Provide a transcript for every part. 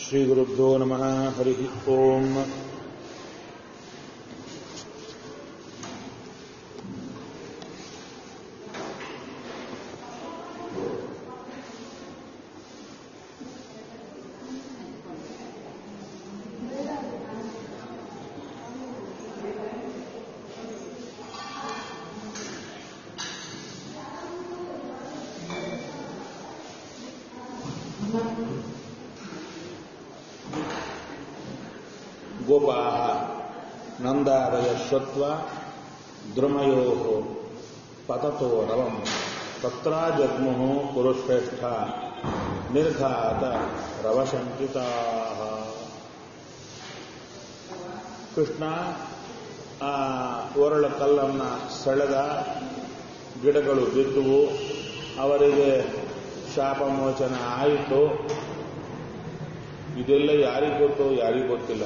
श्रीगुरुभ्यो नमः हरिः ओम् गोपाः नन्दादयश्वत्वा द्रुमयोः पततो रवम् तत्राजग्मुः कुरुश्रेष्ठ निर्घात ರವಶಂಕಿತಾಹ ಕೃಷ್ಣ ಆ ಒರಳ ಕಲ್ಲನ್ನ ಸೆಳೆದ ಗಿಡಗಳು ಬಿದ್ದುವು ಅವರಿಗೆ ಶಾಪಮೋಚನ ಆಯಿತು ಇದೆಲ್ಲ ಯಾರಿಗೂ ಗೊತ್ತು ಯಾರಿಗೂ ಗೊತ್ತಿಲ್ಲ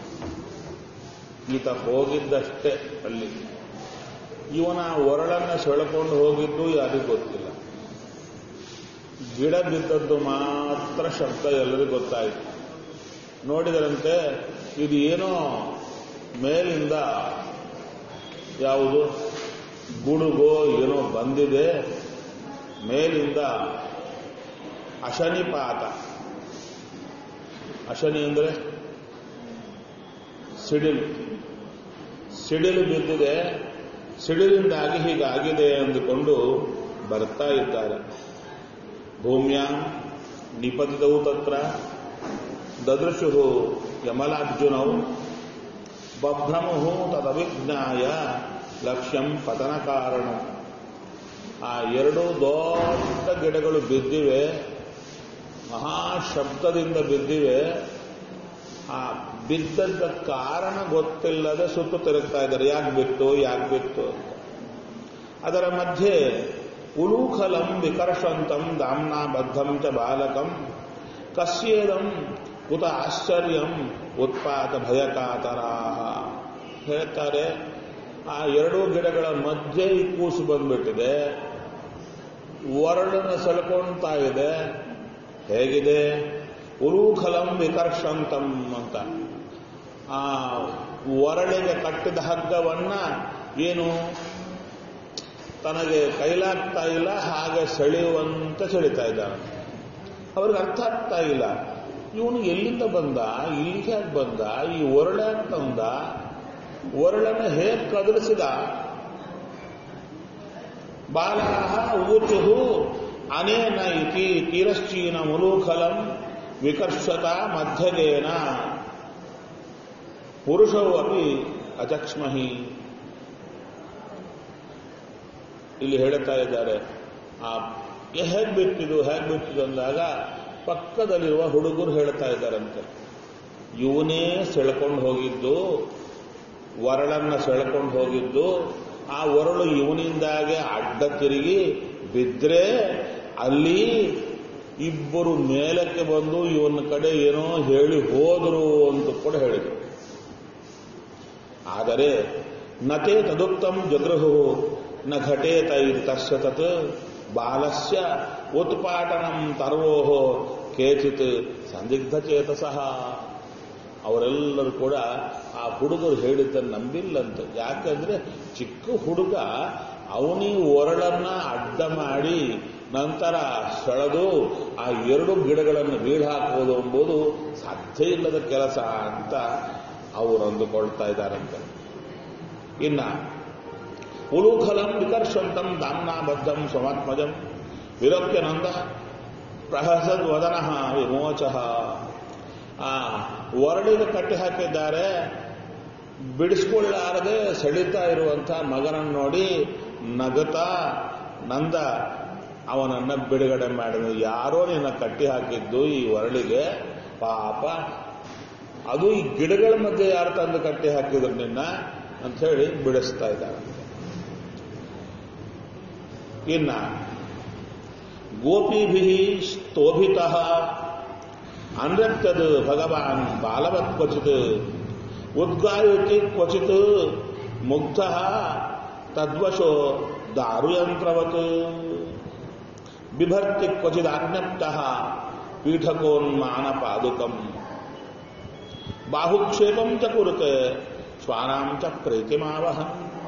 ಈತ ಹೋಗಿದ್ದಷ್ಟೇ ಅಲ್ಲಿ ಇವನ ಒರಳನ್ನ ಸೆಳೆಕೊಂಡು ಹೋಗಿದ್ದು ಯಾರಿಗೂ ಗೊತ್ತಿಲ್ಲ ಗಿಡ ಬಿದ್ದದ್ದು ಮಾತ್ರ ಶಬ್ದ ಎಲ್ಲರಿಗೂ ಗೊತ್ತಾಯಿತು ನೋಡಿದರಂತೆ ಇದು ಏನೋ ಮೇಲಿಂದ ಯಾವುದು ಗುಡುಗೋ ಏನೋ ಬಂದಿದೆ ಮೇಲಿಂದ ಅಶನಿಪಾತ ಅಶನಿ ಅಂದರೆ ಸಿಡಿಲು ಸಿಡಿಲು ಬಿದ್ದಿದೆ ಸಿಡಿಲಿಂದಾಗಿ ಹೀಗಾಗಿದೆ ಅಂದುಕೊಂಡು ಬರ್ತಾ ಇದ್ದಾರೆ ಭೂಮ್ಯ ನಿಪತಿತವು ತತ್ರ ದದೃಶು ಯಮಲಾರ್ಜುನೌ ಬಭ್ರಮು ತದವಿಜ್ಞಾಯ ಲಕ್ಷ್ಯಂ ಪತನ ಕಾರಣ ಆ ಎರಡು ದೊಡ್ಡ ಗಿಡಗಳು ಬಿದ್ದಿವೆ ಮಹಾಶಬ್ದದಿಂದ ಬಿದ್ದಿವೆ ಆ ಬಿದ್ದದ್ದ ಕಾರಣ ಗೊತ್ತಿಲ್ಲದೆ ಸುತ್ತು ತಿರುಗ್ತಾ ಇದ್ದಾರೆ ಯಾಕೆ ಬಿತ್ತು ಯಾಕೆ ಬಿತ್ತು ಅಂತ ಅದರ ಮಧ್ಯೆ ಉಲೂಖಲಂ ವಿಕರ್ಷಂತಂ ದಾಮ್ನಾ ಬದ್ಧಂ ಚ ಬಾಲಕಂ ಕಸ್ಯೇದಂ ಉತ ಆಶ್ಚರ್ಯಂ ಉತ್ಪಾತ ಭಯಕಾತರಾ ಹೇಳ್ತಾರೆ ಆ ಎರಡೂ ಗಿಡಗಳ ಮಧ್ಯೆ ಈ ಕೂಸು ಬಂದ್ಬಿಟ್ಟಿದೆ ಒರಳನ್ನು ಸೆಳ್ಕೊಳ್ತಾ ಇದೆ ಹೇಗಿದೆ ಉಲೂಖಲಂ ವಿಕರ್ಷಂತಂ ಅಂತ ಆ ಒರಳಿಗೆ ಕಟ್ಟಿದ ಹಗ್ಗವನ್ನ ಏನು ತನಗೆ ಕೈಲಾಗ್ತಾ ಇಲ್ಲ ಹಾಗೆ ಸೆಳೆಯುವಂತೆ ಸೆಳಿತಾ ಇದ್ದಾನೆ ಅವ್ರಿಗೆ ಅರ್ಥ ಆಗ್ತಾ ಇಲ್ಲ ಇವನು ಎಲ್ಲಿಂದ ಬಂದ ಇಲ್ಲಿಗೆ ಯಾಕೆ ಬಂದ ಈ ಒರಳ ತಂದ ಒರಳನ್ನು ಹೇಗೆ ಕದಲಿಸಿದ ಬಾಲಾಹ ಊಚುಹು ಅನೇನ ಇತಿ ತಿರಶ್ಚೀನ ಮುಲೂಖಲಂ ವಿಕರ್ಷತ ಮಧ್ಯಗೇನ ಪುರುಷವು ಅಪಿ ಅಚಕ್ಷ್ಮಹಿ ಇಲ್ಲಿ ಹೇಳುತ್ತಾ ಇದ್ದಾರೆ ಆ ಹೇಗೆ ಬಿಟ್ಟಿದು ಹೇಗೆ ಬಿಟ್ಟಿದು ಅಂದಾಗ ಪಕ್ಕದಲ್ಲಿರುವ ಹುಡುಗರು ಹೇಳ್ತಾ ಇದ್ದಾರಂತೆ ಇವನೇ ಸೆಳ್ಕೊಂಡು ಹೋಗಿದ್ದು ಒರಳನ್ನ ಸೆಳ್ಕೊಂಡು ಹೋಗಿದ್ದು ಆ ಒರಳು ಇವನಿಂದಾಗೆ ಅಡ್ಡ ತಿರುಗಿ ಬಿದ್ರೆ ಅಲ್ಲಿ ಇಬ್ಬರು ಮೇಲಕ್ಕೆ ಬಂದು ಇವನ ಕಡೆ ಏನೋ ಹೇಳಿ ಹೋದರು ಅಂತ ಕೂಡ ಹೇಳಿದರು ಆದರೆ ನತೆ ತದುಕ್ತಂ ಜಗೃಹು ನ ಘಟೇತ ತಸ್ಯ ತತ್ ಬಾಲಸ್ಯ ಉತ್ಪಾಟನಂ ತರ್ವೋ ಕೇಚಿತ್ ಸಂದಿಗ್ಧ ಚೇತಸಃ ಅವರೆಲ್ಲರೂ ಕೂಡ ಆ ಹುಡುಗರು ಹೇಳಿದ್ದನ್ನು ನಂಬಿಲ್ಲಂತೆ ಯಾಕಂದ್ರೆ ಚಿಕ್ಕ ಹುಡುಗ ಅವನಿ ಒರಳನ್ನ ಅಡ್ಡ ಮಾಡಿ ನಂತರ ಸೆಳೆದು ಆ ಎರಡು ಗಿಡಗಳನ್ನು ಬೀಳು ಹಾಕುವುದು ಎಂಬುದು ಸಾಧ್ಯ ಇಲ್ಲದ ಕೆಲಸ ಅಂತ ಅವರು ಅಂದುಕೊಳ್ತಾ ಇದ್ದಾರಂತೆ ಇನ್ನ ಉಲೂಖಲಂ ವಿಕರ್ಷಂತಂ ದಾಮ್ನಾಬದ್ಧಂ ಸ್ವಮಾತ್ಮಜಂ ವಿಲೋಕ್ಯ ನಂದ ಪ್ರಹಸದ್ ವದನ ವಿಮೋಚ ಆ ಒರಳಿಗೆ ಕಟ್ಟಿ ಹಾಕಿದ್ದಾರೆ ಬಿಡಿಸ್ಕೊಳ್ಳಾರದೆ ಸೆಳಿತಾ ಇರುವಂಥ ಮಗನನ್ನು ನೋಡಿ ನಗತಾ ನಂದ ಅವನನ್ನ ಬಿಡುಗಡೆ ಮಾಡಿದ ಯಾರೋ ನಿನ್ನ ಕಟ್ಟಿ ಹಾಕಿದ್ದು ಈ ಒರಳಿಗೆ ಪಾಪ ಅದು ಈ ಗಿಡಗಳ ಮಧ್ಯೆ ಯಾರು ತಂದು ಕಟ್ಟಿ ಹಾಕಿದ್ರು ನಿನ್ನ ಅಂತ ಹೇಳಿ ಬಿಡಿಸ್ತಾ ಇದ್ದಾರೆ ಇನ್ನ ಗೋಪಿಭಿ ಸ್ತೋಭಿತ ಅನೃತ್ಯದ್ ಭಗವಾನ್ ಬಾಲವತ್ ಕ್ವಚಿತ್ ಉದ್ಗಾಯತಿ ಕ್ವಚಿತ್ ಮುಗ್ಧ ತದ್ವಶೋ ದಾರುಯಂತ್ರವತ್ ಬಿಭರ್ತಿ ಕ್ವಚಿದಾಜ್ಞಪ್ತ ಪೀಠಕೋನ್ಮಾನ ಪಾದುಕಂ ಬಾಹುಕ್ಷೇಪಂ ಚ ಕುರುತೆ ಸ್ವಾನಾಂ ಚ ಪ್ರೀತಿಮಾವಹಂ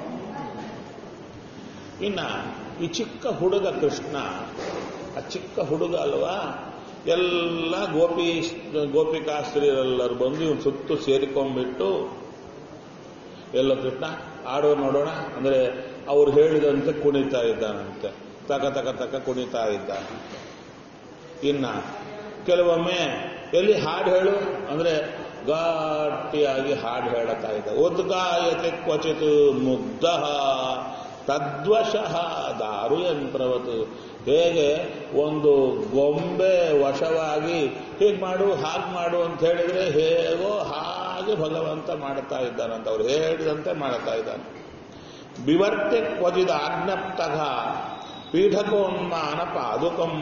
ಇನ್ನ ಈ ಚಿಕ್ಕ ಹುಡುಗ ಕೃಷ್ಣ ಆ ಚಿಕ್ಕ ಹುಡುಗ ಅಲ್ವಾ ಎಲ್ಲ ಗೋಪಿ ಗೋಪಿಕಾಸ್ತ್ರೀಯರೆಲ್ಲರೂ ಬಂದು ಇವನು ಸುತ್ತು ಸೇರಿಕೊಂಡ್ಬಿಟ್ಟು ಎಲ್ಲ ಕೃಷ್ಣ ಆಡೋ ನೋಡೋಣ ಅಂದ್ರೆ ಅವ್ರು ಹೇಳಿದಂತೆ ಕುಣಿತಾ ಇದ್ದಾನಂತೆ ತಕ ತಕ ತಕ ಕುಣಿತಾ ಇದ್ದಾನಂತೆ ಇನ್ನ ಕೆಲವೊಮ್ಮೆ ಎಲ್ಲಿ ಹಾಡು ಹೇಳು ಅಂದ್ರೆ ಗಟ್ಟಿಯಾಗಿ ಹಾಡು ಹೇಳುತ್ತಾ ಇದ್ದ ಉದ್ಗಾಯತೆ ಕ್ವಚಿತ್ ಮುಗ್ಧ ತದ್ವಶಃ ದಾರು ಯಂತ್ರವತ್ ಹೇಗೆ ಒಂದು ಗೊಂಬೆ ವಶವಾಗಿ ಹೀಗೆ ಮಾಡು ಹಾಗೆ ಮಾಡು ಅಂತ ಹೇಳಿದ್ರೆ ಹೇಗೋ ಹಾಗೆ ಭಗವಂತ ಮಾಡ್ತಾ ಇದ್ದಾನಂತ ಅವ್ರು ಹೇಳಿದಂತೆ ಮಾಡ್ತಾ ಇದ್ದಾನೆ ಬಿವರ್ತೆ ಕ್ವಚಿದ ಆಜ್ಞಪ್ತಃ ಪೀಠಕೋನ್ಮಾನ ಪಾದುಕಂ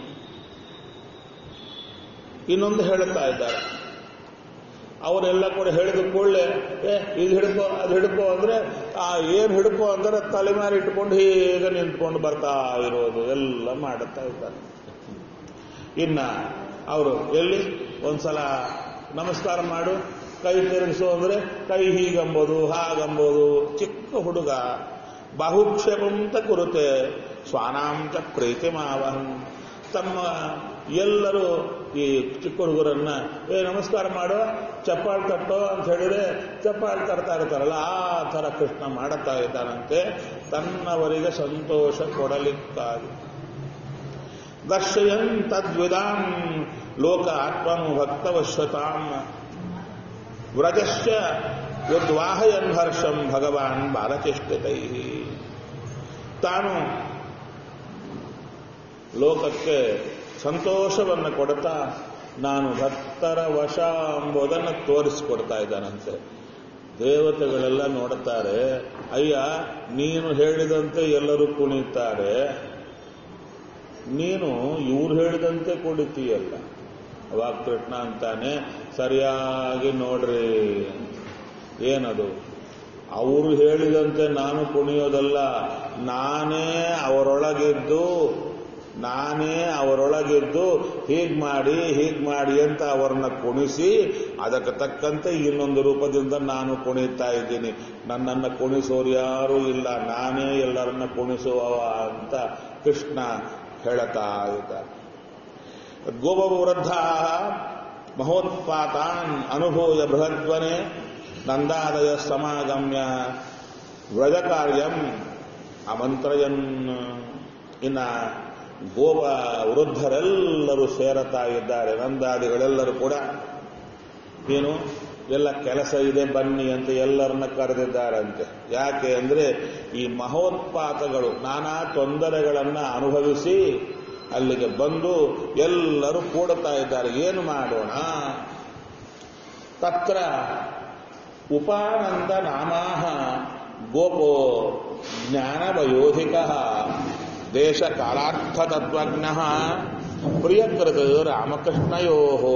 ಇನ್ನೊಂದು ಹೇಳುತ್ತಾ ಇದ್ದಾರೆ ಅವರೆಲ್ಲ ಕೂಡ ಹೇಳಿದ ಕೂಡಲೇ ಏ ಇದು ಹಿಡ್ಕೋ ಅದು ಹಿಡ್ಕೋ ಅಂದ್ರೆ ಆ ಏನ್ ಹಿಡ್ಕೋ ಅಂದ್ರೆ ತಲೆ ಮೇಲೆ ಇಟ್ಕೊಂಡು ಹೀಗೆ ನಿಂತ್ಕೊಂಡು ಬರ್ತಾ ಇರೋದು ಎಲ್ಲ ಮಾಡುತ್ತಾ ಇದ್ದಾರೆ ಇನ್ನ ಅವರು ಎಲ್ಲಿ ಒಂದ್ಸಲ ನಮಸ್ಕಾರ ಮಾಡು ಕೈ ತಿರುಗಿಸು ಅಂದ್ರೆ ಕೈ ಹೀಗಂಬೋದು ಹಾಗಂಬೋದು ಚಿಕ್ಕ ಹುಡುಗ ಬಾಹುಕ್ಷೇಪಂತ ಕುರುತೆ ಸ್ವಾನಾಂತ ಪ್ರೀತಿ ಮಾವಹಂ ತಮ್ಮ ಎಲ್ಲರೂ ಈ ಚಿಕ್ಕ ಹುಡುಗರನ್ನ ಏ ನಮಸ್ಕಾರ ಮಾಡು ಚಪ್ಪಾಳು ತಟ್ಟೋ ಅಂತ ಹೇಳಿದ್ರೆ ಚಪ್ಪಾಳು ತಡ್ತಾ ಇರ್ತಾರಲ್ಲ ಆ ಥರ ಕೃಷ್ಣ ಮಾಡುತ್ತಾ ಇದ್ದಾನಂತೆ ತನ್ನವರಿಗೆ ಸಂತೋಷ ಕೊಡಲಿಕ್ಕಾಗಿ ದರ್ಶಯನ್ ತದ್ವಿದಾಂ ಲೋಕ ಆತ್ಮನು ಭಕ್ತವಶ್ಯತಾಂ ವ್ರಜಶ್ಚ ಯದ್ವಾಹಯನ್ ಹರ್ಷಂ ಭಗವಾನ್ ಬಾಲಚೇಷ್ಟತೈ ತಾನು ಲೋಕಕ್ಕೆ ಸಂತೋಷವನ್ನು ಕೊಡ್ತಾ ನಾನು ಭಕ್ತರ ವಶ ಎಂಬುದನ್ನು ತೋರಿಸಿಕೊಡ್ತಾ ಇದ್ದಾನಂತೆ ದೇವತೆಗಳೆಲ್ಲ ನೋಡುತ್ತಾರೆ ಅಯ್ಯ ನೀನು ಹೇಳಿದಂತೆ ಎಲ್ಲರೂ ಕುಣಿತಾರೆ ನೀನು ಇವ್ರು ಹೇಳಿದಂತೆ ಕುಡಿತೀಯಲ್ಲ ಅವಾಗ ಕೃಷ್ಣ ಅಂತಾನೆ ಸರಿಯಾಗಿ ನೋಡ್ರಿ ಏನದು ಅವರು ಹೇಳಿದಂತೆ ನಾನು ಕುಣಿಯೋದಲ್ಲ ನಾನೇ ಅವರೊಳಗಿದ್ದು ನಾನೇ ಅವರೊಳಗಿದ್ದು ಹೀಗ್ ಮಾಡಿ ಹೀಗ್ ಮಾಡಿ ಅಂತ ಅವರನ್ನ ಕುಣಿಸಿ ಅದಕ್ಕೆ ತಕ್ಕಂತೆ ಇನ್ನೊಂದು ರೂಪದಿಂದ ನಾನು ಕುಣಿತಾ ಇದ್ದೀನಿ ನನ್ನನ್ನು ಕುಣಿಸೋರು ಯಾರೂ ಇಲ್ಲ ನಾನೇ ಎಲ್ಲರನ್ನ ಕುಣಿಸುವವ ಅಂತ ಕೃಷ್ಣ ಹೇಳುತ್ತಾ ಇದ್ದಾರೆ ಗೋಪವೃದ್ಧ ಮಹೋತ್ಪಾತಾನ್ ಅನುಭೂಯ ಬೃಹದ್ವನೆ ನಂದಾದಯ ಸಮಾಗಮ್ಯ ವ್ರಜ ಕಾರ್ಯಂ ಅಮಂತ್ರಯನ್ ಇನ್ನ ಗೋಪ ವೃದ್ಧರೆಲ್ಲರೂ ಸೇರುತ್ತಾ ಇದ್ದಾರೆ ನಂದಾದಿಗಳೆಲ್ಲರೂ ಕೂಡ ಏನು ಎಲ್ಲ ಕೆಲಸ ಇದೆ ಬನ್ನಿ ಅಂತ ಎಲ್ಲರನ್ನ ಕರೆದಿದ್ದಾರಂತೆ ಯಾಕೆ ಅಂದ್ರೆ ಈ ಮಹೋತ್ಪಾತಗಳು ನಾನಾ ತೊಂದರೆಗಳನ್ನ ಅನುಭವಿಸಿ ಅಲ್ಲಿಗೆ ಬಂದು ಎಲ್ಲರೂ ಕೂಡುತ್ತಾ ಇದ್ದಾರೆ ಏನು ಮಾಡೋಣ ತತ್ರ ಉಪಾನಂದ ನಾಮಾಹ ಗೋಪೋ ಜ್ಞಾನವಯೋಧಿಕ ದೇಶ ಕಾಲಾರ್ಥತತ್ವಜ್ಞ ಪ್ರಿಯಕೃತ ರಾಮಕೃಷ್ಣಯೋ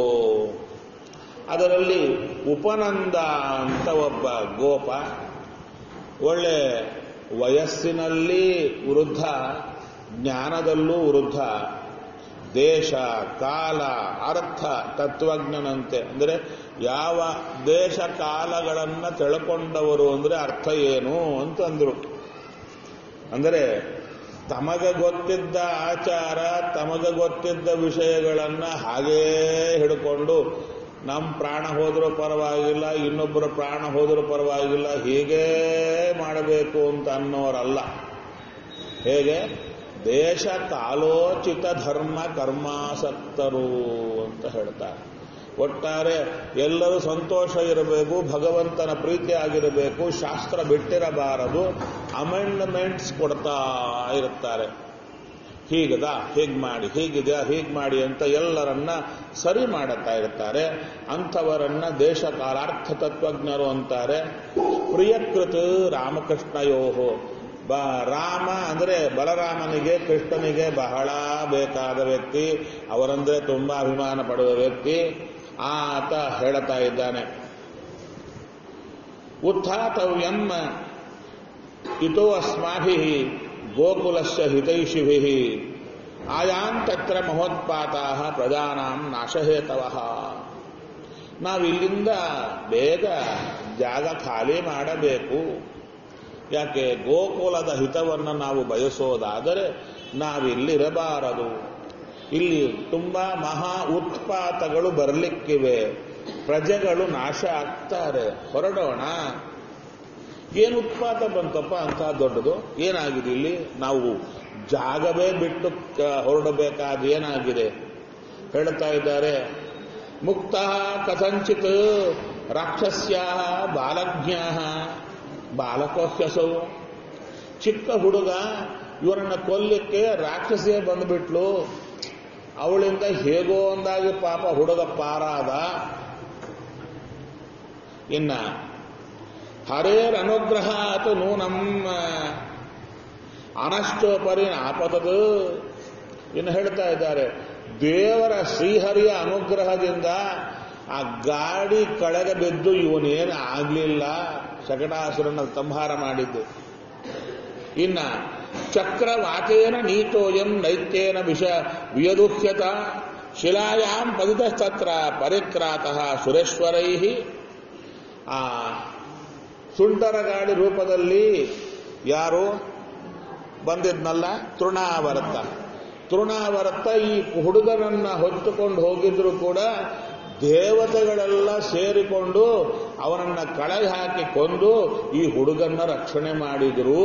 ಅದರಲ್ಲಿ ಉಪನಂದ ಅಂತ ಒಬ್ಬ ಗೋಪ ಒಳ್ಳೆ ವಯಸ್ಸಿನಲ್ಲಿ ವೃದ್ಧ ಜ್ಞಾನದಲ್ಲೂ ವೃದ್ಧ ದೇಶ ಕಾಲ ಅರ್ಥ ತತ್ವಜ್ಞನಂತೆ ಅಂದರೆ ಯಾವ ದೇಶ ಕಾಲಗಳನ್ನು ತಿಳ್ಕೊಂಡವರು ಅಂದರೆ ಅರ್ಥ ಏನು ಅಂತಂದ್ರು ಅಂದರೆ ತಮಗ ಗೊತ್ತಿದ್ದ ಆಚಾರ ತಮಗ ಗೊತ್ತಿದ್ದ ವಿಷಯಗಳನ್ನು ಹಾಗೇ ಹಿಡ್ಕೊಂಡು ನಮ್ಮ ಪ್ರಾಣ ಹೋದರೂ ಪರವಾಗಿಲ್ಲ ಇನ್ನೊಬ್ಬರ ಪ್ರಾಣ ಹೋದರೂ ಪರವಾಗಿಲ್ಲ ಹೀಗೇ ಮಾಡಬೇಕು ಅಂತ ಅನ್ನೋರಲ್ಲ ಹೇಗೆ ದೇಶ ಕಾಲೋಚಿತ ಧರ್ಮ ಕರ್ಮಾಸಕ್ತರು ಅಂತ ಹೇಳ್ತಾರೆ ಒಟ್ಟಾರೆ ಎಲ್ಲರೂ ಸಂತೋಷ ಇರಬೇಕು ಭಗವಂತನ ಪ್ರೀತಿ ಆಗಿರಬೇಕು ಶಾಸ್ತ್ರ ಬಿಟ್ಟಿರಬಾರದು ಅಮೆಂಡ್ಮೆಂಟ್ಸ್ ಕೊಡ್ತಾ ಇರುತ್ತಾರೆ ಹೀಗದ ಹೀಗ್ ಮಾಡಿ ಹೀಗಿದೆ ಹೀಗ್ ಮಾಡಿ ಅಂತ ಎಲ್ಲರನ್ನ ಸರಿ ಮಾಡುತ್ತಾ ಇರ್ತಾರೆ ಅಂಥವರನ್ನ ದೇಶ ಕಾಲಾರ್ಥ ತತ್ವಜ್ಞರು ಅಂತಾರೆ ಪ್ರಿಯಕೃತ ರಾಮಕೃಷ್ಣಯೋಹೋ ಬ ರಾಮ ಅಂದ್ರೆ ಬಲರಾಮನಿಗೆ ಕೃಷ್ಣನಿಗೆ ಬಹಳ ಬೇಕಾದ ವ್ಯಕ್ತಿ ಅವರಂದ್ರೆ ತುಂಬಾ ಅಭಿಮಾನ ಪಡುವ ವ್ಯಕ್ತಿ ಆತ ಹೇಳುತ್ತಾ ಇದ್ದಾನೆ ಉತ್ಥಾತವ್ಯಂ ಇತೋ ಅಸ್ಮಾಭಿ ಗೋಕುಲಸ್ಯ ಹಿತೈಷಿಭಿ ಆಯಾನ್ ತತ್ರ ಮಹೋತ್ಪಾತ ಪ್ರಜಾನಾಂ ನಾಶಹೇತವ ನಾವು ಇಲ್ಲಿಂದ ಬೇಗ ಜಾಗ ಖಾಲಿ ಮಾಡಬೇಕು ಯಾಕೆ ಗೋಕುಲದ ಹಿತವನ್ನು ನಾವು ಬಯಸೋದಾದರೆ ನಾವಿಲ್ಲಿರಬಾರದು ಇಲ್ಲಿ ತುಂಬಾ ಮಹಾ ಉತ್ಪಾತಗಳು ಬರಲಿಕ್ಕಿವೆ ಪ್ರಜೆಗಳು ನಾಶ ಆಗ್ತಾರೆ ಹೊರಡೋಣ ಏನು ಉತ್ಪಾತ ಬಂತಪ್ಪ ಅಂತ ದೊಡ್ಡದು ಏನಾಗಿದೆ ಇಲ್ಲಿ ನಾವು ಜಾಗವೇ ಬಿಟ್ಟು ಕ- ಹೊರಡಬೇಕಾದ ಏನಾಗಿದೆ ಹೇಳ್ತಾ ಇದ್ದಾರೆ ಮುಕ್ತ ಕಥಂಚಿತ್ ರಾಕ್ಷಸ್ಯ ಬಾಲಜ್ಞ ಬಾಲಕೋಹ್ಯಸವು ಚಿಕ್ಕ ಹುಡುಗ ಇವರನ್ನ ಕೊಲ್ಲಿಕ್ಕೆ ರಾಕ್ಷಸಿಯೇ ಬಂದ್ಬಿಟ್ಲು ಅವಳಿಂದ ಹೇಗೋ ಒಂದಾಗಿ ಪಾಪ ಹುಡುಗ ಪಾರಾದ ಇನ್ನ ಹರೇರ್ ಅನುಗ್ರಹ ಅತು ನೂನಂ ಅನಷ್ಟೋಪರಿ ಆಪದದು ಇನ್ನು ಹೇಳ್ತಾ ಇದ್ದಾರೆ ದೇವರ ಶ್ರೀಹರಿಯ ಅನುಗ್ರಹದಿಂದ ಆ ಗಾಡಿ ಕಳೆಗೆ ಬಿದ್ದು ಇವನೇನು ಆಗ್ಲಿಲ್ಲ ಶಕಟಾಸುರನ ಸಂಹಾರ ಮಾಡಿದ್ದು ಇನ್ನ ಚಕ್ರವಾತೇನ ನೀತೋಯಂ ನೈತ್ಯೇನ ವಿಷ ವಿಯದುಹ್ಯತ ಶಿಲಾಯಾಂ ಪತಿತಸ್ತತ್ರ ಪರಿಕ್ರಾತಃ ಸುರೇಶ್ವರೈ ಆ ಸುಂಟರ ಗಾಡಿ ರೂಪದಲ್ಲಿ ಯಾರು ಬಂದಿದ್ನಲ್ಲ ತೃಣಾವರ್ತ ತೃಣಾವರ್ತ ಈ ಹುಡುಗನನ್ನ ಹೊತ್ತುಕೊಂಡು ಹೋಗಿದ್ರು ಕೂಡ ದೇವತೆಗಳೆಲ್ಲ ಸೇರಿಕೊಂಡು ಅವನನ್ನ ಕಳೆ ಹಾಕಿ ಕೊಂದು ಈ ಹುಡುಗನ್ನ ರಕ್ಷಣೆ ಮಾಡಿದ್ರು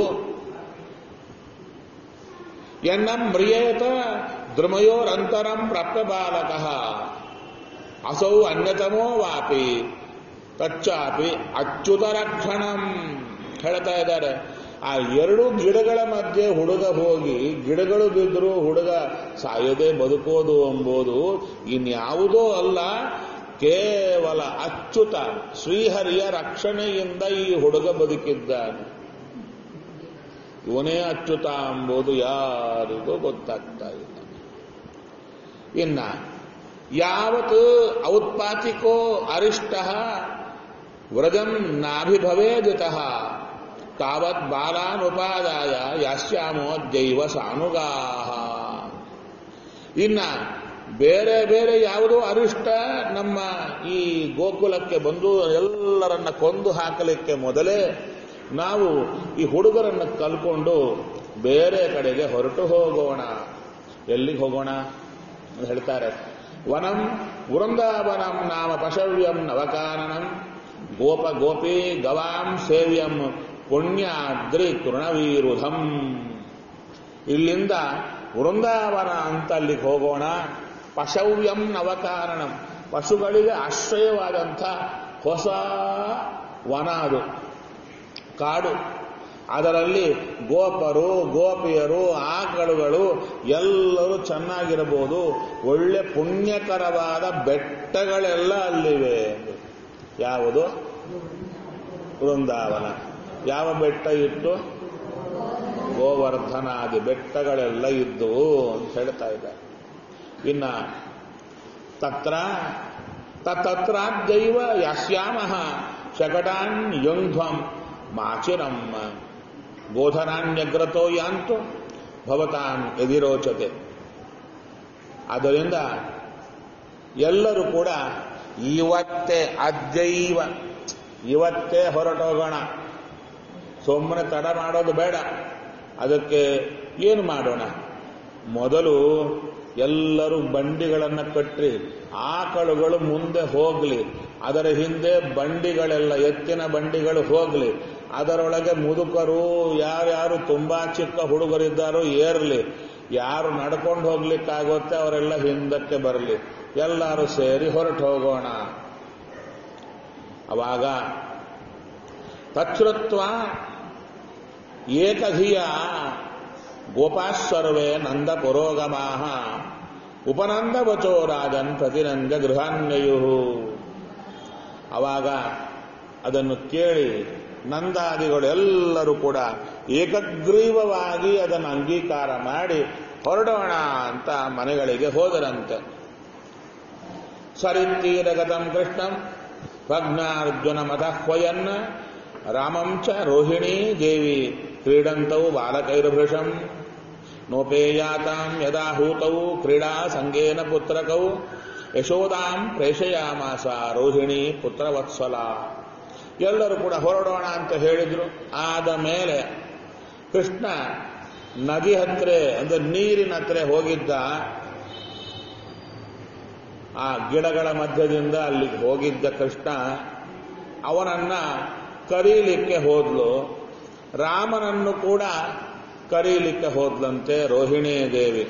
ಎನ್ನಂ ಮ್ರಿಯೇತ ದ್ರುಮಯೋರಂತರಂ ಪ್ರಾಪ್ತ ಬಾಲಕ ಅಸೌ ಅನ್ಯತಮೋ ವಾಪಿ ತಚ್ಚಾಪಿ ಅಚ್ಯುತ ರಕ್ಷಣಂ ಹೇಳ್ತಾ ಇದ್ದಾರೆ ಆ ಎರಡು ಗಿಡಗಳ ಮಧ್ಯೆ ಹುಡುಗ ಹೋಗಿ ಗಿಡಗಳು ಬಿದ್ದರೂ ಹುಡುಗ ಸಾಯದೆ ಬದುಕೋದು ಎಂಬುದು ಇನ್ಯಾವುದೋ ಅಲ್ಲ ಕೇವಲ ಅಚ್ಯುತ ಶ್ರೀಹರಿಯ ರಕ್ಷಣೆಯಿಂದ ಈ ಹುಡುಗ ಬದುಕಿದ್ದಾನೆ ಇವನೇ ಅಚ್ಯುತ ಎಂಬುದು ಯಾರಿಗೂ ಗೊತ್ತಾಗ್ತಾ ಇಲ್ಲ ಇನ್ನ ಯಾವತ್ ಔತ್ಪಾತಿಕೋ ಅರಿಷ್ಟ ವ್ರಜಂ ನಾಭಿಭವೇದಿತಃ ತಾವತ್ ಬಾಲಾನುಪಾದಾಯ ಯಾಸ್ಯಾಮೋ ದೈವ ಸಾನುಗಾಹ ಇನ್ನ ಬೇರೆ ಬೇರೆ ಯಾವುದೋ ಅರಿಷ್ಟ ನಮ್ಮ ಈ ಗೋಕುಲಕ್ಕೆ ಬಂದು ಎಲ್ಲರನ್ನ ಕೊಂದು ಹಾಕಲಿಕ್ಕೆ ಮೊದಲೇ ನಾವು ಈ ಹುಡುಗರನ್ನ ಕಲ್ಕೊಂಡು ಬೇರೆ ಕಡೆಗೆ ಹೊರಟು ಹೋಗೋಣ ಎಲ್ಲಿಗೆ ಹೋಗೋಣ ಅಂತ ಹೇಳ್ತಾರೆ ವನಂ ವೃಂದಾವನಂ ನಾಮ ಪಶವ್ಯಂ ನವಕಾನನಂ ಗೋಪ ಗೋಪಿ ಗವಾಂ ಸೇವ್ಯಂ ಪುಣ್ಯಾದ್ರಿ ತೃಣವೀರುಧಂ ಇಲ್ಲಿಂದ ವೃಂದಾವನ ಅಂತ ಅಲ್ಲಿಗೆ ಹೋಗೋಣ ಪಶವ್ಯಂ ನವಕಾರಣಂ ಪಶುಗಳಿಗೆ ಆಶ್ರಯವಾದಂಥ ಹೊಸ ವನ ಅದು ಕಾಡು ಅದರಲ್ಲಿ ಗೋಪರು ಗೋಪಿಯರು ಆಕಳುಗಳು ಎಲ್ಲರೂ ಚೆನ್ನಾಗಿರಬಹುದು ಒಳ್ಳೆ ಪುಣ್ಯಕರವಾದ ಬೆಟ್ಟಗಳೆಲ್ಲ ಅಲ್ಲಿವೆ ಯಾವುದು ವೃಂದಾವನ ಯಾವ ಬೆಟ್ಟ ಇತ್ತು ಗೋವರ್ಧನಾದಿ ಬೆಟ್ಟಗಳೆಲ್ಲ ಇದ್ದವು ಅಂತ ಹೇಳ್ತಾ ಇದ್ದಾರೆ ಇನ್ನ ತತ್ರ ತತ್ರಾದ್ಯೈವ ಯಾಸ್ಯಾಮಃ ಶಕಟಾನ್ ಯುಂಧ್ವಂ ಮಾಚಿರಂ ಗೋಧನಾನ್ಯಗ್ರತೋ ಯಾಂತು ಭವತಾನ್ ಎದಿರೋಚತೆ ಆದ್ದರಿಂದ ಎಲ್ಲರೂ ಕೂಡ ಇವತ್ತೇ ಅದ್ಯೈವ ಇವತ್ತೇ ಹೊರಟೋಗೋಣ ಸುಮ್ಮನೆ ತಡ ಮಾಡೋದು ಬೇಡ ಅದಕ್ಕೆ ಏನು ಮಾಡೋಣ ಮೊದಲು ಎಲ್ಲರೂ ಬಂಡಿಗಳನ್ನು ಕಟ್ಟಿ ಆಕಳುಗಳು ಮುಂದೆ ಹೋಗಲಿ ಅದರ ಹಿಂದೆ ಬಂಡಿಗಳೆಲ್ಲ ಎತ್ತಿನ ಬಂಡಿಗಳು ಹೋಗಲಿ ಅದರೊಳಗೆ ಮುದುಕರು ಯಾರ್ಯಾರು ತುಂಬಾ ಚಿಕ್ಕ ಹುಡುಗರಿದ್ದಾರೋ ಏರ್ಲಿ ಯಾರು ನಡ್ಕೊಂಡು ಹೋಗ್ಲಿಕ್ಕಾಗುತ್ತೆ ಅವರೆಲ್ಲ ಹಿಂದಕ್ಕೆ ಬರಲಿ ಎಲ್ಲರೂ ಸೇರಿ ಹೊರಟು ಹೋಗೋಣ ಅವಾಗ ತಚ್ಛ್ರುತ್ವ ಏಕಧಿಯ ಗೋಪಾಶ್ವರ್ವೇ ನಂದ ಪುರೋಗಮಾಹ ಉಪನಂದ ವಚೋ ರಾಜನ್ ಪ್ರತಿನಂದ ಗೃಹಾನ್ಯಯು ಅವಾಗ ಅದನ್ನು ಕೇಳಿ ನಂದಾದಿಗಳು ಎಲ್ಲರೂ ಕೂಡ ಏಕಗ್ರೀವವಾಗಿ ಅದನ್ನು ಅಂಗೀಕಾರ ಮಾಡಿ ಹೊರಡೋಣ ಅಂತ ಮನೆಗಳಿಗೆ ಹೋದರಂತೆ ಸರಿತ್ತೀರಗತಂ ಕೃಷ್ಣಂ ಭಗ್ನಾರ್ಜುನ ಮದಹ್ವಯನ್ನ ರಾಮಂ ಚ ರೋಹಿಣೀ ದೇವಿ ಕ್ರೀಡಂತವು ಬಾಲಕೈರ್ಭೃಶಂ ನೋಪೇಯಾತಾಂ ಯದಾಹೂತೌ ಕ್ರೀಡಾ ಸಂಗೇನ ಪುತ್ರಕೌ ಯಶೋದಾಂ ಪ್ರೇಷಯಾಮಾಸ ರೋಹಿಣಿ ಪುತ್ರವತ್ಸಲ ಎಲ್ಲರೂ ಕೂಡ ಹೊರಡೋಣ ಅಂತ ಹೇಳಿದ್ರು ಆದ ಮೇಲೆ ಕೃಷ್ಣ ನದಿ ಹತ್ರ ಅಂದ್ರೆ ನೀರಿನ ಹತ್ರ ಹೋಗಿದ್ದ ಆ ಗಿಡಗಳ ಮಧ್ಯದಿಂದ ಅಲ್ಲಿಗೆ ಹೋಗಿದ್ದ ಕೃಷ್ಣ ಅವನನ್ನ ಕರೀಲಿಕ್ಕೆ ಹೋದ್ಲು ರಾಮನನ್ನು ಕೂಡ ಕರೀಲಿಕ್ಕೆ ಹೋದ್ಲಂತೆ ರೋಹಿಣಿ ದೇವಿ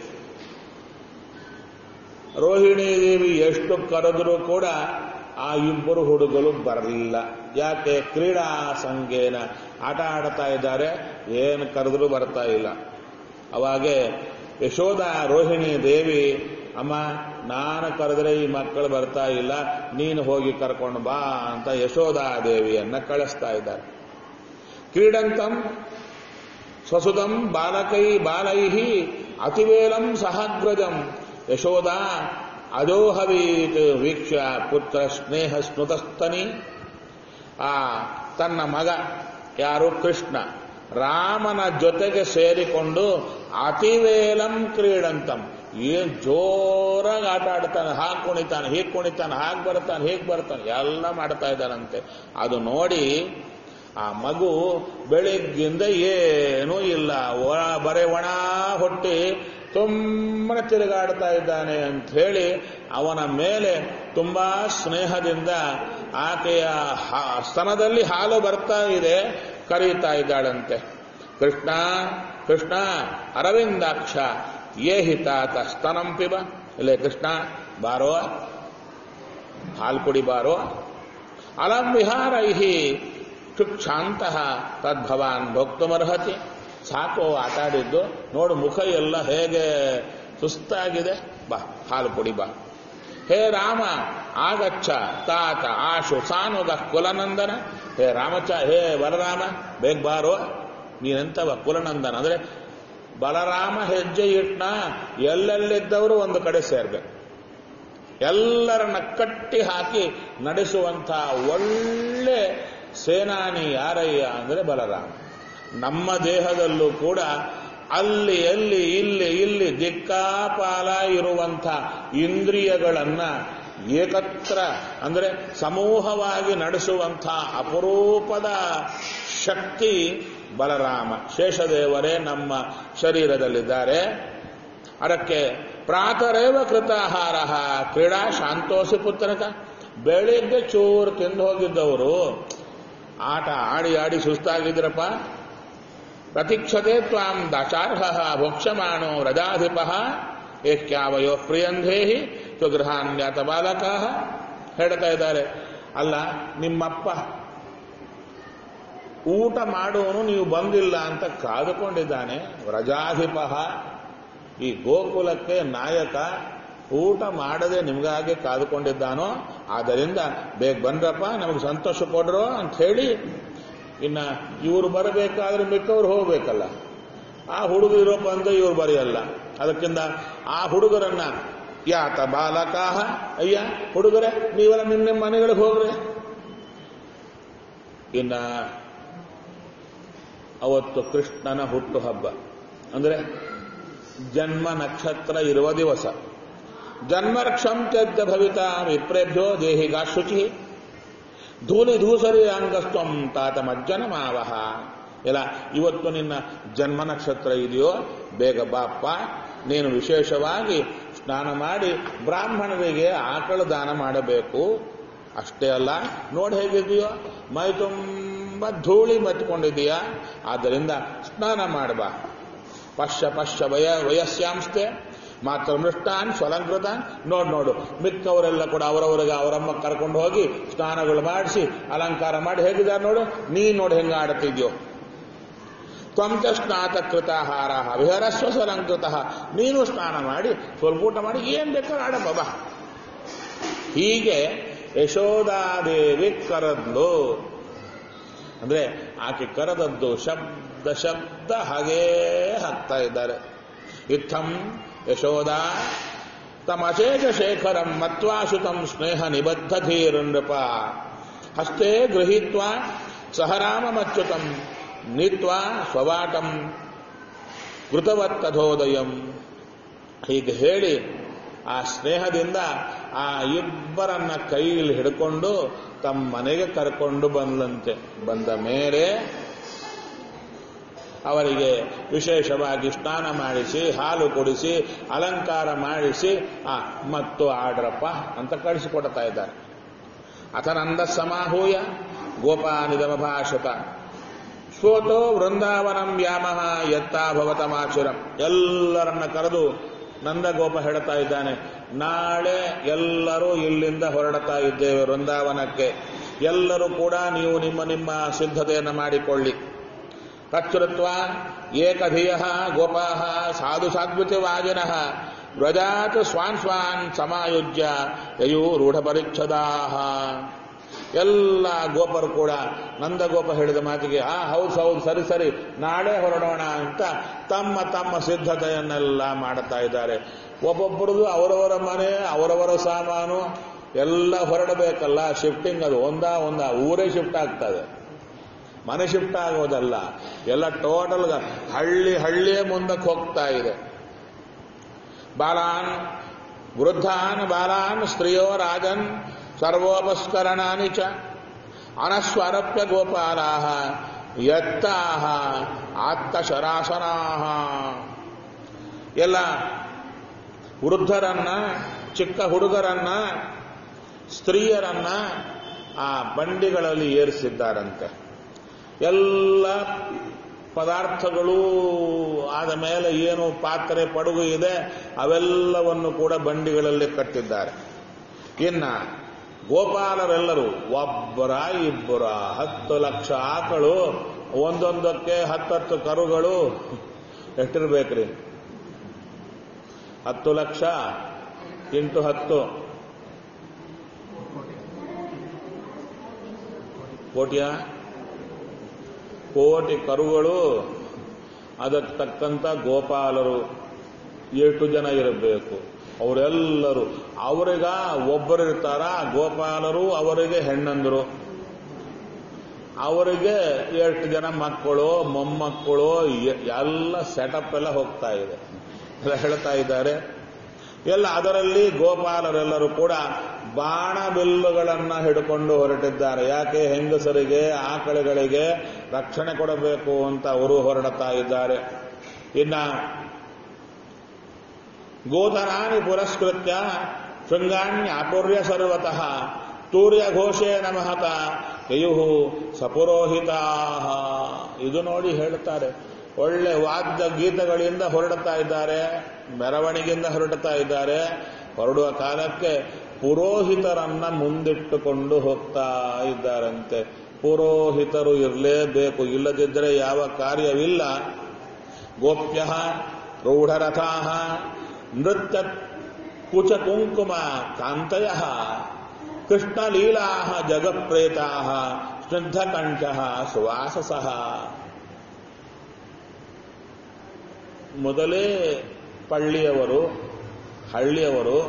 ರೋಹಿಣಿ ದೇವಿ ಎಷ್ಟು ಕರೆದರೂ ಕೂಡ ಆ ಇಬ್ಬರು ಹುಡುಗರು ಬರಲಿಲ್ಲ ಯಾಕೆ ಕ್ರೀಡಾ ಸಂಗೇನ ಆಟ ಆಡ್ತಾ ಇದ್ದಾರೆ ಏನು ಕರೆದರೂ ಬರ್ತಾ ಇಲ್ಲ ಅವಾಗೆ ಯಶೋಧ ರೋಹಿಣಿ ದೇವಿ ಅಮ್ಮ ನಾನು ಕರೆದ್ರೆ ಈ ಮಕ್ಕಳು ಬರ್ತಾ ಇಲ್ಲ ನೀನು ಹೋಗಿ ಕರ್ಕೊಂಡು ಬಾ ಅಂತ ಯಶೋಧಾ ದೇವಿಯನ್ನ ಕಳಿಸ್ತಾ ಇದ್ದಾರೆ ಕ್ರೀಡಂತಂ ಸ್ವಸುತಂ ಬಾಲಕೈ ಬಾಲೈ ಅತಿವೇಲಂ ಸಹಗ್ರಜಂ ಯಶೋಧ ಅಜೋಹವೀತ್ ವೀಕ್ಷ ಪುತ್ರ ಸ್ನೇಹ ಸ್ನುತಸ್ತನಿ ಆ ತನ್ನ ಮಗ ಯಾರು ಕೃಷ್ಣ ರಾಮನ ಜೊತೆಗೆ ಸೇರಿಕೊಂಡು ಅತಿವೇಲಂ ಕ್ರೀಡಂತಂ ಏನ್ ಜೋರಾಗಿ ಆಟ ಆಡ್ತಾನೆ ಹಾಗೆ ಕುಣಿತಾನೆ ಹೀಗೆ ಕುಣಿತಾನೆ ಹಾಗೆ ಬರ್ತಾನೆ ಹೀಗೆ ಬರ್ತಾನೆ ಎಲ್ಲ ಮಾಡ್ತಾ ಇದ್ದಾನಂತೆ ಅದು ನೋಡಿ ಆ ಮಗು ಬೆಳಿಗ್ಗಿಂದ ಏನೂ ಇಲ್ಲ ಒಣ ಬರೇ ಒಣ ಹೊಟ್ಟಿ ತುಂಬಾ ತಿರುಗಾಡ್ತಾ ಇದ್ದಾನೆ ಅಂತ ಹೇಳಿ ಅವನ ಮೇಲೆ ತುಂಬಾ ಸ್ನೇಹದಿಂದ ಆಕೆಯ ಹಾ- ಸ್ತನದಲ್ಲಿ ಹಾಲು ಬರ್ತಾ ಇದೆ ಕರೀತಾ ಇದ್ದಾಳಂತೆ ಕೃಷ್ಣ ಕೃಷ್ಣ ಅರವಿಂದಾಕ್ಷ ಏಹಿ ತಾತ ಸ್ತನಂ ಪಿಬ ಇಲ್ಲೇ ಕೃಷ್ಣ ಬಾರೋ ಹಾಲು ಕುಡಿ ಬಾರೋ ಅಲಂ ವಿಹಾರೈಹಿ ಕ್ಷುಕ್ಷಾಂತಹ ತದ್ಭವಾನ್ ಭೋಕ್ತುಮರ್ಹತಿ ಸಾಕು ಆಟ ಆಡಿದ್ದು ನೋಡು ಮುಖ ಎಲ್ಲ ಹೇಗೆ ಸುಸ್ತಾಗಿದೆ ಬಾ ಹಾಲು ಕುಡಿ ಬಾ ಹೇ ರಾಮ ಆಗಚ್ಚ ತಾತ ಆಶು ಸಾನುಗ ಕುಲನಂದನ ಹೇ ರಾಮಚ ಹೇ ಬಲರಾಮ ಬೇಗ ಬಾರೋ ನೀನೆಂತವ ಕುಲನಂದನ ಅಂದ್ರೆ ಬಲರಾಮ ಹೆಜ್ಜೆ ಇಟ್ನ ಎಲ್ಲೆಲ್ಲಿದ್ದವರು ಒಂದು ಕಡೆ ಸೇರ್ಬೇಕು ಎಲ್ಲರನ್ನ ಕಟ್ಟಿ ಹಾಕಿ ನಡೆಸುವಂಥ ಒಳ್ಳೆ ಸೇನಾನಿ ಯಾರಯ್ಯ ಅಂದರೆ ಬಲರಾಮ ನಮ್ಮ ದೇಹದಲ್ಲೂ ಕೂಡ ಅಲ್ಲಿ ಎಲ್ಲಿ ಇಲ್ಲಿ ಇಲ್ಲಿ ದಿಕ್ಕಾಪಾಲ ಇರುವಂಥ ಇಂದ್ರಿಯಗಳನ್ನ ಏಕತ್ರ ಅಂದರೆ ಸಮೂಹವಾಗಿ ನಡೆಸುವಂಥ ಅಪರೂಪದ ಶಕ್ತಿ ಬಲರಾಮ ಶೇಷದೇವರೇ ನಮ್ಮ ಶರೀರದಲ್ಲಿದ್ದಾರೆ ಅದಕ್ಕೆ ಪ್ರಾತರೇವ ಕೃತಾಹಾರ ಕ್ರೀಡಾ ಶಾಂತೋಸಿ ಪುತ್ರಕ ಬೆಳಿಗ್ಗೆ ಚೂರು ತಿಂದು ಹೋಗಿದ್ದವರು ಆಟ ಆಡಿ ಆಡಿ ಸುಸ್ತಾಗಿದ್ರಪ್ಪ ಪ್ರತೀಕ್ಷತೆ ತ್ವಾಂ ದಾಚಾರ್ಹ ಭೋಕ್ಷಮಾಣೋ ರಜಾಧಿಪ ಏಕ್ಯಾವಯೋ ಪ್ರಿಯಂಧೇಹಿ ಸ್ವಗೃಹಾನ್ಯತ ಬಾಲಕ ಹೇಳ್ತಾ ಇದ್ದಾರೆ ಅಲ್ಲ ನಿಮ್ಮಪ್ಪ ಊಟ ಮಾಡುವನು ನೀವು ಬಂದಿಲ್ಲ ಅಂತ ಕಾದುಕೊಂಡಿದ್ದಾನೆ ರಜಾಧಿಪ ಈ ಗೋಕುಲಕ್ಕೆ ನಾಯಕ ಊಟ ಮಾಡದೆ ನಿಮಗಾಗಿ ಕಾದುಕೊಂಡಿದ್ದಾನೋ ಆದ್ದರಿಂದ ಬೇಗ ಬಂದ್ರಪ್ಪ ನಮಗೆ ಸಂತೋಷ ಕೊಡ್ರೋ ಅಂತ ಹೇಳಿ ಇನ್ನ ಇವರು ಬರಬೇಕಾದ್ರೆ ಮಿಕ್ಕವ್ರು ಹೋಗ್ಬೇಕಲ್ಲ ಆ ಹುಡುಗ ಇರೋ ಬಂದು ಇವ್ರು ಬರೆಯಲ್ಲ ಅದಕ್ಕಿಂತ ಆ ಹುಡುಗರನ್ನ ಯಾತ ಬಾಲಕಾಹ ಅಯ್ಯ ಹುಡುಗರೇ ನೀವೆಲ್ಲ ನಿಮ್ಮ ನಿಮ್ಮ ಮನೆಗಳಿಗೆ ಹೋಗ್ರಿ ಇನ್ನ ಅವತ್ತು ಕೃಷ್ಣನ ಹುಟ್ಟುಹಬ್ಬ ಅಂದ್ರೆ ಜನ್ಮ ನಕ್ಷತ್ರ ಇರುವ ದಿವಸ ಜನ್ಮರ್ಕ್ಷಂ ತ್ಯಜ್ಯ ಭವಿತ ವಿಪ್ರೇಭ್ಯೋ ದೇಹಿಗಾ ಶುಚಿ ಧೂಳಿ ಧೂಸರಿ ಅಂಗಸ್ತಂ ತಾತ ಮಜ್ಜನ ಮಾವಹ ಇಲ್ಲ ಇವತ್ತು ನಿನ್ನ ಜನ್ಮ ನಕ್ಷತ್ರ ಇದೆಯೋ ಬೇಗ ಬಾಪ್ಪ ನೀನು ವಿಶೇಷವಾಗಿ ಸ್ನಾನ ಮಾಡಿ ಬ್ರಾಹ್ಮಣರಿಗೆ ಆಕಳು ದಾನ ಮಾಡಬೇಕು ಅಷ್ಟೇ ಅಲ್ಲ ನೋಡಿ ಹೇಗಿದೆಯೋ ಮೈ ತುಂಬ ಧೂಳಿ ಮತ್ಕೊಂಡಿದೀಯಾ ಆದ್ದರಿಂದ ಸ್ನಾನ ಮಾಡಬಾ ಪಶ್ಯ ಪಶ್ಯ ವಯ ವಯಸ್ಯಾಂಸ್ತೆ ಮಾತ್ರ ಮೃಷ್ಟಾನ್ ಸ್ವಲಂಕೃತಾನ್ ನೋಡ್ ನೋಡು ಮಿಕ್ಕವರೆಲ್ಲ ಕೂಡ ಅವರವರಿಗೆ ಅವರಮ್ಮ ಕರ್ಕೊಂಡು ಹೋಗಿ ಸ್ನಾನಗಳು ಮಾಡಿಸಿ ಅಲಂಕಾರ ಮಾಡಿ ಹೇಗಿದ್ದಾರೆ ನೋಡು ನೀ ನೋಡಿ ಹೆಂಗ ಆಡುತ್ತಿದ್ಯೋ ತ್ವಂಚ ಸ್ನಾತಕೃತಾಹಾರ ವಿಹರಸ್ವ ಸ್ವಲಂಕೃತ ನೀನು ಸ್ನಾನ ಮಾಡಿ ಸ್ವಲ್ಪ ಊಟ ಮಾಡಿ ಏನ್ ಬೇಕಾದ್ರೂ ಆಡ ಬಾಬಾ ಹೀಗೆ ಯಶೋಧಾದೇವಿ ಕರೆದ್ಲು ಅಂದ್ರೆ ಆಕೆ ಕರೆದದ್ದು ಶಬ್ದ ಶಬ್ದ ಹಾಗೇ ಹಾಕ್ತಾ ಇದ್ದಾರೆ ಇತ್ತಂ ಯಶೋದ ತಮಶೇಷ ಶೇಖರಂ ಮತ್ವಾಶುತಂ ಸ್ನೇಹ ನಿಬದ್ಧಧೀರುಂಡಪ ಹಸ್ತೆ ಗೃಹೀತ್ವಾ ಸಹರಾಮಮಚ್ಯುತಂ ನೀತ್ವಾ ಸ್ವವಾಟಂ ಕೃತವತ್ತಧೋದಯಂ ಹೀಗೆ ಹೇಳಿ ಆ ಸ್ನೇಹದಿಂದ ಆ ಇಬ್ಬರನ್ನ ಕೈಯಲ್ಲಿ ಹಿಡ್ಕೊಂಡು ತಮ್ಮ ಮನೆಗೆ ಕರ್ಕೊಂಡು ಬಂದಂತೆ ಬಂದ ಮೇಲೆ ಅವರಿಗೆ ವಿಶೇಷವಾಗಿ ಸ್ನಾನ ಮಾಡಿಸಿ ಹಾಲು ಕುಡಿಸಿ ಅಲಂಕಾರ ಮಾಡಿಸಿ ಆ ಮತ್ತು ಆಡ್ರಪ್ಪ ಅಂತ ಕಳಿಸಿಕೊಡ್ತಾ ಇದ್ದಾರೆ ಅಥನಂದ ಸಮಾಹೂಯ ಗೋಪಾನಿದಮ ಭಾಷತ ಸ್ವತೋ ವೃಂದಾವನಂ ವ್ಯಾಮಹ ಯತ್ತಾ ಭವತಮಾಚುರಂ ಎಲ್ಲರನ್ನ ಕರೆದು ನಂದಗೋಪ ಹೇಳ್ತಾ ಇದ್ದಾನೆ ನಾಳೆ ಎಲ್ಲರೂ ಇಲ್ಲಿಂದ ಹೊರಡ್ತಾ ಇದ್ದೇವೆ ವೃಂದಾವನಕ್ಕೆ ಎಲ್ಲರೂ ಕೂಡ ನೀವು ನಿಮ್ಮ ನಿಮ್ಮ ಸಿದ್ಧತೆಯನ್ನು ಮಾಡಿಕೊಳ್ಳಿ ತಚ್ಚುರತ್ವ ಏಕಧಿಯ ಗೋಪಾ ಸಾಧು ಸಾಧ್ವಿತವಾಜಿನ ವ್ರಜಾತ್ ಸ್ವಾನ್ ಸ್ವಾನ್ ಸಮಾಯುಜ್ಯ ಯಯು ರೂಢಪರಿಚ್ಛದಾ ಎಲ್ಲ ಗೋಪರು ಕೂಡ ನಂದಗೋಪ ಹೇಳಿದ ಮಾತಿಗೆ ಆ ಹೌದು ಹೌದು ಸರಿ ಸರಿ ನಾಳೆ ಹೊರಡೋಣ ಅಂತ ತಮ್ಮ ತಮ್ಮ ಸಿದ್ಧತೆಯನ್ನೆಲ್ಲ ಮಾಡ್ತಾ ಇದ್ದಾರೆ ಒಬ್ಬೊಬ್ಬರದು ಅವರವರ ಮನೆ ಅವರವರ ಸಾಮಾನು ಎಲ್ಲ ಹೊರಡಬೇಕಲ್ಲ ಶಿಫ್ಟಿಂಗ್ ಅದು ಒಂದಾ ಒಂದ ಊರೇ ಶಿಫ್ಟ್ ಆಗ್ತದೆ ಮನೆ ಶಿಫ್ಟ್ ಆಗೋದಲ್ಲ ಎಲ್ಲ ಟೋಟಲ್ ಹಳ್ಳಿ ಹಳ್ಳಿಯೇ ಮುಂದಕ್ಕೆ ಹೋಗ್ತಾ ಇದೆ ಬಾಲಾನ್ ವೃದ್ಧಾನ್ ಬಾಲಾನ್ ಸ್ತ್ರೀಯೋ ರಾಜನ್ ಸರ್ವೋಪಸ್ಕರಣಾನಿ ಚ ಅನಸ್ವರಪ್ಯ ಗೋಪಾಲಾ ಯತ್ತಾಹ ಆತ್ತಶರಾಸನಾ ಎಲ್ಲ ವೃದ್ಧರನ್ನ ಚಿಕ್ಕ ಹುಡುಗರನ್ನ ಸ್ತ್ರೀಯರನ್ನ ಆ ಬಂಡಿಗಳಲ್ಲಿ ಏರಿಸಿದ್ದಾರಂತೆ ಎಲ್ಲ ಪದಾರ್ಥಗಳು ಆದ ಮೇಲೆ ಏನು ಪಾತ್ರೆ ಪಡುಗು ಇದೆ ಅವೆಲ್ಲವನ್ನು ಕೂಡ ಬಂಡಿಗಳಲ್ಲಿ ಕಟ್ಟಿದ್ದಾರೆ ಇನ್ನ ಗೋಪಾಲರೆಲ್ಲರೂ ಒಬ್ಬರ ಇಬ್ಬರ ಹತ್ತು ಲಕ್ಷ ಆಕಳು ಒಂದೊಂದಕ್ಕೆ ಹತ್ತತ್ತು ಕರುಗಳು ಎಷ್ಟಿರ್ಬೇಕ್ರಿ ಹತ್ತು ಲಕ್ಷ ಇಂಟು ಹತ್ತು ಕೋಟಿಯ ಕೋಟಿ ಕರುಗಳು ಅದಕ್ಕೆ ತಕ್ಕಂತ ಗೋಪಾಲರು ಎಷ್ಟು ಜನ ಇರಬೇಕು ಅವರೆಲ್ಲರೂ ಅವರಿಗ ಒಬ್ಬರಿರ್ತಾರ ಗೋಪಾಲರು ಅವರಿಗೆ ಹೆಣ್ಣಂದರು ಅವರಿಗೆ ಎಷ್ಟು ಜನ ಮಕ್ಕಳು ಮೊಮ್ಮಕ್ಕಳು ಎ- ಎಲ್ಲ ಸೆಟಪ್ ಎಲ್ಲ ಹೋಗ್ತಾ ಇದೆ ಎಲ್ಲ ಹೇಳ್ತಾ ಇದ್ದಾರೆ ಎಲ್ಲ ಅದರಲ್ಲಿ ಗೋಪಾಲರೆಲ್ಲರೂ ಕೂಡ ಬಾಣ ಬಿಲ್ಲುಗಳನ್ನ ಹಿಡ್ಕೊಂಡು ಹೊರಟಿದ್ದಾರೆ ಯಾಕೆ ಹೆಂಗಸರಿಗೆ ಆಕಳುಗಳಿಗೆ ರಕ್ಷಣೆ ಕೊಡಬೇಕು ಅಂತ ಅವರು ಹೊರಡುತ್ತಾ ಇದ್ದಾರೆ ಇನ್ನ ಗೋಧನಾನಿ ಪುರಸ್ಕೃತ್ಯ ಶೃಂಗಾಣ್ಯಾಪುರ್ಯ ಸರ್ವತಃ ತೂರ್ಯ ಘೋಷೇನ ಮಹತ ಯಯುಹು ಸಪುರೋಹಿತಾ ಇದು ನೋಡಿ ಹೇಳ್ತಾರೆ ಒಳ್ಳೆ ವಾದ್ಯ ಗೀತಗಳಿಂದ ಹೊರಡುತ್ತಾ ಇದ್ದಾರೆ ಮೆರವಣಿಗೆಯಿಂದ ಹೊರಡುತ್ತಾ ಇದ್ದಾರೆ ಹೊರಡುವ ಕಾಲಕ್ಕೆ ಪುರೋಹಿತರನ್ನ ಮುಂದಿಟ್ಟುಕೊಂಡು ಹೋಗ್ತಾ ಇದ್ದಾರಂತೆ ಪುರೋಹಿತರು ಇರಲೇಬೇಕು ಇಲ್ಲದಿದ್ದರೆ ಯಾವ ಕಾರ್ಯವಿಲ್ಲ ಗೋಪ್ಯ ಪ್ರೌಢರಥಾ ನೃತ್ಯ ಕುಚ ಕುಂಕುಮ ಕಾಂತಯ ಕೃಷ್ಣಲೀಲಾ ಜಗತ್ಪ್ರೇತಾ ಸ್ನಿಗ್ಧಕಂಠ ಸುವಾಸಸ ಮೊದಲೇ ಪಳ್ಳಿಯವರು ಹಳ್ಳಿಯವರು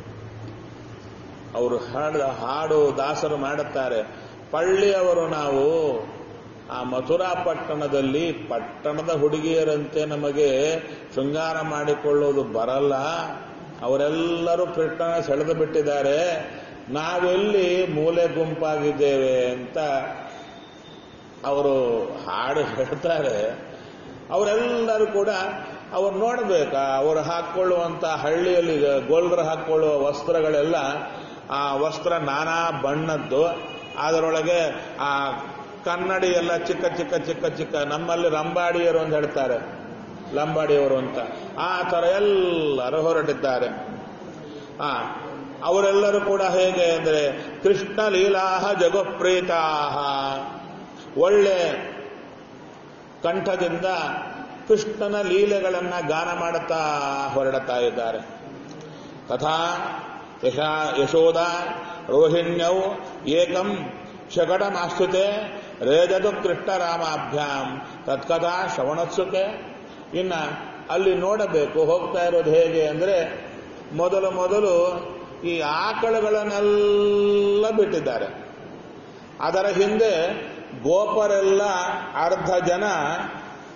ಅವರು ಹಾಡಿದ ಹಾಡು ದಾಸರು ಮಾಡುತ್ತಾರೆ ಪಳ್ಳಿಯವರು ನಾವು ಆ ಮಥುರಾ ಪಟ್ಟಣದಲ್ಲಿ ಪಟ್ಟಣದ ಹುಡುಗಿಯರಂತೆ ನಮಗೆ ಶೃಂಗಾರ ಮಾಡಿಕೊಳ್ಳೋದು ಬರಲ್ಲ ಅವರೆಲ್ಲರೂ ಕೃಷ್ಣನ ಸೆಳೆದು ಬಿಟ್ಟಿದ್ದಾರೆ ನಾವೆಲ್ಲಿ ಮೂಲೆ ಗುಂಪಾಗಿದ್ದೇವೆ ಅಂತ ಅವರು ಹಾಡು ಹೇಳ್ತಾರೆ ಅವರೆಲ್ಲರೂ ಕೂಡ ಅವ್ರು ನೋಡಬೇಕಾ ಅವರು ಹಾಕೊಳ್ಳುವಂತ ಹಳ್ಳಿಯಲ್ಲಿ ಗೋಲ್ಡರ್ ಹಾಕೊಳ್ಳುವ ವಸ್ತ್ರಗಳೆಲ್ಲ ಆ ವಸ್ತ್ರ ನಾನಾ ಬಣ್ಣದ್ದು ಅದರೊಳಗೆ ಆ ಕನ್ನಡಿ ಎಲ್ಲ ಚಿಕ್ಕ ಚಿಕ್ಕ ಚಿಕ್ಕ ಚಿಕ್ಕ ನಮ್ಮಲ್ಲಿ ರಂಬಾಡಿಯರು ಅಂತ ಹೇಳ್ತಾರೆ ಲಂಬಾಡಿಯವರು ಅಂತ ಆ ಥರ ಎಲ್ಲರೂ ಹೊರಟಿದ್ದಾರೆ ಆ ಅವರೆಲ್ಲರೂ ಕೂಡ ಹೇಗೆ ಅಂದರೆ ಕೃಷ್ಣ ಲೀಲಾಹ ಜಗಪ್ರೀತಾಹ ಒಳ್ಳೆ ಕಂಠದಿಂದ ಕೃಷ್ಣನ ಲೀಲೆಗಳನ್ನ ಗಾನ ಮಾಡುತ್ತಾ ಹೊರಡುತ್ತಾ ಇದ್ದಾರೆ ತಥಾ ಯಶಾ ಯಶೋದ ರೋಹಿಣ್ಯೌ ಏಕಂ ಶಕಟಮಾಸ್ತುತೆ ರೇಜದು ಕೃಷ್ಣರಾಮಾಭ್ಯಾಂ ತತ್ಕಥಾ ಶ್ರವಣೋತ್ಸುಕೆ ಇನ್ನ ಅಲ್ಲಿ ನೋಡಬೇಕು ಹೋಗ್ತಾ ಇರೋದು ಹೇಗೆ ಅಂದ್ರೆ ಮೊದಲು ಮೊದಲು ಈ ಆಕಳುಗಳನ್ನೆಲ್ಲ ಬಿಟ್ಟಿದ್ದಾರೆ ಅದರ ಹಿಂದೆ ಗೋಪರೆಲ್ಲ ಅರ್ಧ ಜನ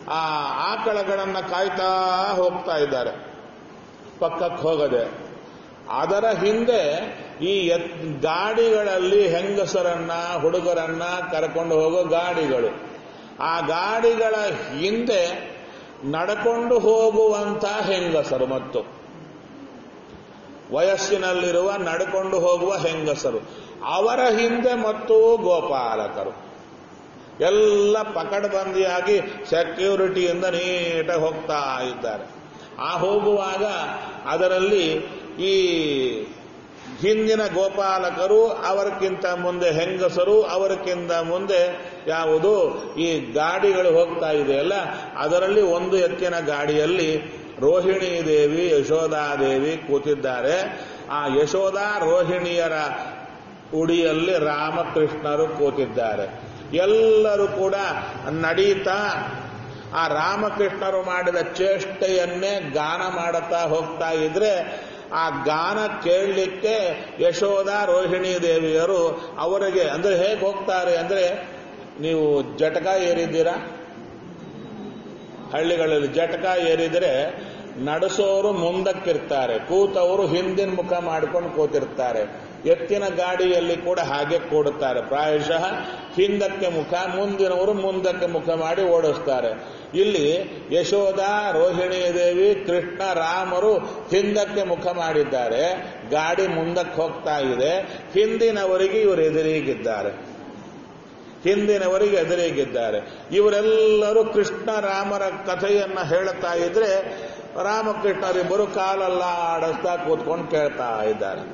ಆ ಆಕಳಗಳನ್ನ ಕಾಯ್ತಾ ಹೋಗ್ತಾ ಇದ್ದಾರೆ ಪಕ್ಕಕ್ಕೆ ಹೋಗದೆ ಅದರ ಹಿಂದೆ ಈ ಎತ್ ಗಾಡಿಗಳಲ್ಲಿ ಹೆಂಗಸರನ್ನ ಹುಡುಗರನ್ನ ಕರ್ಕೊಂಡು ಹೋಗೋ ಗಾಡಿಗಳು ಆ ಗಾಡಿಗಳ ಹಿಂದೆ ನಡ್ಕೊಂಡು ಹೋಗುವಂತ ಹೆಂಗಸರು ಮತ್ತು ವಯಸ್ಸಿನಲ್ಲಿರುವ ನಡ್ಕೊಂಡು ಹೋಗುವ ಹೆಂಗಸರು ಅವರ ಹಿಂದೆ ಮತ್ತು ಗೋಪಾಲಕರು ಎಲ್ಲ ಪಕಡ್ಬಂದಿಯಾಗಿ ಸೆಕ್ಯೂರಿಟಿಯಿಂದ ನೀಟಾಗಿ ಹೋಗ್ತಾ ಇದ್ದಾರೆ ಆ ಹೋಗುವಾಗ ಅದರಲ್ಲಿ ಈ ಹಿಂದಿನ ಗೋಪಾಲಕರು ಅವರಕ್ಕಿಂತ ಮುಂದೆ ಹೆಂಗಸರು ಅವರಕ್ಕಿಂತ ಮುಂದೆ ಯಾವುದು ಈ ಗಾಡಿಗಳು ಹೋಗ್ತಾ ಇದೆಯಲ್ಲ ಅದರಲ್ಲಿ ಒಂದು ಎತ್ತಿನ ಗಾಡಿಯಲ್ಲಿ ರೋಹಿಣಿ ದೇವಿ ಯಶೋಧಾದೇವಿ ಕೂತಿದ್ದಾರೆ ಆ ಯಶೋಧ ರೋಹಿಣಿಯರ ಉಡಿಯಲ್ಲಿ ರಾಮಕೃಷ್ಣರು ಕೂತಿದ್ದಾರೆ ಎಲ್ಲರೂ ಕೂಡ ನಡೀತಾ ಆ ರಾಮಕೃಷ್ಣರು ಮಾಡಿದ ಚೇಷ್ಟೆಯನ್ನೇ ಗಾನ ಮಾಡುತ್ತಾ ಹೋಗ್ತಾ ಇದ್ರೆ ಆ ಗಾನ ಕೇಳಲಿಕ್ಕೆ ಯಶೋಧ ರೋಹಿಣಿ ದೇವಿಯರು ಅವರಿಗೆ ಅಂದ್ರೆ ಹೇಗೆ ಹೋಗ್ತಾರೆ ಅಂದ್ರೆ ನೀವು ಜಟಕ ಏರಿದ್ದೀರಾ ಹಳ್ಳಿಗಳಲ್ಲಿ ಜಟಕ ಏರಿದರೆ ನಡೆಸೋರು ಮುಂದಕ್ಕಿರ್ತಾರೆ ಕೂತವರು ಹಿಂದಿನ ಮುಖ ಮಾಡ್ಕೊಂಡು ಕೂತಿರ್ತಾರೆ ಎತ್ತಿನ ಗಾಡಿಯಲ್ಲಿ ಕೂಡ ಹಾಗೆ ಕೂಡುತ್ತಾರೆ ಪ್ರಾಯಶಃ ಹಿಂದಕ್ಕೆ ಮುಖ ಮುಂದಿನವರು ಮುಂದಕ್ಕೆ ಮುಖ ಮಾಡಿ ಓಡಿಸ್ತಾರೆ ಇಲ್ಲಿ ಯಶೋಧ ರೋಹಿಣಿ ದೇವಿ ಕೃಷ್ಣ ರಾಮರು ಹಿಂದಕ್ಕೆ ಮುಖ ಮಾಡಿದ್ದಾರೆ ಗಾಡಿ ಮುಂದಕ್ಕೆ ಹೋಗ್ತಾ ಇದೆ ಹಿಂದಿನವರಿಗೆ ಇವರು ಎದುರಿಗಿದ್ದಾರೆ ಹಿಂದಿನವರಿಗೆ ಎದುರಿಗಿದ್ದಾರೆ ಇವರೆಲ್ಲರೂ ಕೃಷ್ಣ ರಾಮರ ಕಥೆಯನ್ನ ಹೇಳುತ್ತಾ ಇದ್ರೆ ರಾಮಕೃಷ್ಣರಿಬ್ಬರು ಕಾಲೆಲ್ಲ ಆಡಿಸ್ತಾ ಕೂತ್ಕೊಂಡು ಕೇಳ್ತಾ ಇದ್ದಾರೆ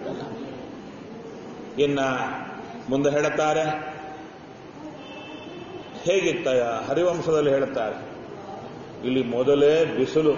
ಇನ್ನ ಮುಂದೆ ಹೇಳುತ್ತಾರೆ ಹೇಗಿತ್ತ ಹರಿವಂಶದಲ್ಲಿ ಹೇಳುತ್ತಾರೆ ಇಲ್ಲಿ ಮೊದಲೇ ಬಿಸಿಲು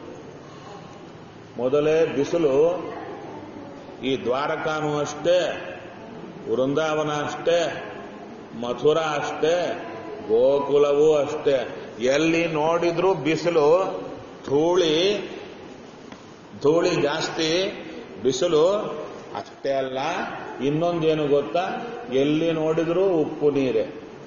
ಮೊದಲೇ ಬಿಸಿಲು ಈ ದ್ವಾರಕಾನು ಅಷ್ಟೇ ವೃಂದಾವನ ಅಷ್ಟೇ ಮಥುರಾ ಅಷ್ಟೇ ಗೋಕುಲವೂ ಅಷ್ಟೇ ಎಲ್ಲಿ ನೋಡಿದ್ರೂ ಬಿಸಿಲು ಧೂಳಿ ಧೂಳಿ ಜಾಸ್ತಿ ಬಿಸಿಲು ಅಷ್ಟೇ ಅಲ್ಲ ಇನ್ನೊಂದೇನು ಗೊತ್ತಾ ಎಲ್ಲಿ ನೋಡಿದ್ರೂ ಉಪ್ಪು ನೀರೇ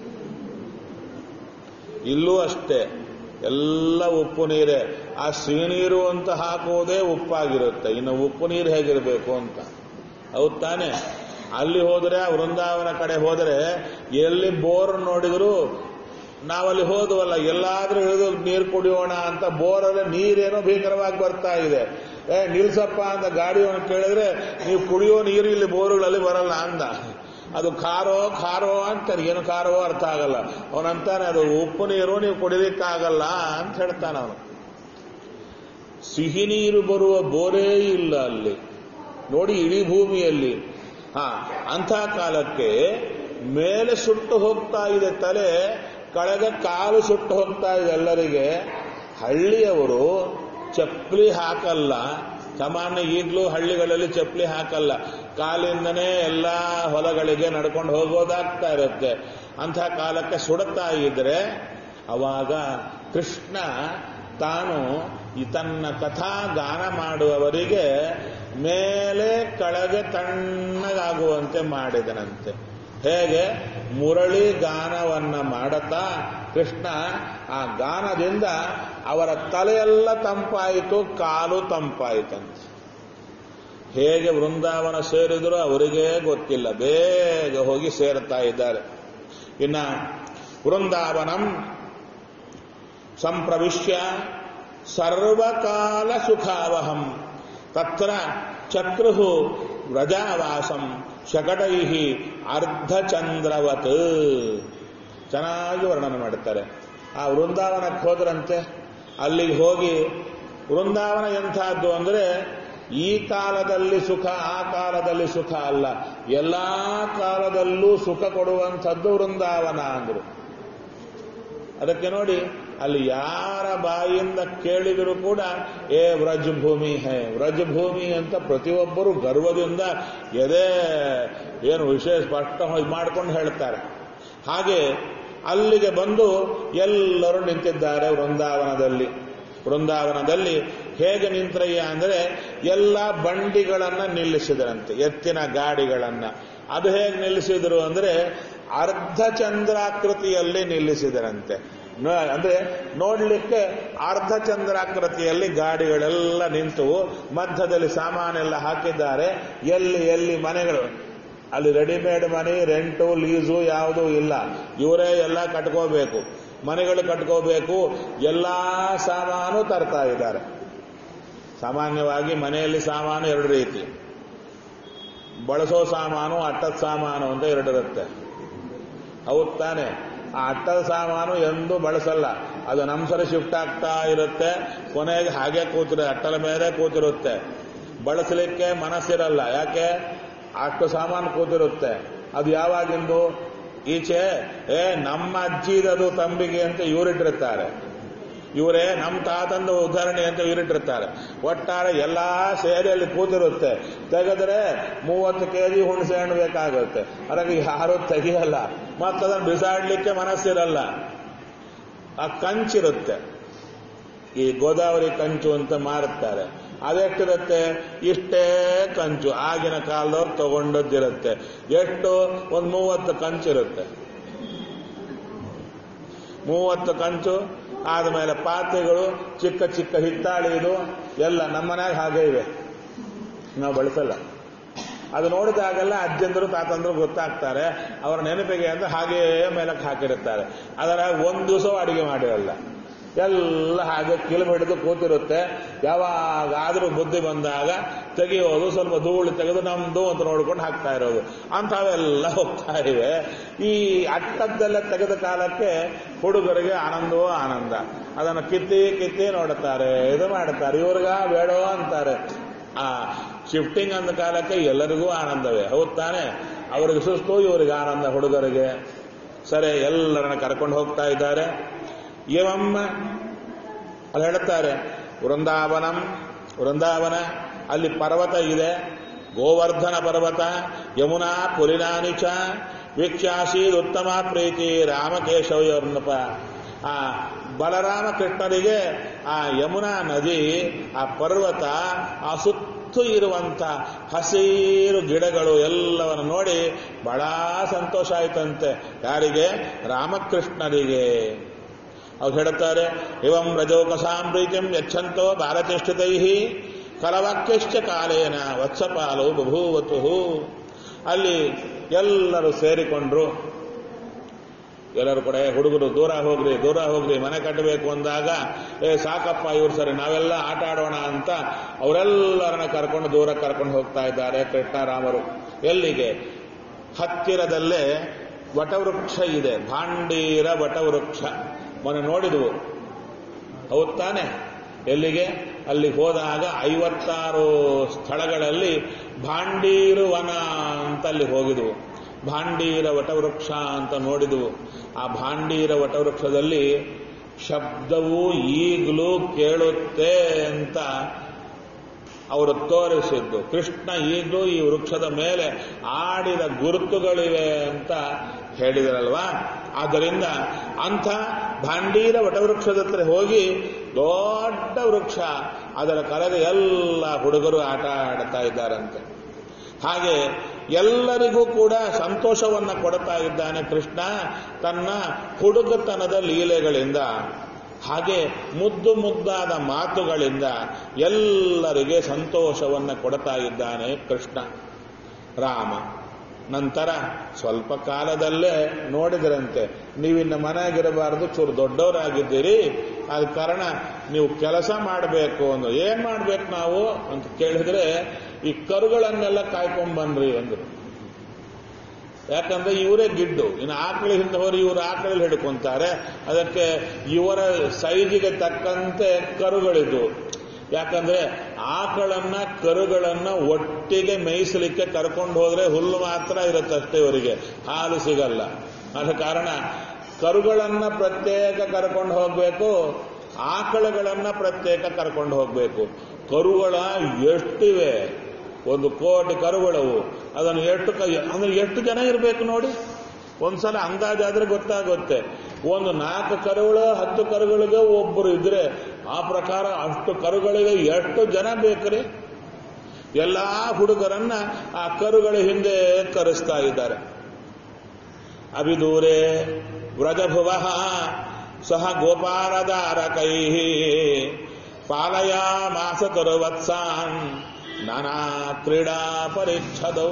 ಇಲ್ಲೂ ಅಷ್ಟೇ ಎಲ್ಲ ಉಪ್ಪು ನೀರೇ ಆ ಸಿಹಿನೀರು ಅಂತ ಹಾಕುವುದೇ ಉಪ್ಪಾಗಿರುತ್ತೆ ಇನ್ನು ಉಪ್ಪು ನೀರು ಹೇಗಿರಬೇಕು ಅಂತ ಹೌದ್ ತಾನೆ ಅಲ್ಲಿ ಹೋದರೆ ವೃಂದಾವನ ಕಡೆ ಹೋದರೆ ಎಲ್ಲಿ ಬೋರ್ ನೋಡಿದ್ರು ನಾವಲ್ಲಿ ಹೋದ್ವಲ್ಲ ಎಲ್ಲಾದ್ರೂ ಇಳಿದು ನೀರು ಕುಡಿಯೋಣ ಅಂತ ಬೋರಲ್ಲಿ ನೀರೇನೋ ಭೀಕರವಾಗಿ ಬರ್ತಾ ಇದೆ ಏ ನಿಲ್ಸಪ್ಪ ಅಂತ ಗಾಡಿಯವನು ಕೇಳಿದ್ರೆ ನೀವು ಕುಡಿಯೋ ನೀರು ಇಲ್ಲಿ ಬೋರುಗಳಲ್ಲಿ ಬರಲ್ಲ ಅಂದ ಅದು ಖಾರೋ ಖಾರೋ ಅಂತಾರೆ ಏನು ಖಾರವೋ ಅರ್ಥ ಆಗಲ್ಲ ಅವನಂತಾನೆ ಅದು ಉಪ್ಪು ನೀರು ನೀವು ಕುಡಿಲಿಕ್ಕಾಗಲ್ಲ ಅಂತ ಹೇಳ್ತಾನೆ ಅವನು ಸಿಹಿ ನೀರು ಬರುವ ಬೋರೇ ಇಲ್ಲ ಅಲ್ಲಿ ನೋಡಿ ಇಡೀ ಭೂಮಿಯಲ್ಲಿ ಹಾ ಅಂಥ ಕಾಲಕ್ಕೆ ಮೇಲೆ ಸುಟ್ಟು ಹೋಗ್ತಾ ಇದೆ ತಲೆ ಕೆಳಗೆ ಕಾಲು ಸುಟ್ಟು ಹೋಗ್ತಾ ಇದೆ ಎಲ್ಲರಿಗೆ ಹಳ್ಳಿಯವರು ಚಪ್ಪಲಿ ಹಾಕಲ್ಲ ಸಾಮಾನ್ಯ ಈಗಲೂ ಹಳ್ಳಿಗಳಲ್ಲಿ ಚಪ್ಪಲಿ ಹಾಕಲ್ಲ ಕಾಲಿಂದನೇ ಎಲ್ಲ ಹೊಲಗಳಿಗೆ ನಡ್ಕೊಂಡು ಹೋಗೋದಾಗ್ತಾ ಇರುತ್ತೆ ಅಂಥ ಕಾಲಕ್ಕೆ ಸುಡುತ್ತಾ ಇದ್ರೆ ಅವಾಗ ಕೃಷ್ಣ ತಾನು ಈ ತನ್ನ ಕಥಾ ಗಾನ ಮಾಡುವವರಿಗೆ ಮೇಲೆ ಕೆಳಗೆ ತಣ್ಣಗಾಗುವಂತೆ ಮಾಡಿದನಂತೆ ಹೇಗೆ ಮುರಳಿ ಗಾನವನ್ನ ಮಾಡುತ್ತಾ ಕೃಷ್ಣ ಆ ಗಾನದಿಂದ ಅವರ ತಲೆಯೆಲ್ಲ ತಂಪಾಯಿತು ಕಾಲು ತಂಪಾಯಿತಂತೆ ಹೇಗೆ ವೃಂದಾವನ ಸೇರಿದ್ರು ಅವರಿಗೇ ಗೊತ್ತಿಲ್ಲ ಬೇಗ ಹೋಗಿ ಸೇರ್ತಾ ಇದ್ದಾರೆ ಇನ್ನ ವೃಂದಾವನಂ ಸಂಪ್ರವಿಶ್ಯ ಸರ್ವಕಾಲ ಸುಖಾವಹಂ ತತ್ರ ಚಕ್ರು ವ್ರಜಾವಾಸಂ ಶಕಟೈ ಅರ್ಧಚಂದ್ರವತ್ ಚೆನ್ನಾಗಿ ವರ್ಣನೆ ಮಾಡುತ್ತಾರೆ ಆ ವೃಂದಾವನಕ್ಕೆ ಹೋದ್ರಂತೆ ಅಲ್ಲಿಗೆ ಹೋಗಿ ವೃಂದಾವನ ಎಂಥದ್ದು ಅಂದರೆ ಈ ಕಾಲದಲ್ಲಿ ಸುಖ ಆ ಕಾಲದಲ್ಲಿ ಸುಖ ಅಲ್ಲ ಎಲ್ಲಾ ಕಾಲದಲ್ಲೂ ಸುಖ ಕೊಡುವಂಥದ್ದು ವೃಂದಾವನ ಅಂದ್ರು ಅದಕ್ಕೆ ನೋಡಿ ಅಲ್ಲಿ ಯಾರ ಬಾಯಿಯಿಂದ ಕೇಳಿದರೂ ಕೂಡ ಏ ವ್ರಜಭೂಮಿ ಹೇ ವ್ರಜಭೂಮಿ ಅಂತ ಪ್ರತಿಯೊಬ್ಬರು ಗರ್ವದಿಂದ ಎದೆ ಏನು ವಿಶೇಷ ಸ್ಪಷ್ಟ ಮಾಡ್ಕೊಂಡು ಹೇಳ್ತಾರೆ ಹಾಗೆ ಅಲ್ಲಿಗೆ ಬಂದು ಎಲ್ಲರೂ ನಿಂತಿದ್ದಾರೆ ವೃಂದಾವನದಲ್ಲಿ ವೃಂದಾವನದಲ್ಲಿ ಹೇಗೆ ನಿಂತ್ರಯ್ಯ ಅಂದರೆ ಎಲ್ಲ ಬಂಡಿಗಳನ್ನ ನಿಲ್ಲಿಸಿದರಂತೆ ಎತ್ತಿನ ಗಾಡಿಗಳನ್ನ ಅದು ಹೇಗೆ ನಿಲ್ಲಿಸಿದರು ಅಂದರೆ ಅರ್ಧ ಚಂದ್ರಾಕೃತಿಯಲ್ಲಿ ನಿಲ್ಲಿಸಿದರಂತೆ ನ- ಅಂದ್ರೆ ನೋಡ್ಲಿಕ್ಕೆ ಅರ್ಧ ಚಂದ್ರಾಕೃತಿಯಲ್ಲಿ ಗಾಡಿಗಳೆಲ್ಲ ನಿಂತು ಮಧ್ಯದಲ್ಲಿ ಸಾಮಾನೆಲ್ಲ ಹಾಕಿದ್ದಾರೆ ಎಲ್ಲಿ ಎಲ್ಲಿ ಮನೆಗಳು ಅಲ್ಲಿ ರೆಡಿಮೇಡ್ ಮನೆ ರೆಂಟು ಲೀಸು ಯಾವುದೂ ಇಲ್ಲ ಇವರೇ ಎಲ್ಲ ಕಟ್ಕೋಬೇಕು ಮನೆಗಳು ಕಟ್ಕೋಬೇಕು ಎಲ್ಲಾ ಸಾಮಾನು ತರ್ತಾ ಇದ್ದಾರೆ ಸಾಮಾನ್ಯವಾಗಿ ಮನೆಯಲ್ಲಿ ಸಾಮಾನು ಎರಡು ರೀತಿ ಬಳಸೋ ಸಾಮಾನು ಅಟ್ಟದ ಸಾಮಾನು ಅಂತ ಎರಡಿರುತ್ತೆ ಹೌದ್ ತಾನೆ ಆ ಅಟ್ಟದ ಸಾಮಾನು ಎಂದೂ ಬಳಸಲ್ಲ ಅದು ನಮ್ಮ ಸರಿ ಶಿಫ್ಟ್ ಆಗ್ತಾ ಇರುತ್ತೆ ಕೊನೆಗೆ ಹಾಗೆ ಕೂತಿರ ಅಟ್ಟದ ಮೇಲೆ ಕೂತಿರುತ್ತೆ ಬಳಸಲಿಕ್ಕೆ ಮನಸ್ಸಿರಲ್ಲ ಯಾಕೆ ಅಷ್ಟು ಸಾಮಾನು ಕೂತಿರುತ್ತೆ ಅದು ಯಾವಾಗಿಂದು ಈಚೆ ಏ ನಮ್ಮ ಅಜ್ಜಿದದು ತಂಬಿಗೆ ಅಂತ ಇವರಿಟ್ಟಿರ್ತಾರೆ ಇವರೇ ನಮ್ಮ ತಾತಂದು ಉದಾಹರಣೆ ಅಂತ ಇವರಿಟ್ಟಿರ್ತಾರೆ ಒಟ್ಟಾರೆ ಎಲ್ಲಾ ಸೇರಿ ಅಲ್ಲಿ ಕೂತಿರುತ್ತೆ ತೆಗೆದ್ರೆ ಮೂವತ್ತು ಕೆ ಜಿ ಹುಣಸೆ ಹಣ್ಣು ಬೇಕಾಗುತ್ತೆ ಅದಕ್ಕೆ ಯಾರು ತೆಗಿಯಲ್ಲ ಮತ್ತದನ್ನು ಬಿಸಾಡ್ಲಿಕ್ಕೆ ಮನಸ್ಸಿರಲ್ಲ ಆ ಕಂಚಿರುತ್ತೆ ಈ ಗೋದಾವರಿ ಕಂಚು ಅಂತ ಮಾರುತ್ತಾರೆ ಅದೆಷ್ಟಿರುತ್ತೆ ಇಷ್ಟೇ ಕಂಚು ಆಗಿನ ಕಾಲದವ್ರು ತಗೊಂಡದ್ದಿರುತ್ತೆ ಎಷ್ಟು ಒಂದು ಮೂವತ್ತು ಕಂಚಿರುತ್ತೆ ಮೂವತ್ತು ಕಂಚು ಆದಮೇಲೆ ಪಾತ್ರೆಗಳು ಚಿಕ್ಕ ಚಿಕ್ಕ ಹಿತ್ತಾಳಿ ಇದು ಎಲ್ಲ ನಮ್ಮನ್ಯಾಗ ಹಾಗೆ ಇವೆ ನಾವು ಬಳಸಲ್ಲ ಅದು ನೋಡಿದಾಗೆಲ್ಲ ಅಜ್ಜಂದರು ತಾತಂದ್ರು ಗೊತ್ತಾಗ್ತಾರೆ ಅವರ ನೆನಪಿಗೆ ಅಂತ ಹಾಗೇ ಮೇಲಕ್ಕೆ ಹಾಕಿರುತ್ತಾರೆ ಅದರ ಒಂದು ದಿವಸ ಅಡಿಗೆ ಮಾಡಿರಲ್ಲ ಎಲ್ಲ ಹಾಗೆ ಕಿಲುಮ ಹಿಡಿದು ಕೂತಿರುತ್ತೆ ಯಾವಾಗಾದ್ರೂ ಬುದ್ಧಿ ಬಂದಾಗ ತೆಗೆಯೋದು ಸ್ವಲ್ಪ ಧೂಳು ತೆಗೆದು ನಮ್ದು ಅಂತ ನೋಡ್ಕೊಂಡು ಹಾಕ್ತಾ ಇರೋದು ಅಂಥವೆಲ್ಲ ಹೋಗ್ತಾ ಇವೆ ಈ ಅಟ್ಟದ್ದೆಲ್ಲ ತೆಗೆದ ಕಾಲಕ್ಕೆ ಹುಡುಗರಿಗೆ ಆನಂದವೋ ಆನಂದ ಅದನ್ನು ಕಿತ್ತಿ ಕಿತ್ತಿ ನೋಡುತ್ತಾರೆ ಇದು ಮಾಡುತ್ತಾರೆ ಇವ್ರಿಗ ಬೇಡೋ ಅಂತಾರೆ ಆ ಶಿಫ್ಟಿಂಗ್ ಅಂದ ಕಾಲಕ್ಕೆ ಎಲ್ಲರಿಗೂ ಆನಂದವೇ ಹೌದ್ ತಾನೆ ಅವರಿಗೆ ಸುಸ್ತು ಇವರಿಗೆ ಆನಂದ ಹುಡುಗರಿಗೆ ಸರಿ ಎಲ್ಲರನ್ನ ಕರ್ಕೊಂಡು ಹೋಗ್ತಾ ಇದ್ದಾರೆ ಏವಮ್ಮ ಅಲ್ಲಿ ಹೇಳುತ್ತಾರೆ ವೃಂದಾವನಂ ವೃಂದಾವನ ಅಲ್ಲಿ ಪರ್ವತ ಇದೆ ಗೋವರ್ಧನ ಪರ್ವತ ಯಮುನಾ ಪುಲಿನಾನಿಚ ವೀಕ್ಷಾಸೀದ್ ಉತ್ತಮ ಪ್ರೀತಿ ರಾಮಕೇಶವಯೋರ್ನಪ ಆ ಬಲರಾಮ ಕೃಷ್ಣರಿಗೆ ಆ ಯಮುನಾ ನದಿ ಆ ಪರ್ವತ ಆ ಸುತ್ತು ಇರುವಂತ ಹಸಿರು ಗಿಡಗಳು ಎಲ್ಲವನ್ನು ನೋಡಿ ಬಹಳ ಸಂತೋಷ ಆಯ್ತಂತೆ ಯಾರಿಗೆ ರಾಮಕೃಷ್ಣರಿಗೆ ಅವ್ರು ಹೇಳುತ್ತಾರೆ ಇವಂ ರಜೋಕಸಾಂ ಪ್ರೀತಿಂ ಯಚ್ಛಂತೋ ಭಾರತಿಷ್ಠಿತೈ ಕಲವಾಕ್ಯಶ್ಚ ಕಾಲೇನ ವತ್ಸಪಾಲು ಬಭೂವತು ಅಲ್ಲಿ ಎಲ್ಲರೂ ಸೇರಿಕೊಂಡ್ರು ಎಲ್ಲರೂ ಕೂಡ "ಏ, ಹುಡುಗರು ದೂರ ಹೋಗ್ರಿ ದೂರ ಹೋಗ್ರಿ ಮನೆ ಕಟ್ಟಬೇಕು ಅಂದಾಗ ಏ ಸಾಕಪ್ಪ ಇವ್ರು ಸರಿ ನಾವೆಲ್ಲ ಆಟ ಆಡೋಣ ಅಂತ ಅವರೆಲ್ಲರನ್ನ ಕರ್ಕೊಂಡು ದೂರ ಕರ್ಕೊಂಡು ಹೋಗ್ತಾ ಇದ್ದಾರೆ ಕೃಷ್ಣರಾಮರು ಎಲ್ಲಿಗೆ ಹತ್ತಿರದಲ್ಲೇ ವಟವೃಕ್ಷ ಇದೆ ಭಾಂಡೀರ ವಟವೃಕ್ಷ ಮೊನ್ನೆ ನೋಡಿದ್ವು ಹೌದ್ ತಾನೆ ಎಲ್ಲಿಗೆ ಅಲ್ಲಿ ಹೋದಾಗ ಐವತ್ತಾರು ಸ್ಥಳಗಳಲ್ಲಿ ಭಾಂಡೀರು ವನ ಅಂತ ಅಲ್ಲಿ ಹೋಗಿದ್ವು ಭಾಂಡೀರ ವಟವೃಕ್ಷ ಅಂತ ನೋಡಿದ್ವು ಆ ಭಾಂಡೀರ ವಟವೃಕ್ಷದಲ್ಲಿ ಶಬ್ದವು ಈಗಲೂ ಕೇಳುತ್ತೆ ಅಂತ ಅವರು ತೋರಿಸಿದ್ದು ಕೃಷ್ಣ ಈಗಲೂ ಈ ವೃಕ್ಷದ ಮೇಲೆ ಆಡಿದ ಗುರುತುಗಳಿವೆ ಅಂತ ಹೇಳಿದರಲ್ವಾ ಆದ್ದರಿಂದ ಅಂಥ ಭಾಂಡೀರ ವಟವೃಕ್ಷದ ಹತ್ರ ಹೋಗಿ ದೊಡ್ಡ ವೃಕ್ಷ ಅದರ ಕರೆಗೆ ಎಲ್ಲ ಹುಡುಗರು ಆಟ ಆಡ್ತಾ ಇದ್ದಾರಂತೆ ಹಾಗೆ ಎಲ್ಲರಿಗೂ ಕೂಡ ಸಂತೋಷವನ್ನ ಕೊಡ್ತಾ ಇದ್ದಾನೆ ಕೃಷ್ಣ ತನ್ನ ಹುಡುಗತನದ ಲೀಲೆಗಳಿಂದ ಹಾಗೆ ಮುದ್ದು ಮುದ್ದಾದ ಮಾತುಗಳಿಂದ ಎಲ್ಲರಿಗೆ ಸಂತೋಷವನ್ನ ಕೊಡ್ತಾ ಇದ್ದಾನೆ ಕೃಷ್ಣ ರಾಮ ನಂತರ ಸ್ವಲ್ಪ ಕಾಲದಲ್ಲೇ ನೋಡಿದ್ರಂತೆ ನೀವಿನ್ನ ಮನೆಯಾಗಿರಬಾರದು ಚೂರು ದೊಡ್ಡವರಾಗಿದ್ದೀರಿ ಆದ ಕಾರಣ ನೀವು ಕೆಲಸ ಮಾಡಬೇಕು ಅಂದ್ರು ಏನ್ ಮಾಡ್ಬೇಕು ನಾವು ಅಂತ ಕೇಳಿದ್ರೆ ಈ ಕರುಗಳನ್ನೆಲ್ಲ ಕಾಯ್ಕೊಂಡ್ಬನ್ರಿ ಅಂದ್ರು ಯಾಕಂದ್ರೆ ಇವರೇ ಗಿಡ್ಡು ಇನ್ನು ಆಕಳಿ ಹಿಂದೆ ಹೋರಿ ಇವರು ಆಕಳಲ್ಲಿ ಹಿಡ್ಕೊಂತಾರೆ ಅದಕ್ಕೆ ಇವರ ಸೈಜಿಗೆ ತಕ್ಕಂತೆ ಕರುಗಳಿದ್ವು ಯಾಕಂದ್ರೆ ಆಕಳನ್ನ ಕರುಗಳನ್ನ ಒಟ್ಟಿಗೆ ಮೇಯಿಸಲಿಕ್ಕೆ ಕರ್ಕೊಂಡು ಹೋದ್ರೆ ಹುಲ್ಲು ಮಾತ್ರ ಇರುತ್ತೆ ಅಷ್ಟೇ ಇವರಿಗೆ ಹಾಲು ಸಿಗಲ್ಲ ಆದ ಕಾರಣ ಕರುಗಳನ್ನ ಪ್ರತ್ಯೇಕ ಕರ್ಕೊಂಡು ಹೋಗ್ಬೇಕು ಆಕಳುಗಳನ್ನ ಪ್ರತ್ಯೇಕ ಕರ್ಕೊಂಡು ಹೋಗ್ಬೇಕು ಕರುಗಳ ಎಷ್ಟಿವೆ ಒಂದು ಕೋಟಿ ಕರುಗಳವು ಅದನ್ನು ಎಷ್ಟು ಕ ಅಂದ್ರೆ ಎಷ್ಟು ಜನ ಇರಬೇಕು ನೋಡಿ ಒಂದ್ಸಲ ಅಂದಾಜಾದ್ರೆ ಗೊತ್ತಾಗುತ್ತೆ ಒಂದು ನಾಲ್ಕು ಕರುಗಳು ಹತ್ತು ಕರುಗಳಿಗೆ ಒಬ್ಬರು ಇದ್ರೆ ಆ ಪ್ರಕಾರ ಅಷ್ಟು ಕರುಗಳಿಗೆ ಎಷ್ಟು ಜನ ಬೇಕ್ರಿ ಎಲ್ಲಾ ಹುಡುಗರನ್ನ ಆ ಕರುಗಳ ಹಿಂದೆ ಕರೆಸ್ತಾ ಇದ್ದಾರೆ ಅಭಿದೂರೆ ವ್ರಜಭುವ ಸಹ ಗೋಪಾಲದಾರಕೈ ಪಾಲಯಾಮಾಸ ತರುವತ್ಸಾನ್ ನಾನಾ ಕ್ರೀಡಾ ಪರಿಚ್ಛದೌ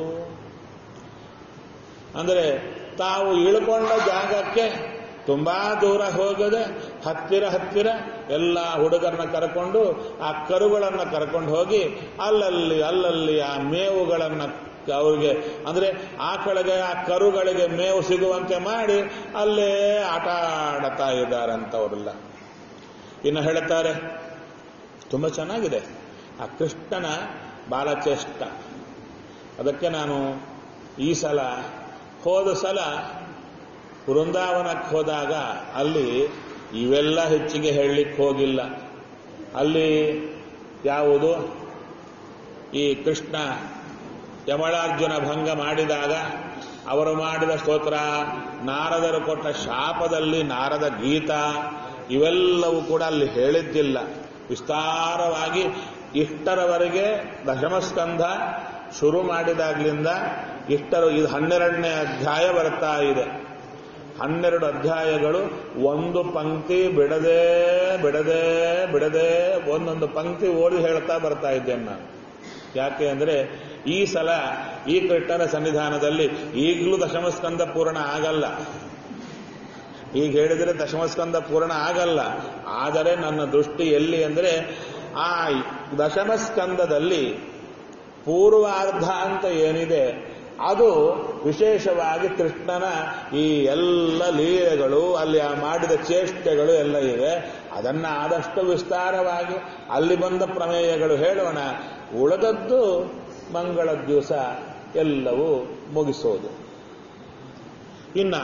ಅಂದರೆ ತಾವು ಇಳ್ಕೊಂಡ ಜಾಗಕ್ಕೆ ತುಂಬಾ ದೂರ ಹೋಗದೆ ಹತ್ತಿರ ಹತ್ತಿರ ಎಲ್ಲ ಹುಡುಗರನ್ನ ಕರ್ಕೊಂಡು ಆ ಕರುಗಳನ್ನ ಕರ್ಕೊಂಡು ಹೋಗಿ ಅಲ್ಲಲ್ಲಿ ಅಲ್ಲಲ್ಲಿ ಆ ಮೇವುಗಳನ್ನ ಅವ್ರಿಗೆ ಅಂದ್ರೆ ಆಕಳಿಗೆ ಆ ಕರುಗಳಿಗೆ ಮೇವು ಸಿಗುವಂತೆ ಮಾಡಿ ಅಲ್ಲೇ ಆಟ ಆಡ್ತಾ ಇದ್ದಾರಂತವರೆಲ್ಲ ಇನ್ನು ಹೇಳುತ್ತಾರೆ ತುಂಬ ಚೆನ್ನಾಗಿದೆ ಆ ಕೃಷ್ಣನ ಬಾಲಚೇಷ್ಟ ಅದಕ್ಕೆ ನಾನು ಈ ಸಲ ಹೋದ ಸಲ ವೃಂದಾವನಕ್ಕೆ ಹೋದಾಗ ಅಲ್ಲಿ ಇವೆಲ್ಲ ಹೆಚ್ಚಿಗೆ ಹೇಳಲಿಕ್ಕೆ ಹೋಗಿಲ್ಲ ಅಲ್ಲಿ ಯಾವುದು ಈ ಕೃಷ್ಣ ಯಮಳಾರ್ಜುನ ಭಂಗ ಮಾಡಿದಾಗ ಅವರು ಮಾಡಿದ ಸ್ತೋತ್ರ ನಾರದರು ಕೊಟ್ಟ ಶಾಪದಲ್ಲಿ ನಾರದ ಗೀತ ಇವೆಲ್ಲವೂ ಕೂಡ ಅಲ್ಲಿ ಹೇಳಿದ್ದಿಲ್ಲ ವಿಸ್ತಾರವಾಗಿ ಇಷ್ಟರವರೆಗೆ ದಶಮಸ್ಕಂಧ ಶುರು ಮಾಡಿದಾಗ್ಲಿಂದ ಇಷ್ಟರು ಇದು ಹನ್ನೆರಡನೇ ಅಧ್ಯಾಯ ಬರ್ತಾ ಇದೆ ಹನ್ನೆರಡು ಅಧ್ಯಾಯಗಳು ಒಂದು ಪಂಕ್ತಿ ಬಿಡದೆ ಬಿಡದೆ ಬಿಡದೆ ಒಂದೊಂದು ಪಂಕ್ತಿ ಓದಿ ಹೇಳ್ತಾ ಬರ್ತಾ ಇದ್ದೇನೆ ನಾನು ಯಾಕೆ ಅಂದ್ರೆ ಈ ಸಲ ಈ ಕೃಷ್ಣನ ಸನ್ನಿಧಾನದಲ್ಲಿ ಈಗಲೂ ದಶಮಸ್ಕಂದ ಪೂರ್ಣ ಆಗಲ್ಲ ಈಗ ಹೇಳಿದರೆ ದಶಮಸ್ಕಂದ ಪೂರ್ಣ ಆಗಲ್ಲ ಆದರೆ ನನ್ನ ದೃಷ್ಟಿ ಎಲ್ಲಿ ಅಂದ್ರೆ ಆ ದಶಮಸ್ಕಂದದಲ್ಲಿ ಪೂರ್ವಾರ್ಧ ಅಂತ ಏನಿದೆ ಅದು ವಿಶೇಷವಾಗಿ ಕೃಷ್ಣನ ಈ ಎಲ್ಲ ಲೀಲೆಗಳು ಅಲ್ಲಿ ಆ ಮಾಡಿದ ಚೇಷ್ಟೆಗಳು ಎಲ್ಲ ಇವೆ ಅದನ್ನ ಆದಷ್ಟು ವಿಸ್ತಾರವಾಗಿ ಅಲ್ಲಿ ಬಂದ ಪ್ರಮೇಯಗಳು ಹೇಳೋಣ ಉಳಿದದ್ದು ಮಂಗಳ ದಿವಸ ಎಲ್ಲವೂ ಮುಗಿಸೋದು ಇನ್ನ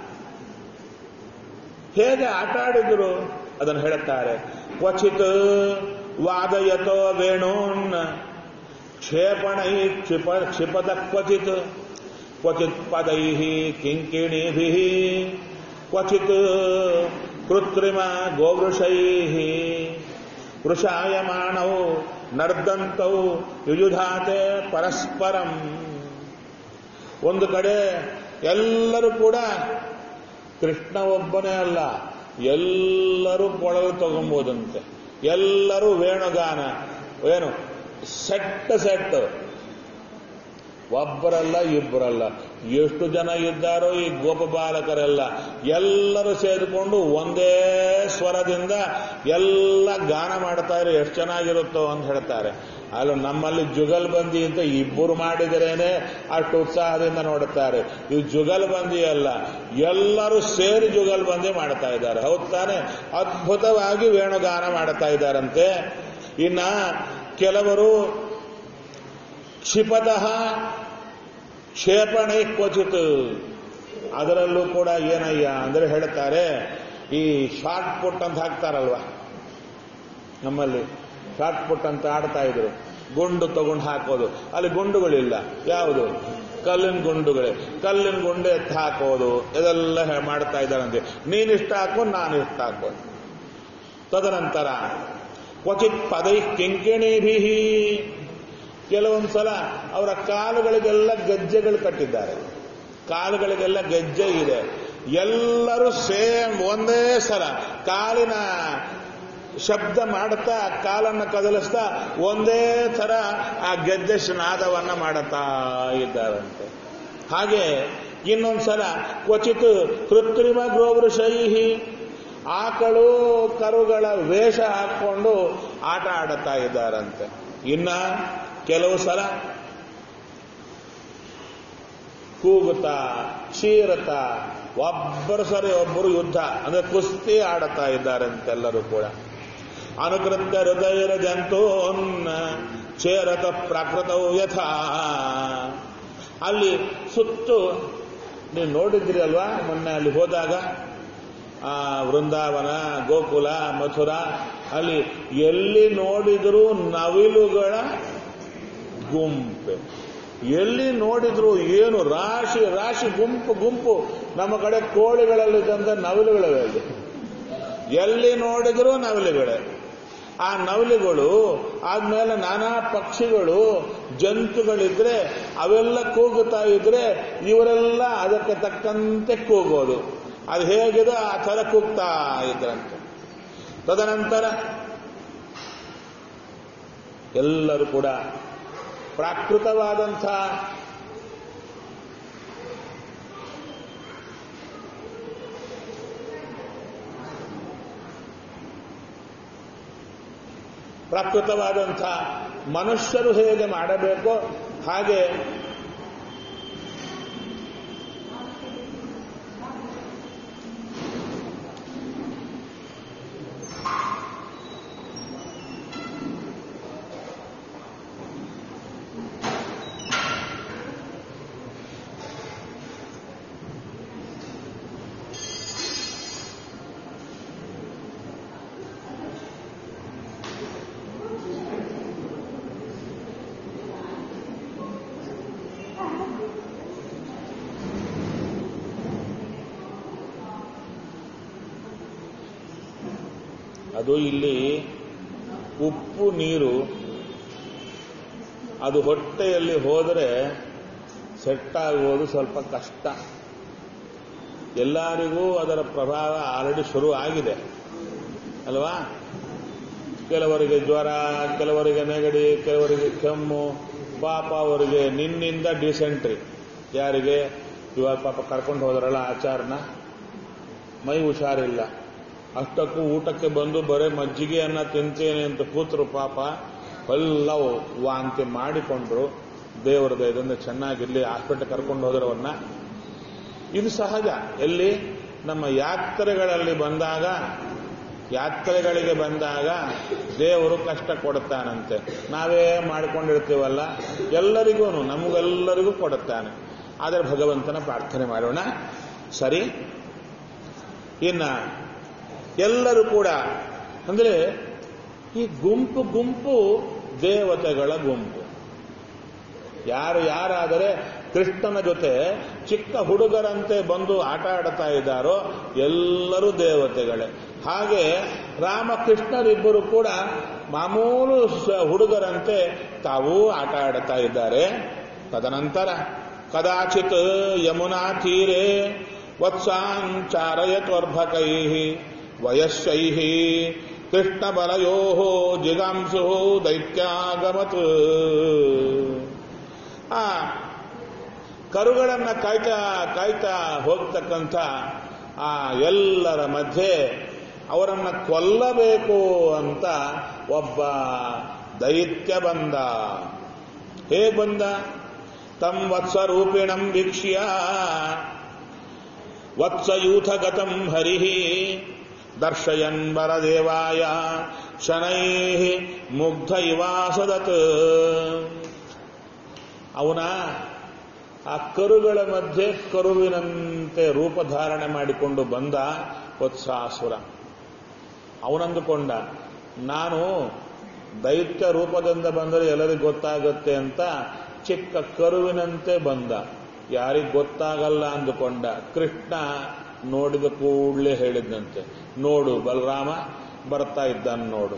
ಹೇಗೆ ಆಟ ಆಡಿದ್ರು ಅದನ್ನು ಹೇಳುತ್ತಾರೆ ಕ್ವಚಿತ್ ವಾದಯತೋ ವೇಣೂನ್ ಕ್ಷೇಪಣೈ ಕ್ಷಿಪ ಕ್ಷಿಪದ ಕ್ವಚಿತ್ ಕ್ವಚಿತ್ ಪದೈ ಕಿಂಕಿಣಿಭಿ ಕ್ವಚಿತ್ ಕೃತ್ರಿಮ ಗೋವೃಷೈ ವೃಷಾಯಮಾಣೌ ನರ್ದಂತೌ ಯುಜುಧಾತೆ ಪರಸ್ಪರಂ ಒಂದು ಕಡೆ ಎಲ್ಲರೂ ಕೂಡ ಕೃಷ್ಣ ಒಬ್ಬನೇ ಅಲ್ಲ ಎಲ್ಲರೂ ಕೊಳಲು ತಗೊಂಬೋದಂತೆ ಎಲ್ಲರೂ ವೇಣುಗಾನ ಏನು ಸೆಟ್ ಸೆಟ್ ಒಬ್ಬರಲ್ಲ ಇಬ್ಬರಲ್ಲ ಎಷ್ಟು ಜನ ಇದ್ದಾರೋ ಈ ಗೋಪ ಬಾಲಕರೆಲ್ಲ ಎಲ್ಲರೂ ಸೇರಿಕೊಂಡು ಒಂದೇ ಸ್ವರದಿಂದ ಎಲ್ಲ ಗಾನ ಮಾಡ್ತಾ ಇರೋ ಎಷ್ಟು ಚೆನ್ನಾಗಿರುತ್ತೋ ಅಂತ ಹೇಳ್ತಾರೆ ಅಲ್ಲ ನಮ್ಮಲ್ಲಿ ಜುಗಲ್ಬಂದಿ ಅಂತ ಇಬ್ಬರು ಮಾಡಿದರೇನೆ ಅಷ್ಟು ಉತ್ಸಾಹದಿಂದ ನೋಡುತ್ತಾರೆ ಇದು ಜುಗಲ್ಬಂದಿ ಅಲ್ಲ ಎಲ್ಲರೂ ಸೇರಿ ಜುಗಲ್ಬಂದಿ ಮಾಡ್ತಾ ಇದ್ದಾರೆ ಹೌದು ತಾನೆ ಅದ್ಭುತವಾಗಿ ವೇಣುಗಾನ ಮಾಡ್ತಾ ಇದ್ದಾರಂತೆ ಇನ್ನ ಕೆಲವರು ಕ್ಷಿಪತಃ ಕ್ಷೇಪಣೆ ಕ್ವಚಿತ್ ಅದರಲ್ಲೂ ಕೂಡ ಏನಯ್ಯ ಅಂದ್ರೆ ಹೇಳ್ತಾರೆ ಈ ಶಾರ್ಟ್ ಪುಟ್ ಅಂತ ಹಾಕ್ತಾರಲ್ವಾ ನಮ್ಮಲ್ಲಿ ಶಾರ್ಟ್ ಪುಟ್ ಅಂತ ಆಡ್ತಾ ಇದ್ರು ಗುಂಡು ತಗೊಂಡು ಹಾಕೋದು ಅಲ್ಲಿ ಗುಂಡುಗಳಿಲ್ಲ ಯಾವುದು ಕಲ್ಲಿನ ಗುಂಡುಗಳೇ ಕಲ್ಲಿನ ಗುಂಡು ಎತ್ತು ಹಾಕೋದು ಇದೆಲ್ಲ ಹೇ- ಮಾಡ್ತಾ ಇದ್ದಾರಂತೆ ನೀನಿಷ್ಟ ಹಾಕೋ ನಾನು ಇಷ್ಟ ಹಾಕೋದು ತದನಂತರ ಕ್ವಚಿತ್ ಪದೈ ಕಿಂಕಿಣಿಭಿ ಕೆಲವೊಂದ್ಸಲ ಅವರ ಕಾಲುಗಳಿಗೆಲ್ಲ ಗೆಜ್ಜೆಗಳು ಕಟ್ಟಿದ್ದಾರೆ ಕಾಲುಗಳಿಗೆಲ್ಲ ಗೆಜ್ಜೆ ಇದೆ ಎಲ್ಲರೂ ಸೇಮ್ ಒಂದೇ ಸಲ ಕಾಲಿನ ಶಬ್ದ ಮಾಡುತ್ತಾ ಕಾಲನ್ನು ಕದಲಿಸ್ತಾ ಒಂದೇ ತರ ಆ ಗೆಜ್ಜೆ ನಾದವನ್ನ ಮಾಡುತ್ತಾ ಇದ್ದಾರಂತೆ ಹಾಗೆ ಇನ್ನೊಂದ್ಸಲ ಕ್ವಚಿತ್ ಕೃತ್ರಿಮ ಗೋವೃಷೈಹಿ ಆಕಳು ಕರುಗಳ ವೇಷ ಹಾಕೊಂಡು ಆಟ ಆಡುತ್ತಾ ಇದ್ದಾರಂತೆ ಇನ್ನ ಕೆಲವು ಸಲ ಕೂಗುತ್ತಾ ಚೀರತಾ ಒಬ್ಬರು ಸರಿ ಒಬ್ಬರು ಯುದ್ಧ ಅಂದ್ರೆ ಕುಸ್ತಿ ಆಡುತ್ತಾ ಇದ್ದಾರಂತೆಲ್ಲರೂ ಕೂಡ ಅನುಕೃತ್ಯ ಹೃದಯರ ಜಂತೋನ್ನ ಚೇರತ ಪ್ರಾಕೃತವು ಯಥಾ ಅಲ್ಲಿ ಸುತ್ತು ನೀವು ನೋಡಿದ್ರಿ ಅಲ್ವಾ ಮೊನ್ನೆ ಅಲ್ಲಿ ಹೋದಾಗ ಆ ವೃಂದಾವನ ಗೋಕುಲ ಮಥುರಾ ಅಲ್ಲಿ ಎಲ್ಲಿ ನೋಡಿದರೂ ನವಿಲುಗಳ ಗುಂಪೆ ಎಲ್ಲಿ ನೋಡಿದ್ರು ಏನು ರಾಶಿ ರಾಶಿ ಗುಂಪು ಗುಂಪು ನಮ್ಮ ಕಡೆ ಕೋಳಿಗಳಲ್ಲಿದ್ದಂತ ನವಿಲುಗಳಿವೆ ಅಲ್ಲಿ ಎಲ್ಲಿ ನೋಡಿದ್ರು ನವಿಲುಗಳೇ ಆ ನವಿಲುಗಳು ಆದ್ಮೇಲೆ ನಾನಾ ಪಕ್ಷಿಗಳು ಜಂತುಗಳಿದ್ರೆ ಅವೆಲ್ಲ ಕೂಗುತ್ತಾ ಇದ್ರೆ ಇವರೆಲ್ಲ ಅದಕ್ಕೆ ತಕ್ಕಂತೆ ಕೂಗೋದು ಅದು ಹೇಗಿದೆ ಆ ಥರ ಕೂಗ್ತಾ ಇದ್ರಂತೆ ತದನಂತರ ಎಲ್ಲರೂ ಕೂಡ ಪ್ರಾಕೃತವಾದಂಥ ಪ್ರಾಕೃತವಾದಂಥ ಮನುಷ್ಯರು ಹೇಗೆ ಮಾಡಬೇಕೋ ಹಾಗೆ ಅದು ಇಲ್ಲಿ ಉಪ್ಪು ನೀರು ಅದು ಹೊಟ್ಟೆಯಲ್ಲಿ ಹೋದರೆ ಸೆಟ್ ಆಗುವುದು ಸ್ವಲ್ಪ ಕಷ್ಟ ಎಲ್ಲರಿಗೂ ಅದರ ಪ್ರಭಾವ ಆಲ್ರೆಡಿ ಶುರು ಆಗಿದೆ ಅಲ್ವಾ ಕೆಲವರಿಗೆ ಜ್ವರ ಕೆಲವರಿಗೆ ನೆಗಡಿ ಕೆಲವರಿಗೆ ಕೆಮ್ಮು ಪಾಪ ಅವರಿಗೆ ನಿನ್ನಿಂದ ಡಿಸೆಂಟ್ರಿ ಯಾರಿಗೆ ಇವಾಗ ಪಾಪ ಕರ್ಕೊಂಡು ಹೋದ್ರಲ್ಲ ಆಚಾರನ ಮೈ ಹುಷಾರಿಲ್ಲ ಅಷ್ಟಕ್ಕೂ ಊಟಕ್ಕೆ ಬಂದು ಬರೀ ಮಜ್ಜಿಗೆಯನ್ನ ತಿಂತೇನೆ ಅಂತ ಕೂತರು ಪಾಪ ಎಲ್ಲ ವಾಂತಿ ಮಾಡಿಕೊಂಡ್ರು ದೇವರ ದಯದಿಂದ ಚೆನ್ನಾಗಿರ್ಲಿ ಹಾಸ್ಪಿಟಲ್ ಕರ್ಕೊಂಡು ಹೋದ್ರವನ್ನ ಇದು ಸಹಜ ಎಲ್ಲಿ ನಮ್ಮ ಯಾತ್ರೆಗಳಲ್ಲಿ ಬಂದಾಗ ಯಾತ್ರೆಗಳಿಗೆ ಬಂದಾಗ ದೇವರು ಕಷ್ಟ ಕೊಡುತ್ತಾನಂತೆ ನಾವೇ ಮಾಡಿಕೊಂಡಿರ್ತೀವಲ್ಲ ಎಲ್ಲರಿಗೂ ನಮಗೆಲ್ಲರಿಗೂ ಕೊಡುತ್ತಾನೆ ಆದರೆ ಭಗವಂತನ ಪ್ರಾರ್ಥನೆ ಮಾಡೋಣ ಸರಿ ಇನ್ನ ಎಲ್ಲರೂ ಕೂಡ ಅಂದ್ರೆ ಈ ಗುಂಪು ಗುಂಪು ದೇವತೆಗಳ ಗುಂಪು ಯಾರು ಯಾರಾದರೆ ಕೃಷ್ಣನ ಜೊತೆ ಚಿಕ್ಕ ಹುಡುಗರಂತೆ ಬಂದು ಆಟ ಆಡ್ತಾ ಇದ್ದಾರೋ ಎಲ್ಲರೂ ದೇವತೆಗಳೇ ಹಾಗೆ ರಾಮಕೃಷ್ಣರಿಬ್ಬರು ಕೂಡ ಮಾಮೂಲು ಸ- ಹುಡುಗರಂತೆ ತಾವೂ ಆಟ ಆಡ್ತಾ ಇದ್ದಾರೆ ತದನಂತರ ಕದಾಚಿತ್ ಯಮುನಾ ತೀರೆ ವತ್ಸಾಂಚಾರಯತ್ವರ್ಭಕೈ ವಯಸ್ಸೈ ಕೃಷ್ಣ ಬಲಯೋ ಜಿಗಾಂಸು ದೈತ್ಯಾಗಮತ್ ಆ ಕರುಗಳನ್ನ ಕಾಯ್ತಾ ಕಾಯ್ತಾ ಹೋಗ್ತಕ್ಕಂಥ ಆ ಎಲ್ಲರ ಮಧ್ಯೆ ಅವರನ್ನ ಕೊಲ್ಲಬೇಕು ಅಂತ ಒಬ್ಬ ದೈತ್ಯ ಬಂದ ಹೇಗೆ ಬಂದ ತಂ ವತ್ಸರೂಪಿಣಂ ವೀಕ್ಷ್ಯ ವತ್ಸಯೂಥಗತಂ ಹರಿ ದರ್ಶಯನ್ ವರದೇವಾಯ ಶನೈ ಮುಗ್ಧ ಇವಾಸದತ್ ಅವನ ಆ ಕರುಗಳ ಮಧ್ಯೆ ಕರುವಿನಂತೆ ರೂಪಧಾರಣೆ ಮಾಡಿಕೊಂಡು ಬಂದ ವತ್ಸಾಸುರ ಅವನಂದುಕೊಂಡ ನಾನು ದೈತ್ಯ ರೂಪದಿಂದ ಬಂದರೆ ಎಲ್ಲರಿಗೂ ಗೊತ್ತಾಗುತ್ತೆ ಅಂತ ಚಿಕ್ಕ ಕರುವಿನಂತೆ ಬಂದ ಯಾರಿಗ್ ಗೊತ್ತಾಗಲ್ಲ ಅಂದುಕೊಂಡ ಕೃಷ್ಣ ನೋಡಿದ ಕೂಡಲೇ ಹೇಳಿದ್ನಂತೆ ನೋಡು ಬಲರಾಮ ಬರ್ತಾ ಇದ್ದಾನೆ ನೋಡು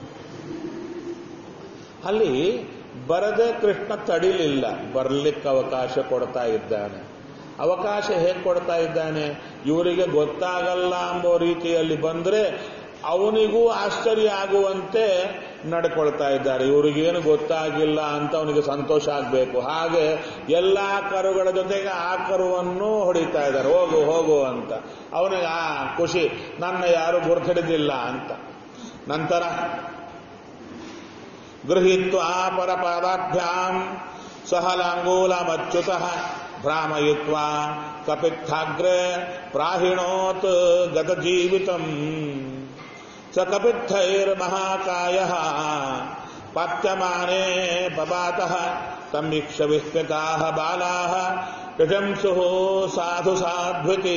ಅಲ್ಲಿ ಬರದೆ ಕೃಷ್ಣ ತಡಿಲಿಲ್ಲ ಬರ್ಲಿಕ್ಕೆ ಅವಕಾಶ ಕೊಡ್ತಾ ಇದ್ದಾನೆ ಅವಕಾಶ ಹೇಗೆ ಕೊಡ್ತಾ ಇದ್ದಾನೆ ಇವರಿಗೆ ಗೊತ್ತಾಗಲ್ಲ ಎಂಬ ರೀತಿಯಲ್ಲಿ ಬಂದ್ರೆ ಅವನಿಗೂ ಆಶ್ಚರ್ಯ ಆಗುವಂತೆ ನಡ್ಕೊಳ್ತಾ ಇದ್ದಾರೆ ಇವರಿಗೇನು ಗೊತ್ತಾಗಿಲ್ಲ ಅಂತ ಅವನಿಗೆ ಸಂತೋಷ ಆಗಬೇಕು ಹಾಗೆ ಎಲ್ಲಾ ಕರುಗಳ ಜೊತೆಗೆ ಆ ಕರುವನ್ನು ಹೊಡಿತಾ ಇದ್ದಾರೆ ಹೋಗು ಹೋಗು ಅಂತ ಅವನಿಗೆ ಆ ಖುಷಿ ನನ್ನ ಯಾರು ಗುರ್ತಿಡಿದಿಲ್ಲ ಅಂತ ನಂತರ ಗೃಹೀತ್ವಾ ಪರಪಾದಾಭ್ಯಾಂ ಸಹ ಲಾಂಗೂಲಮಚ್ಯುತಃ ಭ್ರಾಮಯಿತ್ವಾ ಕಪಿತ್ಥಾಗ್ರೆ ಪ್ರಾಹಿಣೋತ್ ಗತಜೀವಿತಂ ಸ ಕಪಿತ್ಥೈರ್ಮಹಾಕಾಯಃ ಪಾತ್ಯಮಾನೆ ಪಪಾತಃ ತಮ್ಮೀಕ್ಷ ವಿಸ್ಮಿತಾಃ ಬಾಲಾಃ ಪ್ರಶಂಸುಃ ಸಾಧು ಸಾಧ್ವಿತಿ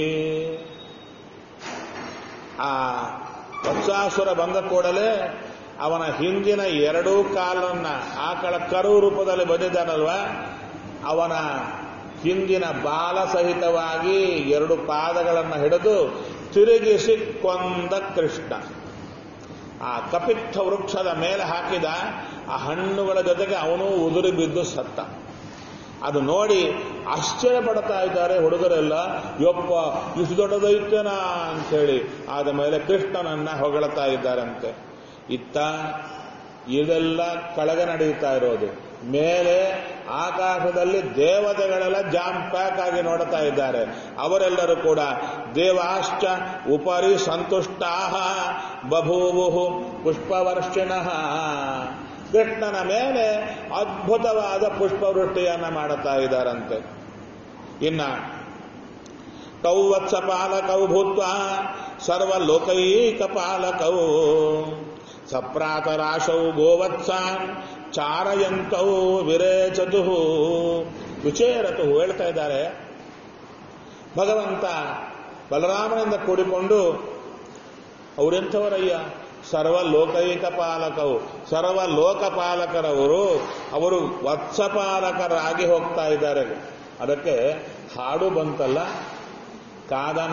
ಆ ವತ್ಸಾಸುರ ಬಂದ ಕೂಡಲೇ ಅವನ ಹಿಂದಿನ ಎರಡೂ ಕಾಲನ್ನ ಆಕಳ ಕರು ರೂಪದಲ್ಲಿ ಬಂದಿದ್ದಾನಲ್ವ ಅವನ ಹಿಂದಿನ ಬಾಲ ಸಹಿತವಾಗಿ ಎರಡು ಪಾದಗಳನ್ನು ಹಿಡಿದು ತಿರುಗಿಸಿ ಕೊಂದ ಕೃಷ್ಣ ಆ ಕಪಿತ್ಥ ವೃಕ್ಷದ ಮೇಲೆ ಹಾಕಿದ ಆ ಹಣ್ಣುಗಳ ಜೊತೆಗೆ ಅವನು ಉದುರಿ ಬಿದ್ದು ಸತ್ತ ಅದು ನೋಡಿ ಆಶ್ಚರ್ಯ ಪಡ್ತಾ ಇದ್ದಾರೆ ಹುಡುಗರೆಲ್ಲ ಯಪ್ಪ ಇಷ್ಟು ದೊಡ್ಡದೈತೇನಾ ಅಂಥೇಳಿ ಆದ ಮೇಲೆ ಕೃಷ್ಣನನ್ನ ಹೊಗಳ್ತಾ ಇದ್ದಾರಂತೆ ಇತ್ತ ಇದೆಲ್ಲ ಕೆಳಗೆ ನಡೀತಾ ಇರೋದು ಮೇಲೆ ಆಕಾಶದಲ್ಲಿ ದೇವತೆಗಳೆಲ್ಲ ಜಾಮ್ ಪ್ಯಾಕ್ ಆಗಿ ನೋಡ್ತಾ ಇದ್ದಾರೆ ಅವರೆಲ್ಲರೂ ಕೂಡ ದೇವಾಶ್ಚ ಉಪರಿ ಸಂತುಷ್ಟಾ ಬಭೂವು ಪುಷ್ಪವರ್ಷಿಣಃ ಕೃಷ್ಣನ ಮೇಲೆ ಅದ್ಭುತವಾದ ಪುಷ್ಪವೃಷ್ಟಿಯನ್ನ ಮಾಡುತ್ತಾ ಇದ್ದಾರಂತೆ ಇನ್ನ ಕೌ ವತ್ಸ ಪಾಲಕೌ ಭೂತ್ವ ಸರ್ವಲೋಕೈಕ ಪಾಲಕೌ ಸಪ್ರಾತರಾಶೌ ಗೋವತ್ಸಾನ್ ಚಾರಯಂತೌ ವಿರೇಚತು ವಿಚೇರತು ಹೇಳ್ತಾ ಇದ್ದಾರೆ ಭಗವಂತ ಬಲರಾಮನಿಂದ ಕೂಡಿಕೊಂಡು ಅವರೆಂಥವರಯ್ಯ ಸರ್ವ ಲೋಕೈಕ ಪಾಲಕವು ಸರ್ವ ಲೋಕಪಾಲಕರವರು ಅವರು ವತ್ಸಪಾಲಕರಾಗಿ ಹೋಗ್ತಾ ಇದ್ದಾರೆ ಅದಕ್ಕೆ ಹಾಡು ಬಂತಲ್ಲ ಕಾದನ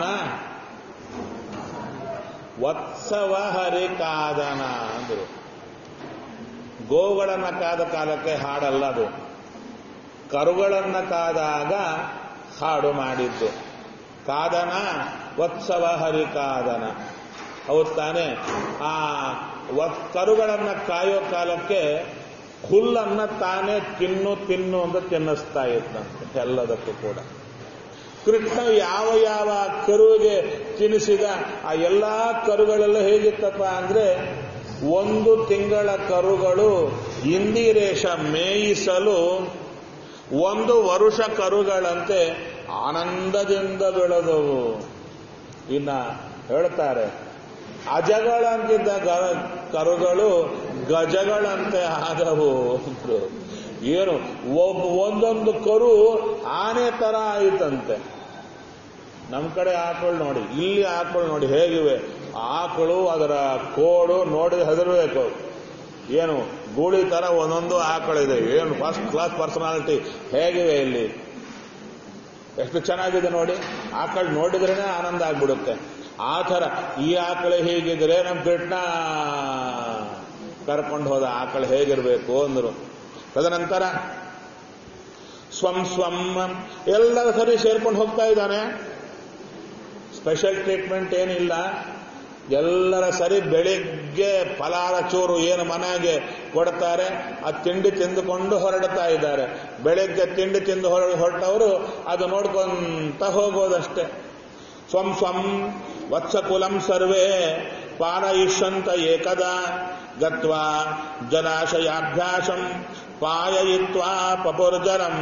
ವತ್ಸವ ಹರಿ ಕಾದನ ಅಂದ್ರು ಗೋಗಳನ್ನ ಕಾದ ಕಾಲಕ್ಕೆ ಹಾಡಲ್ಲ ಅದು ಕರುಗಳನ್ನ ಕಾದಾಗ ಹಾಡು ಮಾಡಿದ್ದು ಕಾದನ ವತ್ಸವ ಹರಿ ಕಾದನ ಹೌದು ತಾನೆ ಆ ವತ್ ಕರುಗಳನ್ನ ಕಾಯೋ ಕಾಲಕ್ಕೆ ಹುಲ್ಲನ್ನ ತಾನೇ ತಿನ್ನು ತಿನ್ನು ಅಂತ ತಿನ್ನಿಸ್ತಾ ಇದ್ದಂತೆ ಎಲ್ಲದಕ್ಕೂ ಕೂಡ ಕೃಷ್ಣ ಯಾವ ಯಾವ ಕರುವಿಗೆ ತಿನ್ನಿಸಿದ ಆ ಎಲ್ಲಾ ಕರುಗಳೆಲ್ಲ ಹೇಗಿತ್ತಪ್ಪ ಅಂದ್ರೆ ಒಂದು ತಿಂಗಳ ಕರುಗಳು ಇಂದಿರೇಶ ಮೇಯಿಸಲು ಒಂದು ವರುಷ ಕರುಗಳಂತೆ ಆನಂದದಿಂದ ಬೆಳೆದವು ಇನ್ನ ಹೇಳ್ತಾರೆ ಅಜಗಳಂತಿದ್ದ ಗ- ಕರುಗಳು ಗಜಗಳಂತೆ ಆದವು ಅಂದ್ರು. ಏನು ಒಬ್ಬ ಒಂದೊಂದು ಕರು ಆನೆ ತರ ಆಯಿತಂತೆ ನಮ್ಮ ಕಡೆ ಆಕಳು ನೋಡಿ ಇಲ್ಲಿ ಆಕಳು ನೋಡಿ ಹೇಗಿವೆ ಆಕಳು ಅದರ ಕೋಡು ನೋಡಿ ಹೆದರ್ಬೇಕು ಏನು ಗೂಳಿ ತರ ಒಂದೊಂದು ಆಕಳಿದೆ ಏನು ಫಸ್ಟ್ ಕ್ಲಾಸ್ ಪರ್ಸನಾಲಿಟಿ ಹೇಗಿವೆ ಇಲ್ಲಿ ಎಷ್ಟು ಚೆನ್ನಾಗಿದೆ ನೋಡಿ ಆಕಳು ನೋಡಿದ್ರೇನೆ ಆನಂದ ಆಗ್ಬಿಡುತ್ತೆ ಆ ಥರ ಈ ಆಕಳು ಹೀಗಿದ್ರೆ ನಮ್ಮ ಕೃಷ್ಣ ಕರ್ಕೊಂಡು ಹೋದ ಆಕಳು ಹೇಗಿರ್ಬೇಕು ಅಂದರು ತದನಂತರ ಸ್ವಂ ಸ್ವಂ ಎಲ್ಲರ ಸರಿ ಸೇರ್ಕೊಂಡು ಹೋಗ್ತಾ ಇದ್ದಾನೆ ಸ್ಪೆಷಲ್ ಟ್ರೀಟ್ಮೆಂಟ್ ಏನಿಲ್ಲ ಎಲ್ಲರ ಸರಿ ಬೆಳಿಗ್ಗೆ ಫಲಾರ ಚೂರು ಏನು ಮನೆಗೆ ಕೊಡ್ತಾರೆ ಆ ತಿಂಡಿ ತಿಂದುಕೊಂಡು ಹೊರಡ್ತಾ ಇದ್ದಾರೆ ಬೆಳಿಗ್ಗೆ ತಿಂಡಿ ತಿಂದು ಹೊರ ಹೊರಟವರು ಅದು ನೋಡ್ಕೊಂತ ಹೋಗೋದಷ್ಟೇ ಸ್ವಂ ಸ್ವಂ ವತ್ಸಕುಲಂ ಸರ್ವೇ ಪಾರಯಿಷ್ಯಂತ ಏಕದಾ ಗತ್ವಾ ಜಲಾಶಯಾಭ್ಯಾಸಂ ಪಾಯಯಿತ್ವಾ ಪಪುರ್ಜರಂ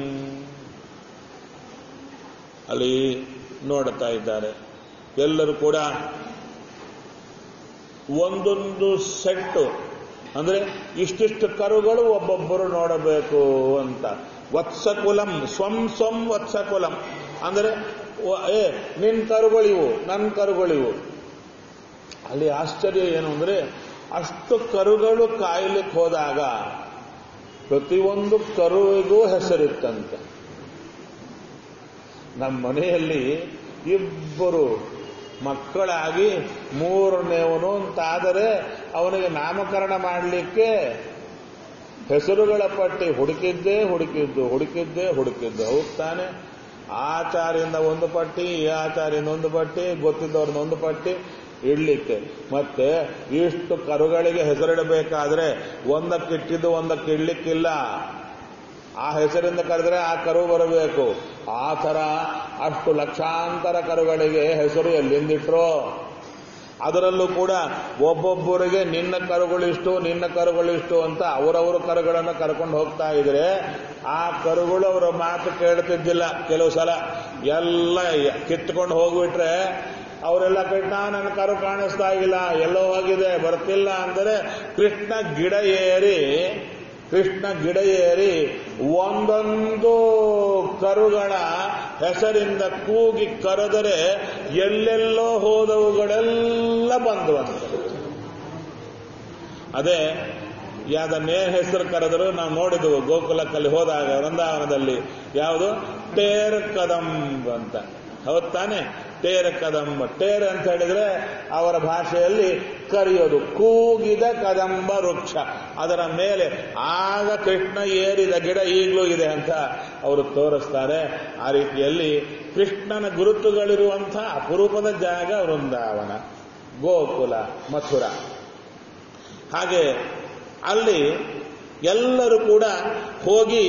ಅಲ್ಲಿ ನೋಡ್ತಾ ಇದ್ದಾರೆ ಎಲ್ಲರೂ ಕೂಡ ಒಂದೊಂದು ಸೆಟ್ಟು ಅಂದ್ರೆ ಇಷ್ಟಿಷ್ಟು ಕರುಗಳು ಒಬ್ಬೊಬ್ಬರು ನೋಡಬೇಕು ಅಂತ ವತ್ಸಕುಲಂ ಸ್ವಂ ಸ್ವಂ ವತ್ಸಕುಲಂ ಅಂದ್ರೆ ವ- ಏ ನಿನ್ ಕರುಗಳಿವು ನನ್ನ ಕರುಗಳಿವು ಅಲ್ಲಿ ಆಶ್ಚರ್ಯ ಏನು ಅಂದ್ರೆ ಅಷ್ಟು ಕರುಗಳು ಕಾಯ್ಲಿಕ್ಕೆ ಹೋದಾಗ ಪ್ರತಿಯೊಂದು ಕರುವಿಗೂ ಹೆಸರಿತ್ತಂತೆ ನಮ್ಮ ಮನೆಯಲ್ಲಿ ಇಬ್ಬರು ಮಕ್ಕಳಾಗಿ ಮೂರನೇವನು ಅಂತಾದರೆ ಅವನಿಗೆ ನಾಮಕರಣ ಮಾಡಲಿಕ್ಕೆ ಹೆಸರುಗಳ ಪಟ್ಟಿ ಹುಡುಕಿದ್ದೇ ಹುಡುಕಿದ್ದು ಹುಡುಕಿದ್ದೇ ಹುಡುಕಿದ್ದು ಹೌದ್ ತಾನೆ ಆಚಾರ್ಯಿಂದ ಒಂದು ಪಟ್ಟಿ ಈ ಆಚಾರ್ಯಿಂದ ಒಂದು ಪಟ್ಟಿ ಗೊತ್ತಿದ್ದವ್ರನ್ನ ಒಂದು ಪಟ್ಟಿ ಇಡ್ಲಿಕ್ಕೆ ಮತ್ತೆ ಇಷ್ಟು ಕರುಗಳಿಗೆ ಹೆಸರಿಡಬೇಕಾದ್ರೆ ಒಂದಕ್ಕಿಟ್ಟಿದ್ದು ಒಂದಕ್ಕೆ ಇಡ್ಲಿಕ್ಕಿಲ್ಲ ಆ ಹೆಸರಿಂದ ಕರೆದ್ರೆ ಆ ಕರು ಬರಬೇಕು ಆ ಥರ ಅಷ್ಟು ಲಕ್ಷಾಂತರ ಕರುಗಳಿಗೆ ಹೆಸರು ಎಲ್ಲಿಂದಿಟ್ರೋ ಅದರಲ್ಲೂ ಕೂಡ ಒಬ್ಬೊಬ್ಬರಿಗೆ ನಿನ್ನ ಕರುಗಳಿಷ್ಟು ನಿನ್ನ ಕರುಗಳಿಷ್ಟು ಅಂತ ಅವರವರ ಕರುಗಳನ್ನು ಕರ್ಕೊಂಡು ಹೋಗ್ತಾ ಇದ್ರೆ ಆ ಕರುಗಳು ಅವರ ಮಾತು ಕೇಳ್ತಿದ್ದಿಲ್ಲ ಕೆಲವು ಸಲ ಎಲ್ಲ ಕಿತ್ಕೊಂಡು ಹೋಗ್ಬಿಟ್ರೆ ಅವರೆಲ್ಲ ಕೃಷ್ಣ ನನ್ನ ಕರು ಕಾಣಿಸ್ತಾ ಇಲ್ಲ ಎಲ್ಲೋ ಹೋಗಿದೆ ಬರ್ತಿಲ್ಲ ಅಂದರೆ ಕೃಷ್ಣ ಗಿಡ ಏರಿ ಕೃಷ್ಣ ಗಿಡ ಏರಿ ಒಂದೊಂದು ಕರುಗಳ ಹೆಸರಿಂದ ಕೂಗಿ ಕರೆದರೆ ಎಲ್ಲೆಲ್ಲೋ ಹೋದವುಗಳೆಲ್ಲ ಬಂದವಂತೆ ಅದೇ ಯಾವ್ದನ್ನೇ ಹೆಸರು ಕರೆದರು ನಾವು ನೋಡಿದೆವು ಗೋಕುಲಕ್ಕಲ್ಲಿ ಹೋದಾಗ ವೃಂದಾವನದಲ್ಲಿ ಯಾವುದು ಟೇರ್ ಕದಂಬ್ ಅಂತ ಹೌದ್ ತಾನೆ ಟೇರ ಕದಂಬ ಟೇರ ಅಂತ ಹೇಳಿದ್ರೆ ಅವರ ಭಾಷೆಯಲ್ಲಿ ಕರೆಯೋದು ಕೂಗಿದ ಕದಂಬ ವೃಕ್ಷ ಅದರ ಮೇಲೆ ಆಗ ಕೃಷ್ಣ ಏರಿದ ಗಿಡ ಈಗಲೂ ಇದೆ ಅಂತ ಅವರು ತೋರಿಸ್ತಾರೆ ಆ ರೀತಿಯಲ್ಲಿ ಕೃಷ್ಣನ ಗುರುತುಗಳಿರುವಂಥ ಅಪರೂಪದ ಜಾಗ ವೃಂದಾವನ ಗೋಕುಲ ಮಥುರ ಹಾಗೆ ಅಲ್ಲಿ ಎಲ್ಲರೂ ಕೂಡ ಹೋಗಿ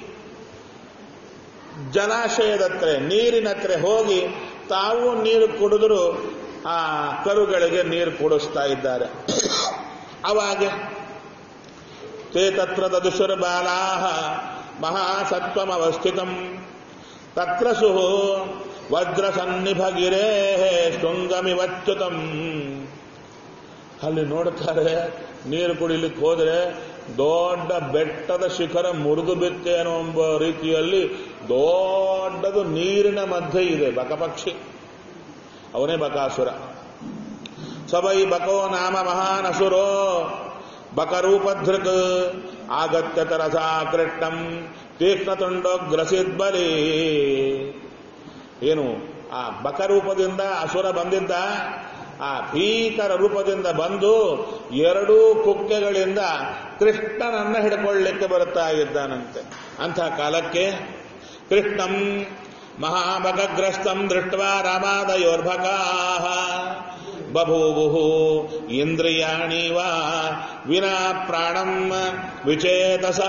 ಜಲಾಶಯದತ್ರ ನೀರಿನತ್ರ ಹೋಗಿ ತಾವು ನೀರು ಕುಡಿದ್ರು ಆ ಕರುಗಳಿಗೆ ನೀರು ಕುಡಿಸ್ತಾ ಇದ್ದಾರೆ ಅವಾಗ ತೇ ತತ್ರ ದದುಶುರ ಬಾಲಾಹ ಮಹಾಸತ್ವಮವಸ್ಥಿತಂ ತತ್ರ ಸುಹು ವಜ್ರ ಸನ್ನಿಭಗಿರೇ ಶೃಂಗಮಿವಚ್ಯುತಂ ಅಲ್ಲಿ ನೋಡ್ತಾರೆ ನೀರು ಕುಡಿಲಿಕ್ಕೆ ಹೋದ್ರೆ ದೊಡ್ಡ ಬೆಟ್ಟದ ಶಿಖರ ಮುರಿದು ಬಿತ್ತೇನೋ ಎಂಬ ರೀತಿಯಲ್ಲಿ ದೊಡ್ಡದು ನೀರಿನ ಮಧ್ಯೆ ಇದೆ ಬಕಪಕ್ಷಿ ಅವನೇ ಬಕಾಸುರ ಸಬೈ ಬಕೋ ನಾಮ ಮಹಾನ್ ಅಸುರೋ ಬಕರೂಪಧೃಕ್ ಆಗತ್ಯ ತರಸಾ ಕೃಷ್ಣಂ ತೀಕ್ಷ್ಣತುಂಡೋಗ್ರಸಿದ್ಬಲಿ ಏನು ಆ ಬಕರೂಪದಿಂದ ಅಸುರ ಬಂದಿದ್ದ ಆ ಭೀಕರ ರೂಪದಿಂದ ಬಂದು ಎರಡೂ ಕುಕ್ಕೆಗಳಿಂದ ಕೃಷ್ಣನನ್ನ ಹಿಡ್ಕೊಳ್ಳಿಕ್ಕೆ ಬರುತ್ತಾ ಇದ್ದಾನಂತೆ ಅಂಥ ಕಾಲಕ್ಕೆ ಕೃಷ್ಣಂ ಮಹಾಭಗಗ್ರಸ್ತಂ ದೃಷ್ಟ ರಾಮಾದಯೋರ್ಭಕಾ ಬಭೂವು ಇಂದ್ರಿಯಾಣಿ ವಾ ವಿನಾ ಪ್ರಾಣಂ ವಿಚೇತಸ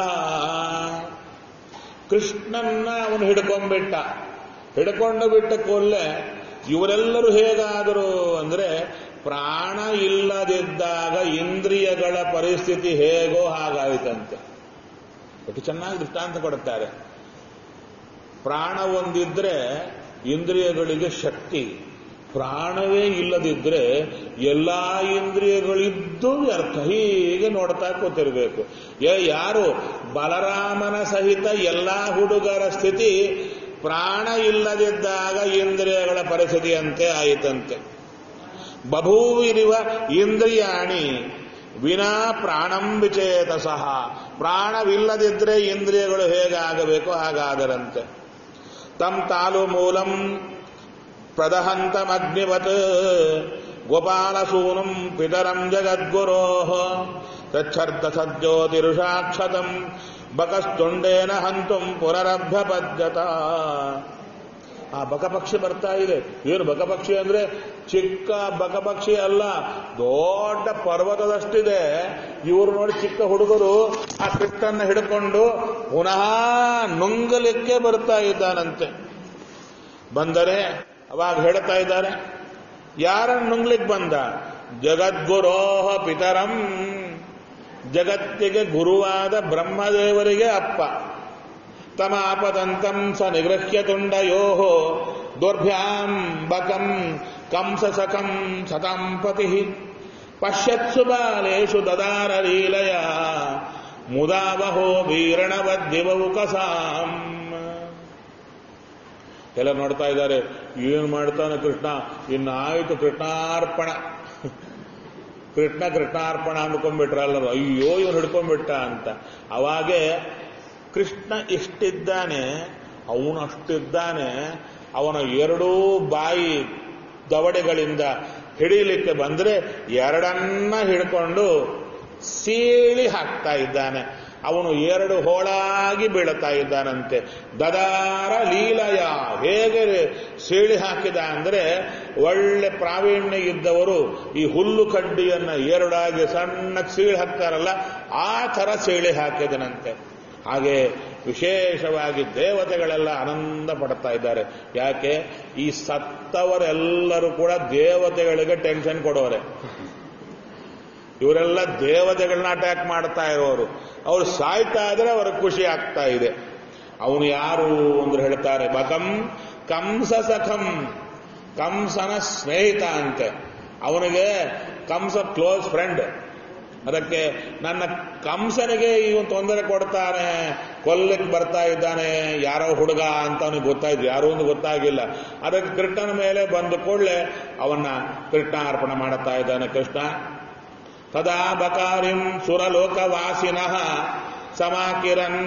ಕೃಷ್ಣನ್ನ ಅವನು ಹಿಡ್ಕೊಂಡ್ಬಿಟ್ಟ ಹಿಡ್ಕೊಂಡು ಬಿಟ್ಟ ಕೊಲ್ಲೆ ಇವರೆಲ್ಲರೂ ಹೇಗಾದರು ಅಂದ್ರೆ ಪ್ರಾಣ ಇಲ್ಲದಿದ್ದಾಗ ಇಂದ್ರಿಯಗಳ ಪರಿಸ್ಥಿತಿ ಹೇಗೋ ಹಾಗಾಯಿತಂತೆ ಎಷ್ಟು ಚೆನ್ನಾಗಿ ದೃಷ್ಟಾಂತ ಕೊಡುತ್ತಾರೆ ಪ್ರಾಣ ಒಂದಿದ್ರೆ ಇಂದ್ರಿಯಗಳಿಗೆ ಶಕ್ತಿ ಪ್ರಾಣವೇ ಇಲ್ಲದಿದ್ರೆ ಎಲ್ಲಾ ಇಂದ್ರಿಯಗಳಿದ್ದು ವ್ಯರ್ಥ ಹೀಗೆ ನೋಡ್ತಾ ಕೂತಿರ್ಬೇಕು ಏ ಯಾರು ಬಲರಾಮನ ಸಹಿತ ಎಲ್ಲಾ ಹುಡುಗರ ಸ್ಥಿತಿ ಪ್ರಾಣ ಇಲ್ಲದಿದ್ದಾಗ ಇಂದ್ರಿಯಗಳ ಪರಿಸ್ಥಿತಿಯಂತೆ ಆಯಿತಂತೆ ಬಭೂವಿರಿವ ಇಂದ್ರಿಯಾಣಿ ವಿನಾ ಪ್ರಾಣಂ ವಿಚೇತ ಸಹ ಪ್ರಾಣವಿಲ್ಲದಿದ್ರೆ ಇಂದ್ರಿಯಗಳು ಹೇಗಾಗಬೇಕು ಹಾಗಾದರಂತೆ ತಂ ತಾಲು ಮೂಲಂ ಪ್ರದಹಂತಮಗ್ನಿವತ್ ಗೋಪಾಲಸೂನುಂ ಪಿತರಂ ಜಗದ್ಗುರೋ ತಚ್ಛರ್ಧ ಸಜ್ಜೋತಿರುಷಾಕ್ಷತಂ ಬಕಸ್ತುಂಡೇನ ಹಂತುಂ ಪುನರಭ್ಯಪದ್ಯತ ಆ ಬಕಪಕ್ಷಿ ಬರ್ತಾ ಇದೆ ಏನು ಬಕಪಕ್ಷಿ ಅಂದ್ರೆ ಚಿಕ್ಕ ಬಕಪಕ್ಷಿ ಅಲ್ಲ ದೊಡ್ಡ ಪರ್ವತದಷ್ಟಿದೆ ಇವರು ನೋಡಿ ಚಿಕ್ಕ ಹುಡುಗರು ಆ ಕೃಷ್ಣನ್ನ ಹಿಡ್ಕೊಂಡು ಪುನಃ ನುಂಗಲಿಕ್ಕೆ ಬರ್ತಾ ಇದ್ದಾನಂತೆ ಬಂದರೆ ಅವಾಗ ಹೇಳ್ತಾ ಇದ್ದಾರೆ ಯಾರನ್ನು ನುಂಗ್ಲಿಕ್ಕೆ ಬಂದ ಜಗದ್ಗುರೋಹ ಪಿತರಂ ಜಗತ್ತಿಗೆ ಗುರುವಾದ ಬ್ರಹ್ಮದೇವರಿಗೆ ಅಪ್ಪ ತಮಾಪದಂತಂ ಸ ನಿಗೃಹ್ಯ ತುಂಡಯೋ ದೌರ್ಭ್ಯಾಂ ಬಕಂ ಕಂಸ ಸಖಂ ಸತಾಂ ಪತಿ ಪಶ್ಯತ್ಸು ಬಾಲೇಶು ದದಾರ ಲೀಲಯ ಮುದಾವಹೋ ವೀರಣವದ್ದಿವವು ಕಸಾಂ ಎಲ್ಲ ನೋಡ್ತಾ ಇದ್ದಾರೆ ಏನು ಮಾಡ್ತಾನೆ ಕೃಷ್ಣ ಇನ್ನಾಯಿತು ಕೃಷ್ಣಾರ್ಪಣ ಕೃಷ್ಣ ಕೃಷ್ಣಾರ್ಪಣ ಅಂದ್ಕೊಂಡ್ಬಿಟ್ರಲ್ಲ ಅಯ್ಯೋ ಇವನು ಹಿಡ್ಕೊಂಡ್ಬಿಟ್ಟ ಅಂತ ಅವಾಗೆ ಕೃಷ್ಣ ಇಷ್ಟಿದ್ದಾನೆ ಅವನು ಅಷ್ಟಿದ್ದಾನೆ ಅವನ ಎರಡೂ ಬಾಯಿ ದವಡೆಗಳಿಂದ ಹಿಡೀಲಿಕ್ಕೆ ಬಂದ್ರೆ ಎರಡನ್ನ ಹಿಡ್ಕೊಂಡು ಸೀಳಿ ಹಾಕ್ತಾ ಇದ್ದಾನೆ ಅವನು ಎರಡು ಹೋಳಾಗಿ ಬೀಳುತ್ತಾ ಇದ್ದಾನಂತೆ ದದಾರ ಲೀಲಯ ಹೇಗೆ ಸೀಳಿ ಹಾಕಿದ ಅಂದ್ರೆ ಒಳ್ಳೆ ಪ್ರಾವೀಣ್ಯ ಇದ್ದವರು ಈ ಹುಲ್ಲು ಕಡ್ಡಿಯನ್ನ ಎರಡಾಗಿ ಸಣ್ಣ ಸೀಳಿ ಹಾಕ್ತಾರಲ್ಲ ಆ ಥರ ಸೀಳಿ ಹಾಕಿದನಂತೆ ಹಾಗೆ ವಿಶೇಷವಾಗಿ ದೇವತೆಗಳೆಲ್ಲ ಆನಂದ ಪಡ್ತಾ ಇದ್ದಾರೆ ಯಾಕೆ ಈ ಸತ್ತವರೆಲ್ಲರೂ ಕೂಡ ದೇವತೆಗಳಿಗೆ ಟೆನ್ಷನ್ ಕೊಡೋರೆ ಇವರೆಲ್ಲ ದೇವತೆಗಳನ್ನ ಅಟ್ಯಾಕ್ ಮಾಡ್ತಾ ಇರೋರು ಅವ್ರು ಸಾಯ್ತಾ ಇದ್ರೆ ಅವ್ರಿಗೆ ಖುಷಿ ಆಗ್ತಾ ಇದೆ ಅವನು ಯಾರು ಅಂದ್ರೆ ಹೇಳ್ತಾರೆ ಬಕಂ ಕಂಸ ಸಖಂ ಕಂಸನ ಸ್ನೇಹಿತ ಅಂತೆ ಅವನಿಗೆ ಕಂಸ ಕ್ಲೋಸ್ ಫ್ರೆಂಡ್ ಅದಕ್ಕೆ ನನ್ನ ಕಂಸನಿಗೆ ಇವನು ತೊಂದರೆ ಕೊಡ್ತಾನೆ ಕೊಲ್ಲಕ್ಕೆ ಬರ್ತಾ ಇದ್ದಾನೆ ಯಾರೋ ಹುಡುಗ ಅಂತ ಅವನಿಗೆ ಗೊತ್ತಾಯ್ತು ಯಾರು ಒಂದು ಗೊತ್ತಾಗಿಲ್ಲ ಅದಕ್ಕೆ ಕೃಷ್ಣನ ಮೇಲೆ ಬಂದ ಕೂಡಲೇ ಅವನ್ನ ಕೃಷ್ಣ ಅರ್ಪಣೆ ಮಾಡುತ್ತಾ ಇದ್ದಾನೆ ಕೃಷ್ಣ ತದಾ ಬಕಾರಿಂ ಸುರಲೋಕವಾಸಿನಃ ಸಮಾಕಿರನ್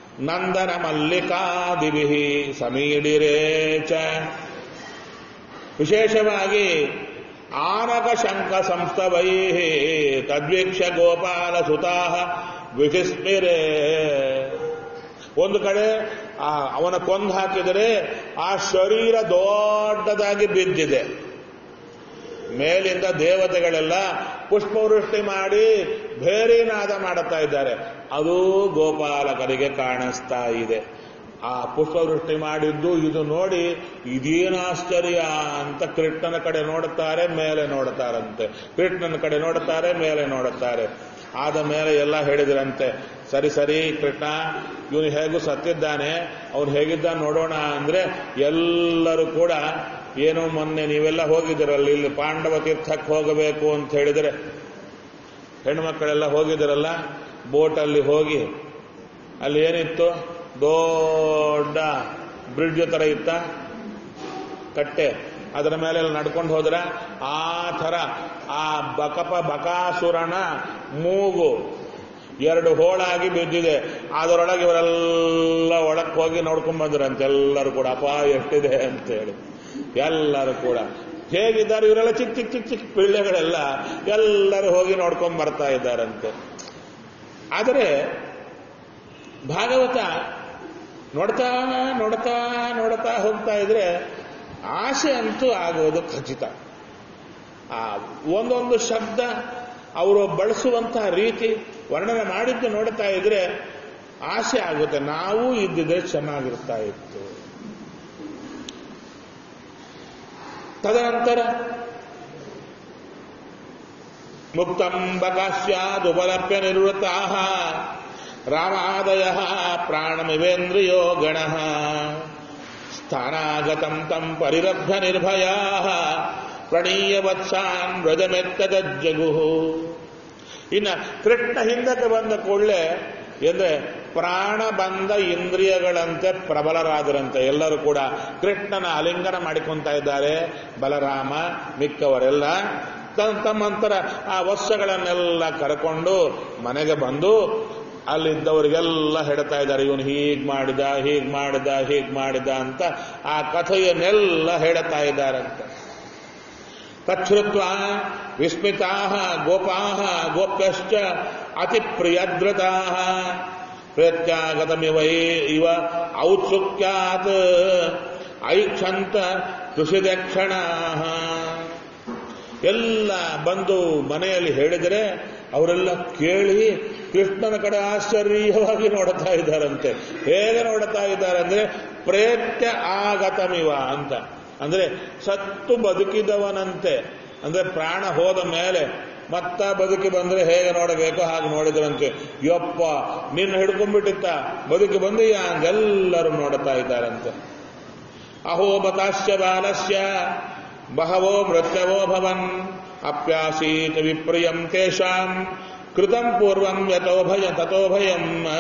ನಂದನ ಮಲ್ಲಿಕಾದಿಭಿ ಸಮೀಡಿರೇ ಚ ವಿಶೇಷವಾಗಿ ಆನಕ ಶಂಕ ಸಂಸ್ಥವೈ ತದ್ವೀಕ್ಷ ಗೋಪಾಲ ಸುತಾ ವಿಧಿಸ್ಮಿರೇ ಒಂದು ಕಡೆ ಆ ಅವನ ಕೊಂದು ಹಾಕಿದರೆ ಆ ಶರೀರ ದೊಡ್ಡದಾಗಿ ಬಿದ್ದಿದೆ ಮೇಲಿಂದ ದೇವತೆಗಳೆಲ್ಲ ಪುಷ್ಪವೃಷ್ಟಿ ಮಾಡಿ ಭೇರಿನಾದ ಮಾಡುತ್ತಾ ಇದ್ದಾರೆ ಅದು ಗೋಪಾಲಕರಿಗೆ ಕಾಣಿಸ್ತಾ ಇದೆ ಆ ಪುಷ್ಪವೃಷ್ಟಿ ಮಾಡಿದ್ದು ಇದು ನೋಡಿ ಇದೇನು ಆಶ್ಚರ್ಯ ಅಂತ ಕೃಷ್ಣನ ಕಡೆ ನೋಡುತ್ತಾರೆ ಮೇಲೆ ನೋಡುತ್ತಾರಂತೆ ಕೃಷ್ಣನ ಕಡೆ ನೋಡುತ್ತಾರೆ ಮೇಲೆ ನೋಡುತ್ತಾರೆ ಆದ ಮೇಲೆ ಎಲ್ಲ ಹೇಳಿದ್ರಂತೆ ಸರಿ ಸರಿ ಕೃಷ್ಣ ಇವನು ಹೇಗೂ ಸತ್ತಿದ್ದಾನೆ ಅವನು ಹೇಗಿದ್ದಾನೆ ನೋಡೋಣ ಅಂದ್ರೆ ಎಲ್ಲರೂ ಕೂಡ ಏನೋ ಮೊನ್ನೆ ನೀವೆಲ್ಲ ಹೋಗಿದ್ದೀರಲ್ಲ ಇಲ್ಲಿ ಪಾಂಡವ ತೀರ್ಥಕ್ಕೆ ಹೋಗಬೇಕು ಅಂತ ಹೇಳಿದರೆ ಹೆಣ್ಮಕ್ಕಳೆಲ್ಲ ಹೋಗಿದ್ದೀರಲ್ಲ ಬೋಟಲ್ಲಿ ಹೋಗಿ ಅಲ್ಲಿ ಏನಿತ್ತು ದೊಡ್ಡ ಬ್ರಿಡ್ಜ್ ತರ ಇತ್ತ ಕಟ್ಟೆ ಅದರ ಮೇಲೆ ನಡ್ಕೊಂಡು ಹೋದ್ರ ಆ ಥರ ಆ ಬಕಪ ಬಕಾಸುರನ ಮೂಗು ಎರಡು ಹೋಳಾಗಿ ಬಿದ್ದಿದೆ ಅದರೊಳಗೆ ಇವರೆಲ್ಲ ಒಳಕ್ಕೆ ಹೋಗಿ ನೋಡ್ಕೊಂಡ್ ಬಂದ್ರಂತೆ ಎಲ್ಲರೂ ಕೂಡ ಅಪ ಎಷ್ಟಿದೆ ಅಂತೇಳಿ ಎಲ್ಲರೂ ಕೂಡ ಹೇಗಿದ್ದಾರೆ ಇವರೆಲ್ಲ ಚಿಕ್ಕ ಚಿಕ್ಕ ಚಿಕ್ಕ ಚಿಕ್ಕ ಪಿಳ್ಳೆಗಳೆಲ್ಲ ಎಲ್ಲರೂ ಹೋಗಿ ನೋಡ್ಕೊಂಡ್ ಬರ್ತಾ ಇದ್ದಾರಂತೆ ಆದರೆ ಭಾಗವತ ನೋಡ್ತಾ ನೋಡ್ತಾ ನೋಡ್ತಾ ಹೋಗ್ತಾ ಇದ್ರೆ ಆಸೆ ಅಂತೂ ಆಗುವುದು ಖಚಿತ ಆ ಒಂದೊಂದು ಶಬ್ದ ಅವರು ಬಳಸುವಂತಹ ರೀತಿ ವರ್ಣನೆ ಮಾಡಿದ್ದು ನೋಡ್ತಾ ಇದ್ರೆ ಆಸೆ ಆಗುತ್ತೆ ನಾವು ಇದ್ದಿದ್ರೆ ಚೆನ್ನಾಗಿರ್ತಾ ಇತ್ತು ತದನಂತರ ಮುಕ್ತಂ ಬಕಾಸ್ಯಾದುಪಲಭ್ಯ ನಿವೃತ್ತಾ ರಾಮಾದಯ ಪ್ರಾಣಮಿವೇಂದ್ರಿಯೋ ಗಣ ಸ್ಥಾನಾಗತಂ ತಂ ಪರಿರಭ್ಯ ನಿರ್ಭಯಾ ಪ್ರಣೀಯ ವತ್ಸಾನ್ ವ್ರಜಮೆತ್ತದಜ್ಜಗು ಇನ್ನ ಕೃಷ್ಣ ಹಿಂದಕ್ಕೆ ಬಂದ ಕೂಡಲೇ ಎಂದ್ರೆ ಪ್ರಾಣ ಬಂದ ಇಂದ್ರಿಯಗಳಂತೆ ಪ್ರಬಲರಾದರಂತೆ ಎಲ್ಲರೂ ಕೂಡ ಕೃಷ್ಣನ ಅಲಿಂಗನ ಮಾಡಿಕೊಂತ ಇದ್ದಾರೆ ಬಲರಾಮ ಮಿಕ್ಕವರೆಲ್ಲ ತಮ್ಮ ತಮ್ಮಂತರ ಆ ವತ್ಸಗಳನ್ನೆಲ್ಲ ಕರ್ಕೊಂಡು ಮನೆಗೆ ಬಂದು ಅಲ್ಲಿದ್ದವರಿಗೆಲ್ಲ ಹೇಳ್ತಾ ಇದ್ದಾರೆ ಇವನು ಹೀಗ್ ಮಾಡಿದ ಹೀಗ್ ಮಾಡಿದ ಹೀಗ್ ಮಾಡಿದ ಅಂತ ಆ ಕಥೆಯನ್ನೆಲ್ಲ ಹೇಳ್ತಾ ಇದ್ದಾರಂತೆ ತಚ್ಛ್ರುತ್ವ ವಿಸ್ಮಿತಾ ಗೋಪಾ ಗೋಪ್ಯಶ್ಚ ಅತಿ ಪ್ರಿಯದ್ರತಾ ಪ್ರತ್ಯಾಗತಮಿವ ಇವ ಔತ್ಸುಕ್ಯಾತ್ ಐಕ್ಷಂತ ಕೃಷಿದಕ್ಷಣ ಎಲ್ಲ ಬಂದು ಮನೆಯಲ್ಲಿ ಹೇಳಿದರೆ ಅವರೆಲ್ಲ ಕೇಳಿ ಕೃಷ್ಣನ ಕಡೆ ಆಶ್ಚರ್ಯವಾಗಿ ನೋಡ್ತಾ ಇದ್ದಾರಂತೆ ಹೇಗೆ ನೋಡ್ತಾ ಇದ್ದಾರೆ ಅಂದ್ರೆ ಪ್ರೇತ್ಯ ಆಗತಮಿವ ಅಂತ ಅಂದ್ರೆ ಸತ್ತು ಬದುಕಿದವನಂತೆ ಅಂದ್ರೆ ಪ್ರಾಣ ಹೋದ ಮೇಲೆ ಮತ್ತ ಬದುಕಿ ಬಂದ್ರೆ ಹೇಗೆ ನೋಡಬೇಕು ಹಾಗೆ ನೋಡಿದ್ರಂತೆ ಯಪ್ಪ ನಿನ್ನ ಹಿಡ್ಕೊಂಡ್ಬಿಟ್ಟಿತ್ತ ಬದುಕಿ ಬಂದೀಯ ಹಂಗೆಲ್ಲರೂ ನೋಡ್ತಾ ಇದ್ದಾರಂತೆ ಅಹೋ ಬತಾಶ್ಯ ಬಾಲಸ್ಯ ಬಹವೋ ಮೃತ್ಯವೋ ಭವನ್ ಅಪ್ಯಾಸೀತ್ ವಿಪ್ರಿಯಂ ತೇಷಾಂ ಕೃತಂ ಪೂರ್ವಂ ಯತೋ ಭಯ ತಥೋ ಭಯಂ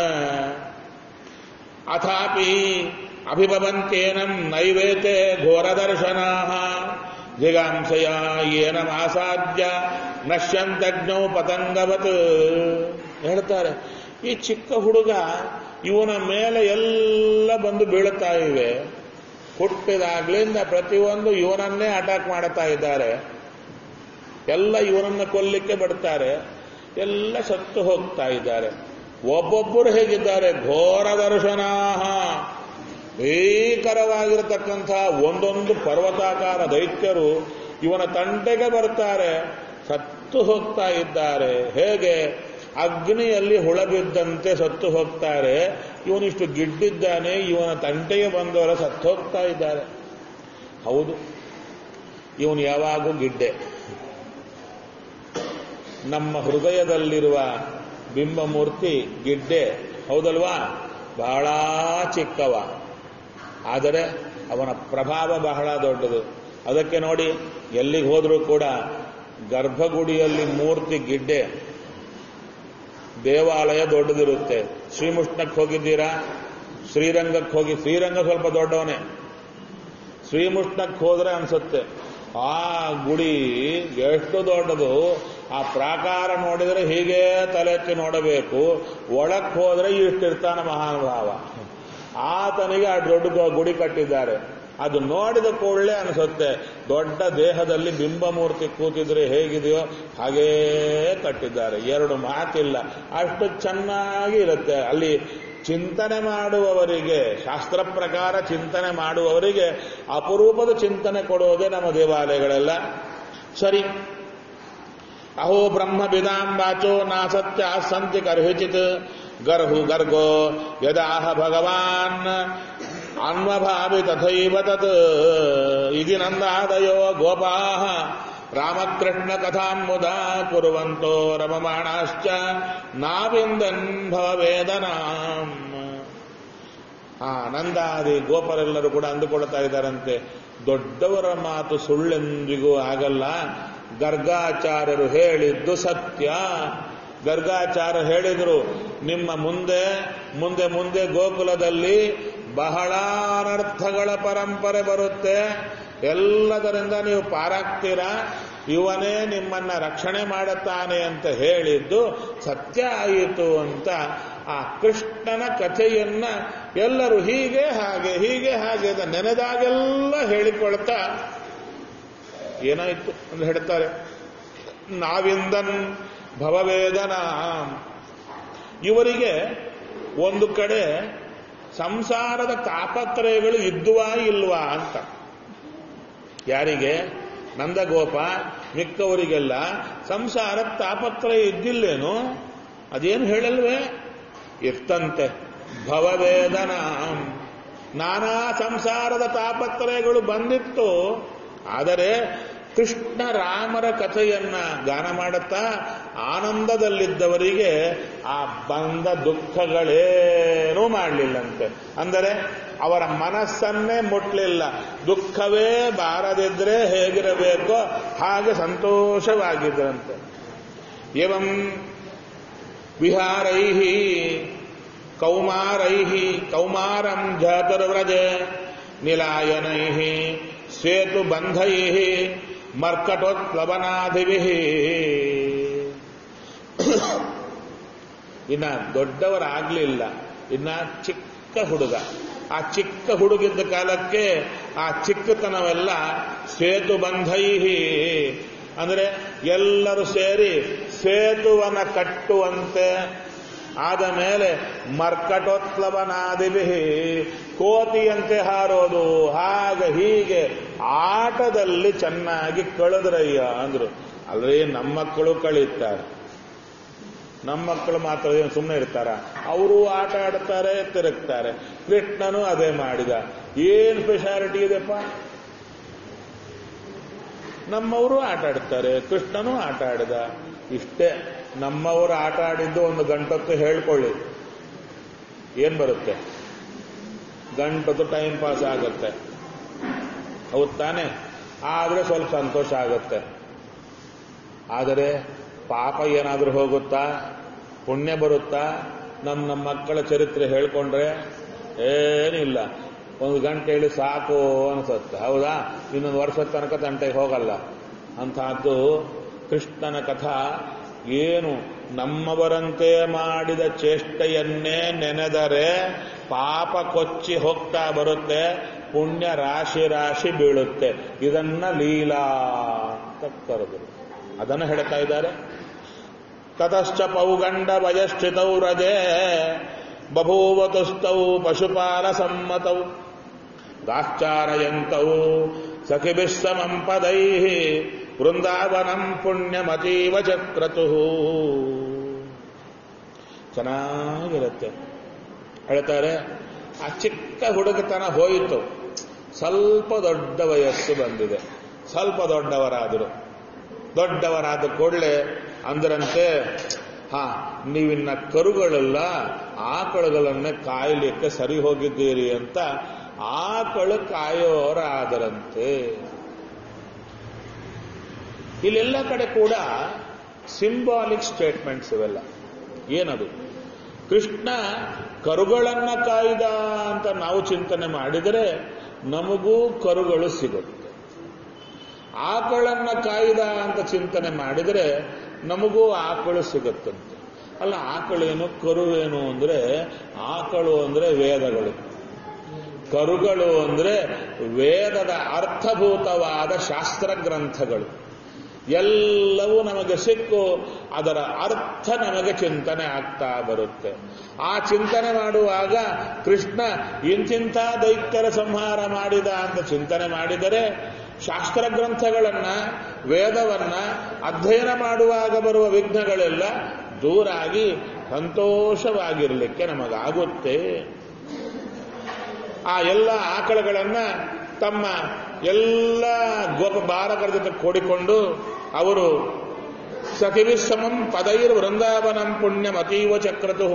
ಅಥಾಪಿ ಅಭಿಭವಂತೇನಂ ನೈವೇತೆ ಘೋರದರ್ಶನಾ ಜಿಗಾಂಸಯ ಏನ ಆಸಾದ್ಯ ನಶ್ಯಂತಜ್ಞೌ ಪತಂಗವತ್ ಹೇಳ್ತಾರೆ ಈ ಚಿಕ್ಕ ಹುಡುಗ ಇವನ ಮೇಲೆ ಎಲ್ಲ ಬಂದು ಬೀಳುತ್ತಾ ಇವೆ ಹುಟ್ಟಿದಾಗ್ಲಿಂದ ಪ್ರತಿಯೊಂದು ಇವನನ್ನೇ ಅಟ್ಯಾಕ್ ಮಾಡುತ್ತಾ ಇದ್ದಾರೆ ಎಲ್ಲ ಇವನನ್ನ ಕೊಲ್ಲಿಕ್ಕೆ ಬಿಡ್ತಾರೆ ಎಲ್ಲ ಸತ್ತು ಹೋಗ್ತಾ ಇದ್ದಾರೆ ಒಬ್ಬೊಬ್ಬರು ಹೇಗಿದ್ದಾರೆ ಘೋರ ದರ್ಶನಾಹ ಭೀಕರವಾಗಿರತಕ್ಕಂಥ ಒಂದೊಂದು ಪರ್ವತಾಕಾರ ದೈತ್ಯರು ಇವನ ತಂಟೆಗೆ ಬರ್ತಾರೆ ಸತ್ತು ಹೋಗ್ತಾ ಇದ್ದಾರೆ ಹೇಗೆ ಅಗ್ನಿಯಲ್ಲಿ ಹುಳ ಬಿದ್ದಂತೆ ಸತ್ತು ಹೋಗ್ತಾರೆ ಇವನಿಷ್ಟು ಗಿಡ್ಡಿದ್ದಾನೆ ಇವನ ತಂಟೆಗೆ ಬಂದವರ ಸತ್ತು ಹೋಗ್ತಾ ಇದ್ದಾರೆ ಹೌದು ಇವನು ಯಾವಾಗೂ ಗಿಡ್ಡೆ ನಮ್ಮ ಹೃದಯದಲ್ಲಿರುವ ಬಿಂಬಮೂರ್ತಿ ಗಿಡ್ಡೆ ಹೌದಲ್ವಾ ಬಹಳ ಚಿಕ್ಕವ ಆದರೆ ಅವನ ಪ್ರಭಾವ ಬಹಳ ದೊಡ್ಡದು ಅದಕ್ಕೆ ನೋಡಿ ಎಲ್ಲಿಗೆ ಹೋದರೂ ಕೂಡ ಗರ್ಭಗುಡಿಯಲ್ಲಿ ಮೂರ್ತಿ ಗಿಡ್ಡೆ ದೇವಾಲಯ ದೊಡ್ಡದಿರುತ್ತೆ ಶ್ರೀಮುಷ್ಣಕ್ಕೆ ಹೋಗಿದ್ದೀರಾ ಶ್ರೀರಂಗಕ್ಕೆ ಹೋಗಿ ಶ್ರೀರಂಗ ಸ್ವಲ್ಪ ದೊಡ್ಡವನೇ ಶ್ರೀಮುಷ್ಣಕ್ಕೆ ಹೋದ್ರೆ ಅನ್ಸುತ್ತೆ ಆ ಗುಡಿ ಎಷ್ಟು ದೊಡ್ಡದು ಆ ಪ್ರಾಕಾರ ನೋಡಿದರೆ ಹೀಗೆ ತಲೆಕ್ಕೆ ನೋಡಬೇಕು ಒಳಕ್ಕೆ ಹೋದ್ರೆ ಇಷ್ಟಿರ್ತಾನ ಮಹಾನುಭಾವ ಆತನಿಗೆ ಆ ದೊಡ್ಡ ಗುಡಿ ಕಟ್ಟಿದ್ದಾರೆ ಅದು ನೋಡಿದ ಕೂಡಲೇ ಅನಿಸುತ್ತೆ ದೊಡ್ಡ ದೇಹದಲ್ಲಿ ಬಿಂಬಮೂರ್ತಿ ಕೂತಿದ್ರೆ ಹೇಗಿದೆಯೋ ಹಾಗೇ ಕಟ್ಟಿದ್ದಾರೆ ಎರಡು ಮಾತಿಲ್ಲ ಅಷ್ಟು ಚೆನ್ನಾಗಿ ಇರುತ್ತೆ ಅಲ್ಲಿ ಚಿಂತನೆ ಮಾಡುವವರಿಗೆ ಶಾಸ್ತ್ರ ಪ್ರಕಾರ ಚಿಂತನೆ ಮಾಡುವವರಿಗೆ ಅಪರೂಪದ ಚಿಂತನೆ ಕೊಡೋದೇ ನಮ್ಮ ದೇವಾಲಯಗಳೆಲ್ಲ ಸರಿ ಅಹೋ ಬ್ರಹ್ಮ ವಿದಾಂ ವಾಚೋ ನಾ ಸತ್ಯ ಸಂತಿ ಕರ್ಹಿಚಿತ್ ಗರ್ಹು ಗರ್ಗೋ ಯದಾಹ ಭಗವಾನ್ ಅನ್ವಭಾವಿ ತಥೈವ ತತ್ ಇದಿ ನಂದಾದಯೋ ಗೋಪಾಃ ರಾಮಕೃಷ್ಣ ಕಥಾಂ ಮುದಾ ಕುರುವಂತೋ ರಮಮಾಣಾಶ್ಚ ನಾವಿಂದನ್ ಭವವೇದನಾಂ ಆ ನಂದಾದಿ ಗೋಪರೆಲ್ಲರೂ ಕೂಡ ಅಂದುಕೊಳ್ತಾ ಇದ್ದಾರಂತೆ ದೊಡ್ಡವರ ಮಾತು ಸುಳ್ಳೆಂದಿಗೂ ಆಗಲ್ಲ ಗರ್ಗಾಚಾರ್ಯರು ಹೇಳಿದ್ದು ಸತ್ಯ ಗರ್ಗಾಚಾರ್ಯ ಹೇಳಿದ್ರು ನಿಮ್ಮ ಮುಂದೆ ಮುಂದೆ ಮುಂದೆ ಗೋಕುಲದಲ್ಲಿ ಬಹಳ ಅನರ್ಥಗಳ ಪರಂಪರೆ ಬರುತ್ತೆ ಎಲ್ಲದರಿಂದ ನೀವು ಪಾರಾಗ್ತೀರಾ ಇವನೇ ನಿಮ್ಮನ್ನ ರಕ್ಷಣೆ ಮಾಡುತ್ತಾನೆ ಅಂತ ಹೇಳಿದ್ದು ಸತ್ಯ ಆಯಿತು ಅಂತ ಆ ಕೃಷ್ಣನ ಕಥೆಯನ್ನ ಎಲ್ಲರೂ ಹೀಗೆ ಹಾಗೆ ಹೀಗೆ ಹಾಗೆ ಅಂತ ನೆನೆದಾಗೆಲ್ಲ ಹೇಳಿಕೊಳ್ತಾ ಏನಾಯ್ತು ಅಂತ ಹೇಳ್ತಾರೆ ನಾವಿಂದನ್ ಭವವೇದನ ಇವರಿಗೆ ಒಂದು ಕಡೆ ಸಂಸಾರದ ತಾಪತ್ರಯಗಳು ಇದ್ದುವಾ ಇಲ್ವಾ ಅಂತ ಯಾರಿಗೆ ನಂದಗೋಪ ಮಿಕ್ಕವರಿಗೆಲ್ಲ ಸಂಸಾರ ತಾಪತ್ರಯ ಇದ್ದಿಲ್ಲೇನು ಅದೇನು ಹೇಳಲ್ವೇ ಇರ್ತಂತೆ ಭವವೇದನ ನಾನಾ ಸಂಸಾರದ ತಾಪತ್ರಯಗಳು ಬಂದಿತ್ತು ಆದರೆ ಕೃಷ್ಣ ರಾಮರ ಕಥೆಯನ್ನ ಗಾನ ಮಾಡುತ್ತಾ ಆನಂದದಲ್ಲಿದ್ದವರಿಗೆ ಆ ಬಂದ ದುಃಖಗಳೇನೂ ಮಾಡಲಿಲ್ಲಂತೆ ಅಂದರೆ ಅವರ ಮನಸ್ಸನ್ನೇ ಮುಟ್ಲಿಲ್ಲ ದುಃಖವೇ ಬಾರದಿದ್ರೆ ಹೇಗಿರಬೇಕೋ ಹಾಗೆ ಸಂತೋಷವಾಗಿದ್ದರಂತೆ ಏವಂ ವಿಹಾರೈ ಕೌಮಾರೈ ಕೌಮಾರಂ ಜಾತುರ್ವ್ರಜ ನಿಲಾಯನೈ ಸೇತು ಬಂಧೈ ಮರ್ಕಟೋತ್ಪ್ಲವನಾಧಿಭಿ ಇನ್ನ ದೊಡ್ಡವರಾಗ್ಲಿಲ್ಲ ಇನ್ನ ಚಿಕ್ಕ ಹುಡುಗ ಆ ಚಿಕ್ಕ ಹುಡುಗಿದ್ದ ಕಾಲಕ್ಕೆ ಆ ಚಿಕ್ಕತನವೆಲ್ಲ ಸೇತು ಬಂಧೈ ಅಂದ್ರೆ ಎಲ್ಲರೂ ಸೇರಿ ಸೇತುವನ ಕಟ್ಟುವಂತೆ ಆದ ಮೇಲೆ ಮರ್ಕಟೋತ್ಲವನಾದಿಭಿ ಕೋತಿಯಂತೆ ಹಾರೋದು ಹಾಗೆ ಹೀಗೆ ಆಟದಲ್ಲಿ ಚೆನ್ನಾಗಿ ಕಳೆದ್ರಯ್ಯ ಅಂದ್ರು ಅಲ್ರಿ ನಮ್ಮ ಮಕ್ಕಳು ಕಳೀತಾರೆ ನಮ್ಮ ಮಕ್ಕಳು ಮಾತ್ರ ಏನು ಸುಮ್ಮನೆ ಇರ್ತಾರ ಅವರು ಆಟ ಆಡ್ತಾರೆ ತಿರುಗ್ತಾರೆ ಕೃಷ್ಣನು ಅದೇ ಮಾಡಿದ ಏನ್ ಸ್ಪೆಷಾಲಿಟಿ ಇದೆಪ್ಪ ನಮ್ಮವರು ಆಟ ಆಡ್ತಾರೆ ಕೃಷ್ಣನು ಆಟ ಆಡಿದ ಇಷ್ಟೇ ನಮ್ಮವರು ಆಟ ಆಡಿದ್ದು ಒಂದು ಗಂಟತ್ತು ಹೇಳ್ಕೊಳ್ಳಿ ಏನ್ ಬರುತ್ತೆ ಗಂಟತ್ತು ಟೈಮ್ ಪಾಸ್ ಆಗುತ್ತೆ ಹೌದ್ ತಾನೆ ಆದ್ರೆ ಸ್ವಲ್ಪ ಸಂತೋಷ ಆಗುತ್ತೆ ಆದರೆ ಪಾಪ ಏನಾದ್ರೂ ಹೋಗುತ್ತಾ ಪುಣ್ಯ ಬರುತ್ತಾ ನಮ್ಮ ನಮ್ಮ ಮಕ್ಕಳ ಚರಿತ್ರೆ ಹೇಳ್ಕೊಂಡ್ರೆ ಏನಿಲ್ಲ ಒಂದು ಗಂಟೆ ಹೇಳಿ ಸಾಕು ಅನ್ಸುತ್ತೆ ಹೌದಾ ಇನ್ನೊಂದು ವರ್ಷದ ತನಕ ತಂಟೆಗೆ ಹೋಗಲ್ಲ ಅಂತಹದ್ದು ಕೃಷ್ಣನ ಕಥಾ ಏನು ನಮ್ಮವರಂತೆ ಮಾಡಿದ ಚೇಷ್ಟೆಯನ್ನೇ ನೆನೆದರೆ ಪಾಪ ಕೊಚ್ಚಿ ಹೋಗ್ತಾ ಬರುತ್ತೆ ಪುಣ್ಯ ರಾಶಿ ರಾಶಿ ಬೀಳುತ್ತೆ ಇದನ್ನ ಲೀಲಾ ಅಂತ ಕರೆದರು ಅದನ್ನು ಹೇಳ್ತಾ ಇದ್ದಾರೆ ತತಶ್ಚ ಪೌಗಂಡ ಭಯಶ್ಚಿತೌ ರಜೆ ಬಭೂವತುಸ್ತೌ ಪಶುಪಾಲ ಸಮ್ಮತೌ ಗಾಶ್ಚಾರಯಂತೌ ಸಖಿಭಿಸ್ಸಮಂ ಪದೈ ವೃಂದಾವನಂ ಪುಣ್ಯಮತೀವ ಚಕ್ರತು ಚೆನ್ನಾಗಿರುತ್ತೆ ಹೇಳ್ತಾರೆ ಆ ಚಿಕ್ಕ ಹುಡುಗತನ ಹೋಯಿತು ಸ್ವಲ್ಪ ದೊಡ್ಡ ವಯಸ್ಸು ಬಂದಿದೆ ಸ್ವಲ್ಪ ದೊಡ್ಡವರಾದರು ದೊಡ್ಡವರಾದ ಕೂಡಲೇ ಅಂದ್ರಂತೆ ಹಾ ನೀವಿನ್ನ ಕರುಗಳೆಲ್ಲ ಆಕಳುಗಳನ್ನೇ ಕಾಯಲಿಕ್ಕೆ ಸರಿ ಹೋಗಿದ್ದೀರಿ ಅಂತ ಆಕಳು ಕಾಯೋರಾದರಂತೆ ಇಲ್ಲೆಲ್ಲ ಕಡೆ ಕೂಡ ಸಿಂಬಾಲಿಕ್ ಸ್ಟೇಟ್ಮೆಂಟ್ಸ್ ಇವೆಲ್ಲ ಏನದು ಕೃಷ್ಣ ಕರುಗಳನ್ನ ಕಾಯ್ದ ಅಂತ ನಾವು ಚಿಂತನೆ ಮಾಡಿದರೆ ನಮಗೂ ಕರುಗಳು ಸಿಗುತ್ತೆ ಆಕಳನ್ನ ಕಾಯ್ದ ಅಂತ ಚಿಂತನೆ ಮಾಡಿದರೆ ನಮಗೂ ಆಕಳು ಸಿಗುತ್ತಂತೆ ಅಲ್ಲ ಆಕಳೇನು ಕರುವೇನು ಅಂದ್ರೆ ಆಕಳು ಅಂದ್ರೆ ವೇದಗಳು ಕರುಗಳು ಅಂದ್ರೆ ವೇದದ ಅರ್ಥಭೂತವಾದ ಶಾಸ್ತ್ರ ಗ್ರಂಥಗಳು ಎಲ್ಲವೂ ನಮಗೆ ಸಿಕ್ಕು ಅದರ ಅರ್ಥ ನಮಗೆ ಚಿಂತನೆ ಆಗ್ತಾ ಬರುತ್ತೆ ಆ ಚಿಂತನೆ ಮಾಡುವಾಗ ಕೃಷ್ಣ ಇಂತಿಂಥ ದೈತ್ಯರ ಸಂಹಾರ ಮಾಡಿದ ಅಂತ ಚಿಂತನೆ ಮಾಡಿದರೆ ಶಾಸ್ತ್ರ ಗ್ರಂಥಗಳನ್ನ ವೇದವನ್ನ ಅಧ್ಯಯನ ಮಾಡುವಾಗ ಬರುವ ವಿಘ್ನಗಳೆಲ್ಲ ದೂರಾಗಿ ಸಂತೋಷವಾಗಿರಲಿಕ್ಕೆ ನಮಗಾಗುತ್ತೆ ಆ ಎಲ್ಲ ಆಕಳಗಳನ್ನ ತಮ್ಮ ಎಲ್ಲ ಗೋಪ ಬಾಲಕರ ಜೊತೆ ಕೂಡಿಕೊಂಡು ಅವರು ಸತಿವಿಶ್ರಮಂ ಪದೈರ್ ವೃಂದಾವನಂ ಪುಣ್ಯಂ ಅತೀವ ಚಕ್ರತು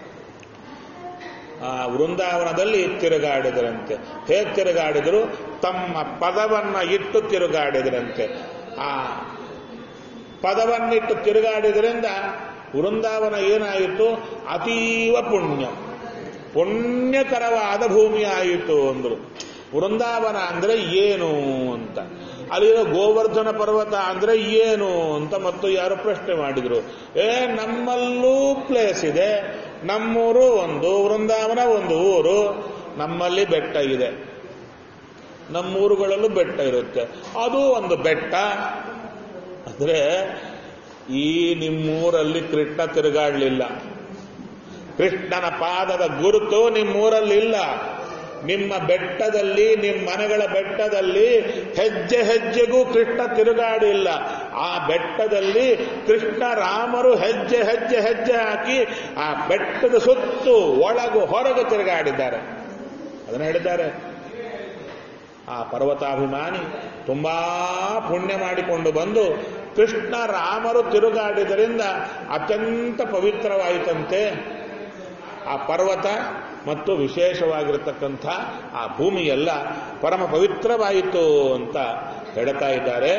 ಆ ವೃಂದಾವನದಲ್ಲಿ ತಿರುಗಾಡಿದರಂತೆ ಹೇಗೆ ತಿರುಗಾಡಿದರು ತಮ್ಮ ಪದವನ್ನ ಇಟ್ಟು ತಿರುಗಾಡಿದರಂತೆ ಆ ಪದವನ್ನಿಟ್ಟು ತಿರುಗಾಡಿದ್ರಿಂದ ವೃಂದಾವನ ಏನಾಯಿತು ಅತೀವ ಪುಣ್ಯ ಪುಣ್ಯಕರವಾದ ಭೂಮಿ ಆಯಿತು ಅಂದ್ರು ವೃಂದಾವನ ಅಂದ್ರೆ ಏನು ಅಂತ ಅಲ್ಲಿರೋ ಗೋವರ್ಧನ ಪರ್ವತ ಅಂದ್ರೆ ಏನು ಅಂತ ಮತ್ತು ಯಾರು ಪ್ರಶ್ನೆ ಮಾಡಿದ್ರು ಏ ನಮ್ಮಲ್ಲೂ ಪ್ಲೇಸ್ ಇದೆ ನಮ್ಮೂರು ಒಂದು ವೃಂದಾವನ ಒಂದು ಊರು ನಮ್ಮಲ್ಲಿ ಬೆಟ್ಟ ಇದೆ ನಮ್ಮೂರುಗಳಲ್ಲೂ ಬೆಟ್ಟ ಇರುತ್ತೆ ಅದು ಒಂದು ಬೆಟ್ಟ ಅಂದ್ರೆ ಈ ನಿಮ್ಮೂರಲ್ಲಿ ಕೃಷ್ಣ ತಿರುಗಾಡ್ಲಿಲ್ಲ ಕೃಷ್ಣನ ಪಾದದ ಗುರುತು ನಿಮ್ಮೂರಲ್ಲಿ ಇಲ್ಲ ನಿಮ್ಮ ಬೆಟ್ಟದಲ್ಲಿ ನಿಮ್ಮ ಮನೆಗಳ ಬೆಟ್ಟದಲ್ಲಿ ಹೆಜ್ಜೆ ಹೆಜ್ಜೆಗೂ ಕೃಷ್ಣ ತಿರುಗಾಡಿಲ್ಲ ಆ ಬೆಟ್ಟದಲ್ಲಿ ಕೃಷ್ಣ ರಾಮರು ಹೆಜ್ಜೆ ಹೆಜ್ಜೆ ಹೆಜ್ಜೆ ಹಾಕಿ ಆ ಬೆಟ್ಟದ ಸುತ್ತು ಒಳಗು ಹೊರಗು ತಿರುಗಾಡಿದ್ದಾರೆ ಅದನ್ನ ಹೇಳಿದ್ದಾರೆ ಆ ಪರ್ವತಾಭಿಮಾನಿ ತುಂಬಾ ಪುಣ್ಯ ಮಾಡಿಕೊಂಡು ಬಂದು ಕೃಷ್ಣ ರಾಮರು ತಿರುಗಾಡಿದರಿಂದ ಅತ್ಯಂತ ಪವಿತ್ರವಾಯಿತಂತೆ ಆ ಪರ್ವತ ಮತ್ತು ವಿಶೇಷವಾಗಿರತಕ್ಕಂಥ ಆ ಭೂಮಿಯೆಲ್ಲ ಪರಮ ಪವಿತ್ರವಾಯಿತು ಅಂತ ಹೇಳ್ತಾ ಇದ್ದಾರೆ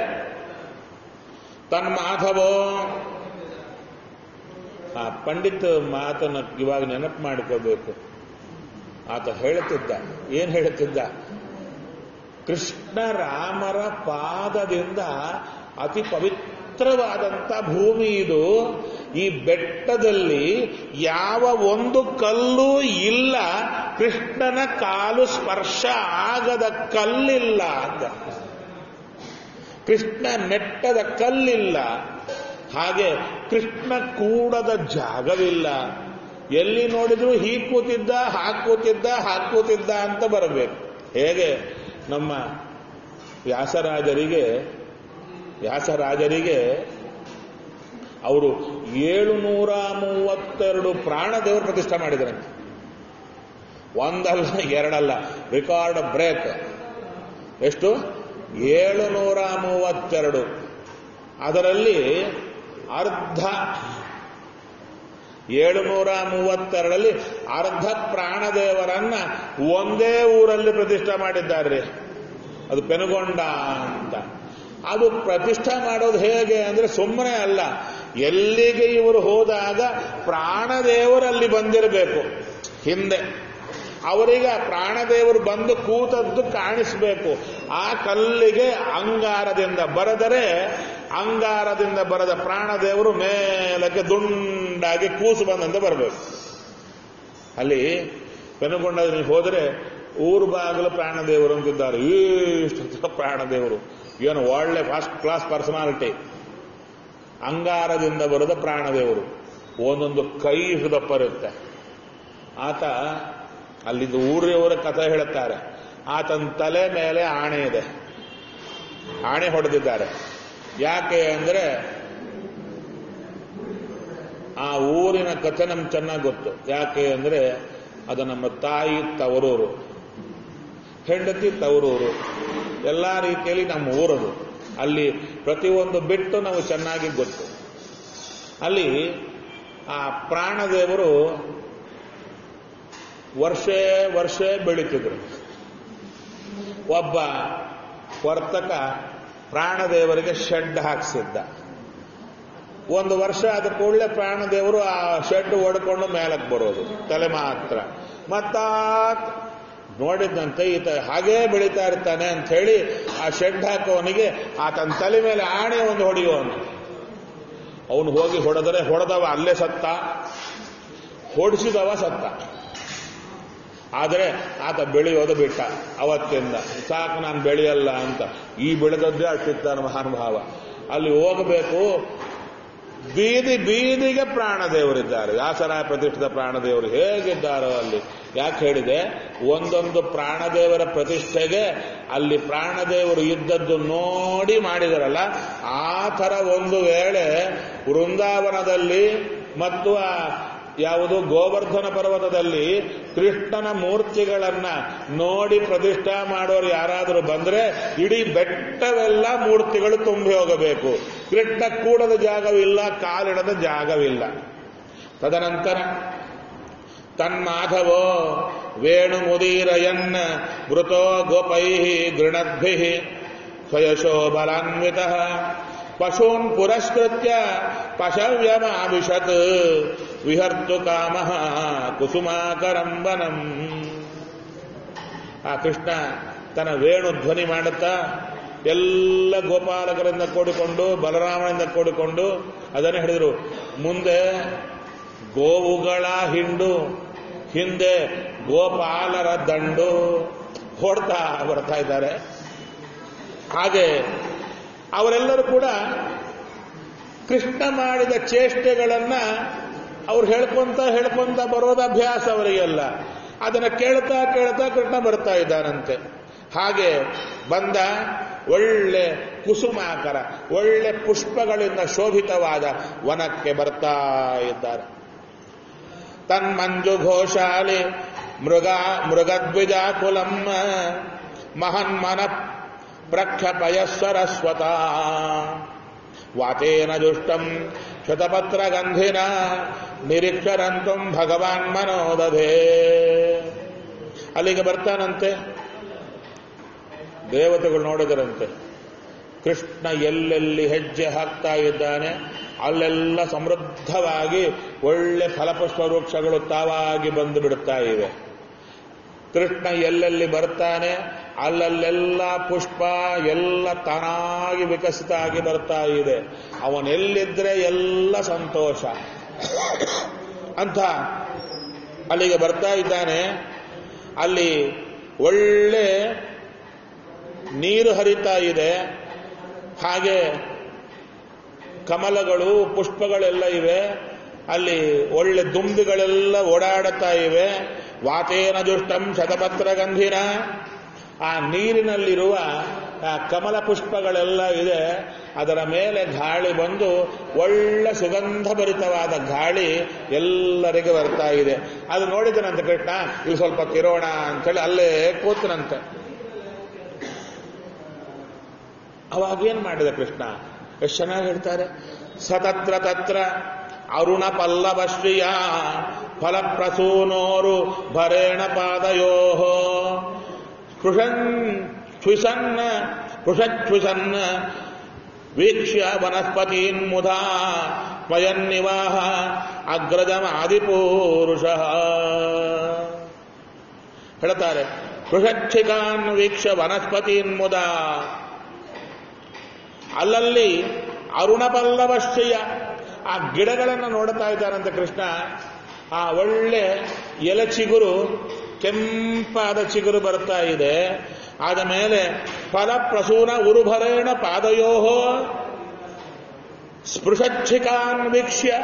ತನ್ಮಾಧವೋ ಆ ಪಂಡಿತ್ ಮಾತನ್ನ ಇವಾಗ ನೆನಪು ಮಾಡಿಕೋಬೇಕು ಆತ ಹೇಳುತ್ತಿದ್ದ ಏನ್ ಹೇಳುತ್ತಿದ್ದ ಕೃಷ್ಣ ರಾಮರ ಪಾದದಿಂದ ಅತಿ ಪವಿತ್ರವಾದಂಥ ಭೂಮಿ ಇದು ಈ ಬೆಟ್ಟದಲ್ಲಿ ಯಾವ ಒಂದು ಕಲ್ಲು ಇಲ್ಲ ಕೃಷ್ಣನ ಕಾಲು ಸ್ಪರ್ಶ ಆಗದ ಕಲ್ಲಿಲ್ಲ ಅಂತ ಕೃಷ್ಣ ನೆಟ್ಟದ ಕಲ್ಲಿಲ್ಲ ಹಾಗೆ ಕೃಷ್ಣ ಕೂಡದ ಜಾಗವಿಲ್ಲ ಎಲ್ಲಿ ನೋಡಿದ್ರು ಹೀ ಕೂತಿದ್ದ ಹಾಕೂತಿದ್ದ ಹಾಕೂತಿದ್ದ ಅಂತ ಬರಬೇಕು ಹೇಗೆ ನಮ್ಮ ವ್ಯಾಸರಾಜರಿಗೆ ವ್ಯಾಸರಾಜರಿಗೆ ಅವರು ಏಳುನೂರ ಮೂವತ್ತೆರಡು ಪ್ರಾಣದೇವರು ಪ್ರತಿಷ್ಠೆ ಮಾಡಿದ್ರಂತೆ ಒಂದಲ್ಲ ಎರಡಲ್ಲ ರೆಕಾರ್ಡ್ ಬ್ರೇಕ್ ಎಷ್ಟು ಏಳುನೂರ ಮೂವತ್ತೆರಡು ಅದರಲ್ಲಿ ಅರ್ಧ ಏಳುನೂರ ಮೂವತ್ತೆರಡರಲ್ಲಿ ಅರ್ಧ ಪ್ರಾಣದೇವರನ್ನ ಒಂದೇ ಊರಲ್ಲಿ ಪ್ರತಿಷ್ಠೆ ಮಾಡಿದ್ದಾರೆ ಅದು ಪೆನುಗೊಂಡ ಅಂತ ಅದು ಪ್ರತಿಷ್ಠೆ ಮಾಡೋದು ಹೇಗೆ ಅಂದ್ರೆ ಸುಮ್ಮನೆ ಅಲ್ಲ ಎಲ್ಲಿಗೆ ಇವರು ಹೋದಾಗ ಪ್ರಾಣದೇವರಲ್ಲಿ ಬಂದಿರಬೇಕು ಹಿಂದೆ ಅವರಿಗೆ ಪ್ರಾಣದೇವರು ಬಂದು ಕೂತದ್ದು ಕಾಣಿಸಬೇಕು ಆ ಕಲ್ಲಿಗೆ ಅಂಗಾರದಿಂದ ಬರೆದರೆ ಅಂಗಾರದಿಂದ ಬರೆದ ಪ್ರಾಣದೇವರು ಮೇಲಕ್ಕೆ ದುಂಡಾಗಿ ಕೂಸು ಬಂದಂತೆ ಬರಬೇಕು ಅಲ್ಲಿ ಪೆನುಗೊಂಡ ಹೋದರೆ ಊರು ಬಾಗಿಲು ಪ್ರಾಣದೇವರು ಅಂತಿದ್ದಾರೆ ಇಷ್ಟು ಪ್ರಾಣದೇವರು ಏನು ಒಳ್ಳೆ ಫಸ್ಟ್ ಕ್ಲಾಸ್ ಪರ್ಸನಾಲಿಟಿ ಅಂಗಾರದಿಂದ ಬರೆದ ಪ್ರಾಣದೇವರು ಒಂದೊಂದು ಕೈ ಹೃದಪ್ಪ ಇರುತ್ತೆ ಆತ ಅಲ್ಲಿದ್ದು ಊರಿಯವರ ಕಥೆ ಹೇಳುತ್ತಾರೆ ಆತನ ತಲೆ ಮೇಲೆ ಆಣೆ ಇದೆ ಆಣೆ ಹೊಡೆದಿದ್ದಾರೆ ಯಾಕೆ ಅಂದ್ರೆ ಆ ಊರಿನ ಕಥೆ ನಮ್ಗೆ ಚೆನ್ನಾಗಿ ಗೊತ್ತು ಯಾಕೆ ಅಂದ್ರೆ ಅದು ನಮ್ಮ ತಾಯಿ ತವರೂರು ಹೆಂಡತಿ ತವರೂರು ಎಲ್ಲ ರೀತಿಯಲ್ಲಿ ನಮ್ಮ ಊರದು ಅಲ್ಲಿ ಪ್ರತಿಯೊಂದು ಬಿಟ್ಟು ನಾವು ಚೆನ್ನಾಗಿ ಗೊತ್ತು ಅಲ್ಲಿ ಆ ಪ್ರಾಣದೇವರು ವರ್ಷ ವರ್ಷ ಬೆಳೀತಿದ್ರು ಒಬ್ಬ ವರ್ತಕ ಪ್ರಾಣದೇವರಿಗೆ ಶೆಡ್ ಹಾಕ್ಸಿದ್ದ ಒಂದು ವರ್ಷ ಆದ ಕೂಡಲೇ ಪ್ರಾಣದೇವರು ಆ ಶೆಡ್ ಒಡ್ಕೊಂಡು ಮೇಲಕ್ಕೆ ಬರೋದು ತಲೆ ಮಾತ್ರ ಮತ್ತ ನೋಡಿದಂತೆ ಈತ ಹಾಗೇ ಬೆಳೀತಾ ಇರ್ತಾನೆ ಅಂತ ಹೇಳಿ ಆ ಶೆಡ್ ಹಾಕೋವನಿಗೆ ಆತನ ತಲೆ ಮೇಲೆ ಆಣೆ ಒಂದು ಹೊಡೆಯುವನು ಅವನು ಹೋಗಿ ಹೊಡೆದರೆ ಹೊಡೆದವ ಅಲ್ಲೇ ಸತ್ತ ಹೊಡಿಸಿದವ ಸತ್ತ ಆದರೆ ಆತ ಬೆಳೆಯೋದು ಬಿಟ್ಟ ಅವತ್ತಿಂದ ಸಾಕು ನಾನು ಬೆಳೆಯಲ್ಲ ಅಂತ ಈ ಬೆಳೆದದ್ದೇ ಅಷ್ಟಿತ್ತಾನ ಮಹಾನುಭಾವ ಅಲ್ಲಿ ಹೋಗಬೇಕು ಬೀದಿ ಬೀದಿಗೆ ಪ್ರಾಣದೇವರಿದ್ದಾರೆ ವ್ಯಾಸರಾಯ ಪ್ರತಿಷ್ಠಿತ ಪ್ರಾಣದೇವರು ಹೇಗಿದ್ದಾರೋ ಅಲ್ಲಿ ಯಾಕೆ ಹೇಳಿದೆ ಒಂದೊಂದು ಪ್ರಾಣದೇವರ ಪ್ರತಿಷ್ಠೆಗೆ ಅಲ್ಲಿ ಪ್ರಾಣದೇವರು ಇದ್ದದ್ದು ನೋಡಿ ಮಾಡಿದರಲ್ಲ ಆ ಥರ ಒಂದು ವೇಳೆ ವೃಂದಾವನದಲ್ಲಿ ಮತ್ತು ಆ ಯಾವುದು ಗೋವರ್ಧನ ಪರ್ವತದಲ್ಲಿ ಕೃಷ್ಣನ ಮೂರ್ತಿಗಳನ್ನ ನೋಡಿ ಪ್ರತಿಷ್ಠಾ ಮಾಡೋರು ಯಾರಾದರೂ ಬಂದ್ರೆ ಇಡೀ ಬೆಟ್ಟವೆಲ್ಲ ಮೂರ್ತಿಗಳು ತುಂಬಿ ಹೋಗಬೇಕು ಕೃಷ್ಣ ಕೂಡದ ಜಾಗವಿಲ್ಲ ಕಾಲಿಡದ ಜಾಗವಿಲ್ಲ ತದನಂತರ ತನ್ಮಾಧವೋ ವೇಣು ಮುದೀರಯನ್ ಮೃತೋ ಗೋಪೈ ಗೃಣದ್ಭಿ ಸ್ವಯಶೋ ಬಲಾನ್ವಿತ ಪಶೂನ್ ಪುರಸ್ಕೃತ್ಯ ಪಶವ್ಯಮಾವಿಶತ್ ವಿಹರ್ತು ಕಾಮ ಕುಸುಮಾಕರಂಬನಂ ಆ ಕೃಷ್ಣ ತನ್ನ ವೇಣು ಧ್ವನಿ ಮಾಡುತ್ತಾ ಎಲ್ಲ ಗೋಪಾಲಕರಿಂದ ಕೂಡಿಕೊಂಡು ಬಲರಾಮನಿಂದ ಕೂಡಿಕೊಂಡು ಅದನ್ನೇ ಹೇಳಿದರು ಮುಂದೆ ಗೋವುಗಳ ಹಿಂಡು ಹಿಂದೆ ಗೋಪಾಲರ ದಂಡು ಹೊಡ್ತಾ ಬರ್ತಾ ಇದ್ದಾರೆ ಹಾಗೆ ಅವರೆಲ್ಲರೂ ಕೂಡ ಕೃಷ್ಣ ಮಾಡಿದ ಚೇಷ್ಟೆಗಳನ್ನ ಅವ್ರು ಹೇಳ್ಕೊಂತ ಹೇಳ್ಕೊಂತ ಬರೋದು ಅಭ್ಯಾಸ ಅವರಿಗೆಲ್ಲ ಅದನ್ನ ಕೇಳ್ತಾ ಕೇಳ್ತಾ ಕೃಷ್ಣ ಬರ್ತಾ ಇದ್ದಾನಂತೆ ಹಾಗೆ ಬಂದ ಒಳ್ಳೆ ಕುಸುಮಾಕರ ಒಳ್ಳೆ ಪುಷ್ಪಗಳಿಂದ ಶೋಭಿತವಾದ ವನಕ್ಕೆ ಬರ್ತಾ ಇದ್ದಾರೆ ತನ್ಮಂಜು ಘೋಷಾಲಿ ಮೃಗ ಮೃಗದ್ವಿಜಾಕುಲಂ ಮಹನ್ಮನ ಪ್ರಕ್ಷಪಯ ಸರಸ್ವತ ವಾತೇನ ಜುಷ್ಟಂ ಶತಪತ್ರಗಂಧಿನ ನಿರೀಕ್ಷರಂತು ಭಗವಾನ್ ಮನೋದಧೇ ಅಲ್ಲಿಗೆ ಬರ್ತಾನಂತೆ ದೇವತೆಗಳು ನೋಡಿದರಂತೆ ಕೃಷ್ಣ ಎಲ್ಲೆಲ್ಲಿ ಹೆಜ್ಜೆ ಹಾಕ್ತಾ ಇದ್ದಾನೆ ಅಲ್ಲೆಲ್ಲ ಸಮೃದ್ಧವಾಗಿ ಒಳ್ಳೆ ಫಲಪುಷ್ಪ ವೃಕ್ಷಗಳು ತಾವಾಗಿ ಬಂದು ಬಿಡುತ್ತಾ ಇವೆ ಕೃಷ್ಣ ಎಲ್ಲೆಲ್ಲಿ ಬರ್ತಾನೆ ಅಲ್ಲಲ್ಲೆಲ್ಲ ಪುಷ್ಪ ಎಲ್ಲ ತಾನಾಗಿ ವಿಕಸಿತ ಆಗಿ ಬರ್ತಾ ಇದೆ ಅವನೆಲ್ಲಿದ್ರೆ ಎಲ್ಲ ಸಂತೋಷ ಅಂತ ಅಲ್ಲಿಗೆ ಬರ್ತಾ ಇದ್ದಾನೆ ಅಲ್ಲಿ ಒಳ್ಳೆ ನೀರು ಹರಿತಾ ಇದೆ ಹಾಗೆ ಕಮಲಗಳು ಪುಷ್ಪಗಳೆಲ್ಲ ಇವೆ ಅಲ್ಲಿ ಒಳ್ಳೆ ದುಂಬಿಗಳೆಲ್ಲ ಓಡಾಡುತ್ತಾ ಇವೆ ವಾತೇನ ಜುಷ್ಟಂ ಶತಪತ್ರಗಂಧಿನ ಆ ನೀರಿನಲ್ಲಿರುವ ಆ ಕಮಲ ಪುಷ್ಪಗಳೆಲ್ಲ ಇದೆ ಅದರ ಮೇಲೆ ಗಾಳಿ ಬಂದು ಒಳ್ಳೆ ಸುಗಂಧ ಭರಿತವಾದ ಗಾಳಿ ಎಲ್ಲರಿಗೆ ಬರ್ತಾ ಇದೆ ಅದು ನೋಡಿದನಂತೆ ಕೃಷ್ಣ ಇಲ್ಲಿ ಸ್ವಲ್ಪ ತಿರೋಣ ಅಂತೇಳಿ ಅಲ್ಲೇ ಕೂತನಂತೆ ಅವಾಗೇನ್ ಮಾಡಿದ ಕೃಷ್ಣ ಎಷ್ಟು ಚೆನ್ನಾಗಿ ಹೇಳ್ತಾರೆ ಸತತ್ರ ತತ್ರ ಅರುಣ ಪಲ್ಲವಶ್ರಿಯ ಫಲಪ್ರಸೂನೋರು ಭರೇಣ ಪಾದಯೋ ಸ್ಪೃಶನ್ ಸ್ವಿಷನ್ನ ಸ್ಪೃಶಚ್ಛುಷನ್ನ ವೀಕ್ಷ್ಯ ವನಸ್ಪತೀನ್ ಮುಧಾ ಸ್ವಯನ್ನಿವಾಹ ಅಗ್ರಜಮ ಆದಿಪೂರುಷ ಹೇಳ್ತಾರೆ ಪೃಷಚ್ಛಿಕಾನ್ ವೀಕ್ಷ ವನಸ್ಪತೀನ್ ಮುದಾ ಅಲ್ಲಲ್ಲಿ ಅರುಣಪಲ್ಲವಶ್ಚಯ ಆ ಗಿಡಗಳನ್ನು ನೋಡ್ತಾ ಇದ್ದಾನಂತೆ ಕೃಷ್ಣ ಆ ಒಳ್ಳೆ ಎಲೆ ಚಿಗುರು ಕೆಂಪಾದ ಚಿಗುರು ಬರ್ತಾ ಇದೆ ಆದ ಮೇಲೆ ಫಲಪ್ರಸೂನ ಉರುಭರೇಣ ಪಾದಯೋ ಸ್ಪೃಶಚ್ಛಿಕಾನ್ ವೀಕ್ಷ್ಯ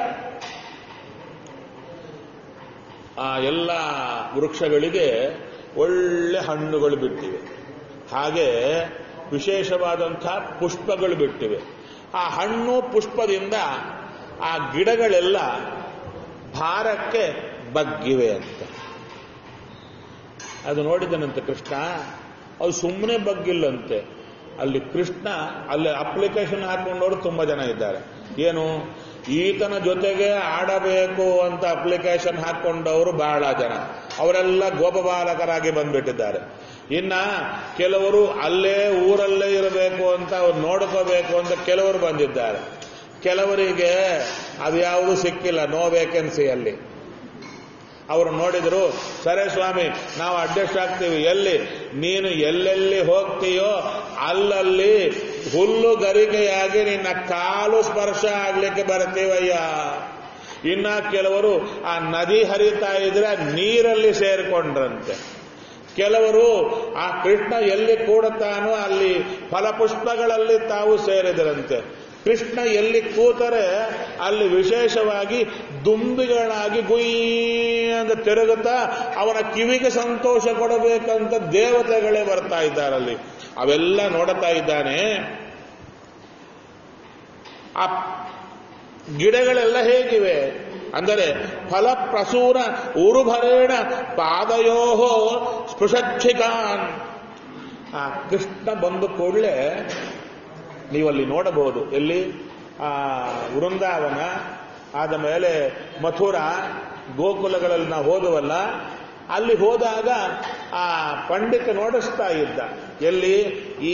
ಆ ಎಲ್ಲ ವೃಕ್ಷಗಳಿಗೆ ಒಳ್ಳೆ ಹಣ್ಣುಗಳು ಬಿಟ್ಟಿವೆ ಹಾಗೆ ವಿಶೇಷವಾದಂಥ ಪುಷ್ಪಗಳು ಬಿಟ್ಟಿವೆ ಆ ಹಣ್ಣು ಪುಷ್ಪದಿಂದ ಆ ಗಿಡಗಳೆಲ್ಲ ಭಾರಕ್ಕೆ ಬಗ್ಗಿವೆ ಅಂತ ಅದು ನೋಡಿದನಂತೆ ಕೃಷ್ಣ ಅದು ಸುಮ್ಮನೆ ಬಗ್ಗಿಲ್ಲಂತೆ ಅಲ್ಲಿ ಕೃಷ್ಣ ಅಲ್ಲಿ ಅಪ್ಲಿಕೇಶನ್ ಹಾಕೊಂಡವರು ತುಂಬಾ ಜನ ಇದ್ದಾರೆ ಏನು ಈತನ ಜೊತೆಗೆ ಆಡಬೇಕು ಅಂತ ಅಪ್ಲಿಕೇಶನ್ ಹಾಕೊಂಡವರು ಬಹಳ ಜನ ಅವರೆಲ್ಲ ಗೋಪಬಾಲಕರಾಗಿ ಬಂದ್ಬಿಟ್ಟಿದ್ದಾರೆ ಇನ್ನ ಕೆಲವರು ಅಲ್ಲೇ ಊರಲ್ಲೇ ಇರಬೇಕು ಅಂತ ಅವ್ರು ನೋಡ್ಕೋಬೇಕು ಅಂತ ಕೆಲವರು ಬಂದಿದ್ದಾರೆ ಕೆಲವರಿಗೆ ಅದ್ಯಾವುದು ಸಿಕ್ಕಿಲ್ಲ ನೋ ವೇಕೆನ್ಸಿ ಅಲ್ಲಿ ಅವರು ನೋಡಿದ್ರು ಸರೇ ಸ್ವಾಮಿ ನಾವು ಅಡ್ಜಸ್ಟ್ ಆಗ್ತೀವಿ ಎಲ್ಲಿ ನೀನು ಎಲ್ಲೆಲ್ಲಿ ಹೋಗ್ತೀಯೋ ಅಲ್ಲಲ್ಲಿ ಹುಲ್ಲು ಗರಿಕೆಯಾಗಿ ನಿನ್ನ ಕಾಲು ಸ್ಪರ್ಶ ಆಗ್ಲಿಕ್ಕೆ ಬರ್ತೀವಯ್ಯ ಇನ್ನ ಕೆಲವರು ಆ ನದಿ ಹರಿತಾ ಇದ್ರೆ ನೀರಲ್ಲಿ ಸೇರಿಕೊಂಡ್ರಂತೆ ಕೆಲವರು ಆ ಕೃಷ್ಣ ಎಲ್ಲಿ ಕೂಡುತ್ತಾನೋ ಅಲ್ಲಿ ಫಲಪುಷ್ಪಗಳಲ್ಲಿ ತಾವು ಸೇರಿದರಂತೆ ಕೃಷ್ಣ ಎಲ್ಲಿ ಕೂತರೆ ಅಲ್ಲಿ ವಿಶೇಷವಾಗಿ ದುಂಬಿಗಳಾಗಿ ಗುಯ್ ಅಂತ ತಿರುಗುತ್ತಾ ಅವನ ಕಿವಿಗೆ ಸಂತೋಷ ಕೊಡಬೇಕಂತ ದೇವತೆಗಳೇ ಬರ್ತಾ ಇದ್ದಾರಲ್ಲಿ ಅವೆಲ್ಲ ನೋಡುತ್ತಾ ಇದ್ದಾನೆ ಆ ಗಿಡಗಳೆಲ್ಲ ಹೇಗಿವೆ ಅಂದರೆ ಫಲಪ್ರಸೂರ ಉರುಭರೇಣ ಪಾದಯೋ ಸ್ಪೃಶಚ್ಛಿಕಾನ್ ಆ ಕೃಷ್ಣ ಬಂದ ಕೂಡಲೇ ನೀವಲ್ಲಿ ನೋಡಬಹುದು ಎಲ್ಲಿ ಆ ವೃಂದಾವನ ಆದ ಮೇಲೆ ಮಥುರಾ ಗೋಕುಲಗಳಲ್ಲಿ ನಾವು ಹೋದವಲ್ಲ ಅಲ್ಲಿ ಹೋದಾಗ ಆ ಪಂಡಿತ ನೋಡಿಸ್ತಾ ಇದ್ದ ಎಲ್ಲಿ ಈ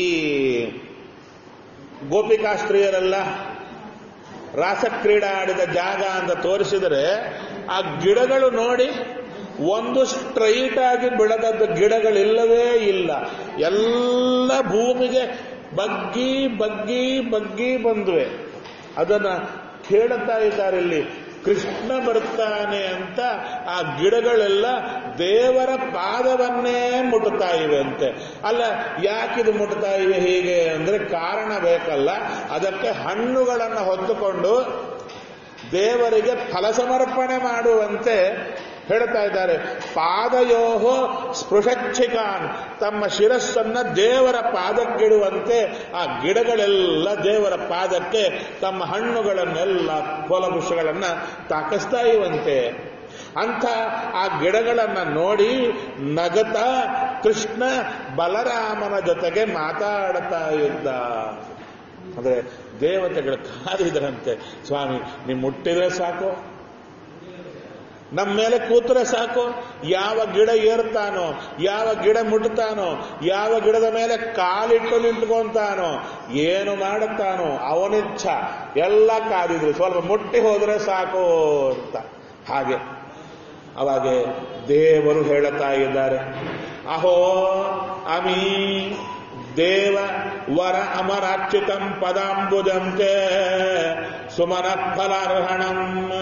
ಗೋಪಿಕಾಸ್ತ್ರೀಯರೆಲ್ಲ ರಾಸಕ್ರೀಡಾ ಆಡಿದ ಜಾಗ ಅಂತ ತೋರಿಸಿದರೆ ಆ ಗಿಡಗಳು ನೋಡಿ ಒಂದು ಸ್ಟ್ರೈಟ್ ಆಗಿ ಬೆಳೆದದ್ದು ಗಿಡಗಳಿಲ್ಲವೇ ಇಲ್ಲ ಎಲ್ಲ ಭೂಮಿಗೆ ಬಗ್ಗಿ ಬಗ್ಗಿ ಬಗ್ಗಿ ಬಂದುವೆ ಅದನ್ನ ಕೇಳುತ್ತಾ ಇದ್ದಾರೆ ಇಲ್ಲಿ ಕೃಷ್ಣ ಬರ್ತಾನೆ ಅಂತ ಆ ಗಿಡಗಳೆಲ್ಲ ದೇವರ ಪಾದವನ್ನೇ ಮುಟ್ಟುತ್ತಾ ಇವೆ ಅಂತೆ ಅಲ್ಲ ಯಾಕಿದು ಮುಟ್ತಾ ಇವೆ ಹೀಗೆ ಅಂದ್ರೆ ಕಾರಣ ಬೇಕಲ್ಲ ಅದಕ್ಕೆ ಹಣ್ಣುಗಳನ್ನು ಹೊತ್ತುಕೊಂಡು ದೇವರಿಗೆ ಫಲ ಸಮರ್ಪಣೆ ಮಾಡುವಂತೆ ಹೇಳ್ತಾ ಇದ್ದಾರೆ ಪಾದಯೋಹೋ ಸ್ಪೃಶಚ್ಛಿಕಾನ್ ತಮ್ಮ ಶಿರಸ್ಸನ್ನ ದೇವರ ಪಾದಕ್ಕಿಡುವಂತೆ ಆ ಗಿಡಗಳೆಲ್ಲ ದೇವರ ಪಾದಕ್ಕೆ ತಮ್ಮ ಹಣ್ಣುಗಳನ್ನೆಲ್ಲ ಫಲಪುಷ್ಪಗಳನ್ನ ತಾಕಿಸ್ತಾ ಇವಂತೆ ಅಂಥ ಆ ಗಿಡಗಳನ್ನ ನೋಡಿ ನಗತ ಕೃಷ್ಣ ಬಲರಾಮನ ಜೊತೆಗೆ ಮಾತಾಡ್ತಾ ಇದ್ದ ಅಂದ್ರೆ ದೇವತೆಗಳು ಕಾದಿದ್ರಂತೆ ಸ್ವಾಮಿ ನೀವು ಮುಟ್ಟಿದ್ರೆ ಸಾಕು ನಮ್ಮ ಮೇಲೆ ಕೂತ್ರೆ ಸಾಕು ಯಾವ ಗಿಡ ಏರ್ತಾನೋ ಯಾವ ಗಿಡ ಮುಟ್ತಾನೋ ಯಾವ ಗಿಡದ ಮೇಲೆ ಕಾಲಿಟ್ಟು ನಿಂತ್ಕೊಂತಾನೋ ಏನು ಮಾಡುತ್ತಾನೋ ಅವನಿಚ್ಛ ಎಲ್ಲ ಕಾದಿದ್ರು ಸ್ವಲ್ಪ ಮುಟ್ಟಿ ಹೋದ್ರೆ ಸಾಕು ಅಂತ ಹಾಗೆ ಅವಾಗೆ ದೇವರು ಹೇಳುತ್ತಾ ಇದ್ದಾರೆ ಅಹೋ ಅಮೀ ದೇವ ವರ ಅಮರಾಚ್ಯುತಂ ಪದಾಂಬುಜಂತೆ ಸುಮನ ಫಲಾರ್ಹಣಂ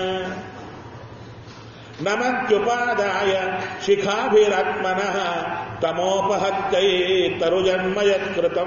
ನಮತ್ಯುಪಾದಾಯ ಶಿಖಾಭಿರಾತ್ಮನಃ ತಮೋಪಹತ್ಯೈ ತರುಜನ್ಮಯತ್ಕೃತಂ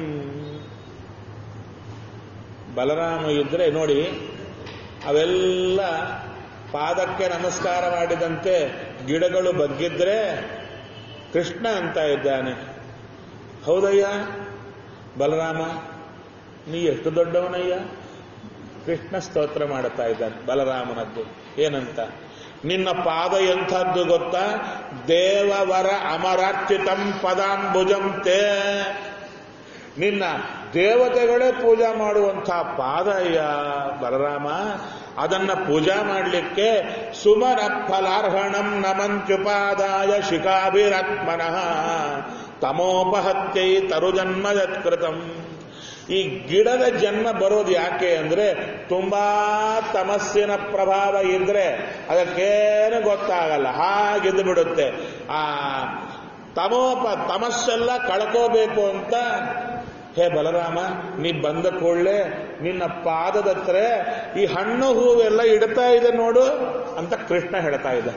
ಬಲರಾಮ ಇದ್ರೆ ನೋಡಿ ಅವೆಲ್ಲ ಪಾದಕ್ಕೆ ನಮಸ್ಕಾರ ಮಾಡಿದಂತೆ ಗಿಡಗಳು ಬಗ್ಗಿದ್ರೆ ಕೃಷ್ಣ ಅಂತ ಇದ್ದಾನೆ ಹೌದಯ್ಯ ಬಲರಾಮ ನೀ ಎಷ್ಟು ದೊಡ್ಡವನಯ್ಯ ಕೃಷ್ಣ ಸ್ತೋತ್ರ ಮಾಡುತ್ತಾ ಇದ್ದಾನೆ ಬಲರಾಮನದ್ದು ಏನಂತ ನಿನ್ನ ಪಾದ ಎಂಥದ್ದು ಗೊತ್ತಾ ದೇವವರ ಅಮರಾರ್ಚಿತಂ ಪದಾಂಬುಜಂತೆ ನಿನ್ನ ದೇವತೆಗಳೇ ಪೂಜಾ ಮಾಡುವಂಥ ಪಾದಯ್ಯ ಬಲರಾಮ ಅದನ್ನ ಪೂಜಾ ಮಾಡಲಿಕ್ಕೆ ಸುಮನ ಫಲಾರ್ಹಣಂ ನಮಂತ್ಯುಪಾದಾಯ ಶಿಖಾಭಿರಾತ್ಮನಃ ತಮೋಪಹತ್ಯೈ ತರುಜನ್ಮ ಯತ್ಕೃತಂ ಈ ಗಿಡದ ಜನ್ಮ ಬರೋದು ಯಾಕೆ ಅಂದ್ರೆ ತುಂಬಾ ತಮಸ್ಸಿನ ಪ್ರಭಾವ ಇದ್ರೆ ಅದಕ್ಕೇನು ಗೊತ್ತಾಗಲ್ಲ ಹಾಗಿದ್ದು ಬಿಡುತ್ತೆ ಆ ತಮೋಪ ತಮಸ್ಸೆಲ್ಲ ಕಳ್ಕೋಬೇಕು ಅಂತ ಹೇ ಬಲರಾಮ ನೀ ಬಂದ ಕೂಡಲೇ ನಿನ್ನ ಪಾದದ ಹತ್ರ ಈ ಹಣ್ಣು ಹೂವೆಲ್ಲ ಇಡ್ತಾ ಇದೆ ನೋಡು ಅಂತ ಕೃಷ್ಣ ಹೇಳ್ತಾ ಇದ್ದ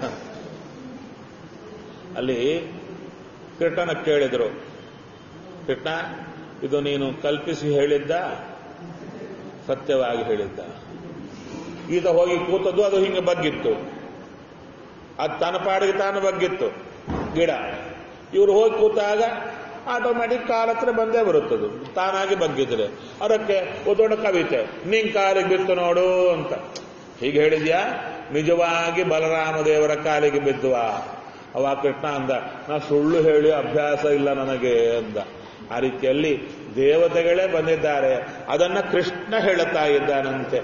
ಅಲ್ಲಿ ಕೃಷ್ಣನ ಕೇಳಿದ್ರು ಕೃಷ್ಣ ಇದು ನೀನು ಕಲ್ಪಿಸಿ ಹೇಳಿದ್ದ ಸತ್ಯವಾಗಿ ಹೇಳಿದ್ದ ಈತ ಹೋಗಿ ಕೂತದ್ದು ಅದು ಹಿಂಗೆ ಬಗ್ಗಿತ್ತು ಅದು ತನ್ನ ಪಾಡಿಗೆ ತಾನು ಬಗ್ಗಿತ್ತು ಗಿಡ ಇವರು ಹೋಗಿ ಕೂತಾಗ ಆಟೋಮ್ಯಾಟಿಕ್ ಕಾಲ ಹತ್ರ ಬಂದೇ ಬರುತ್ತದು ತಾನಾಗಿ ಬಗ್ಗಿದ್ರೆ ಅದಕ್ಕೆ ದೊಡ್ಡ ಕವಿತೆ ನಿನ್ ಕಾಲಿಗೆ ಬಿತ್ತು ನೋಡು ಅಂತ ಹೀಗೆ ಹೇಳಿದ್ಯಾ ನಿಜವಾಗಿ ಬಲರಾಮ ದೇವರ ಕಾಲಿಗೆ ಬಿದ್ದುವ ಅವ ಕೃಷ್ಣ ಅಂದ ನಾ ಸುಳ್ಳು ಹೇಳಿ ಅಭ್ಯಾಸ ಇಲ್ಲ ನನಗೆ ಅಂದ ಆ ರೀತಿಯಲ್ಲಿ ದೇವತೆಗಳೇ ಬಂದಿದ್ದಾರೆ ಅದನ್ನ ಕೃಷ್ಣ ಹೇಳುತ್ತಾ ಇದ್ದಾನಂತೆ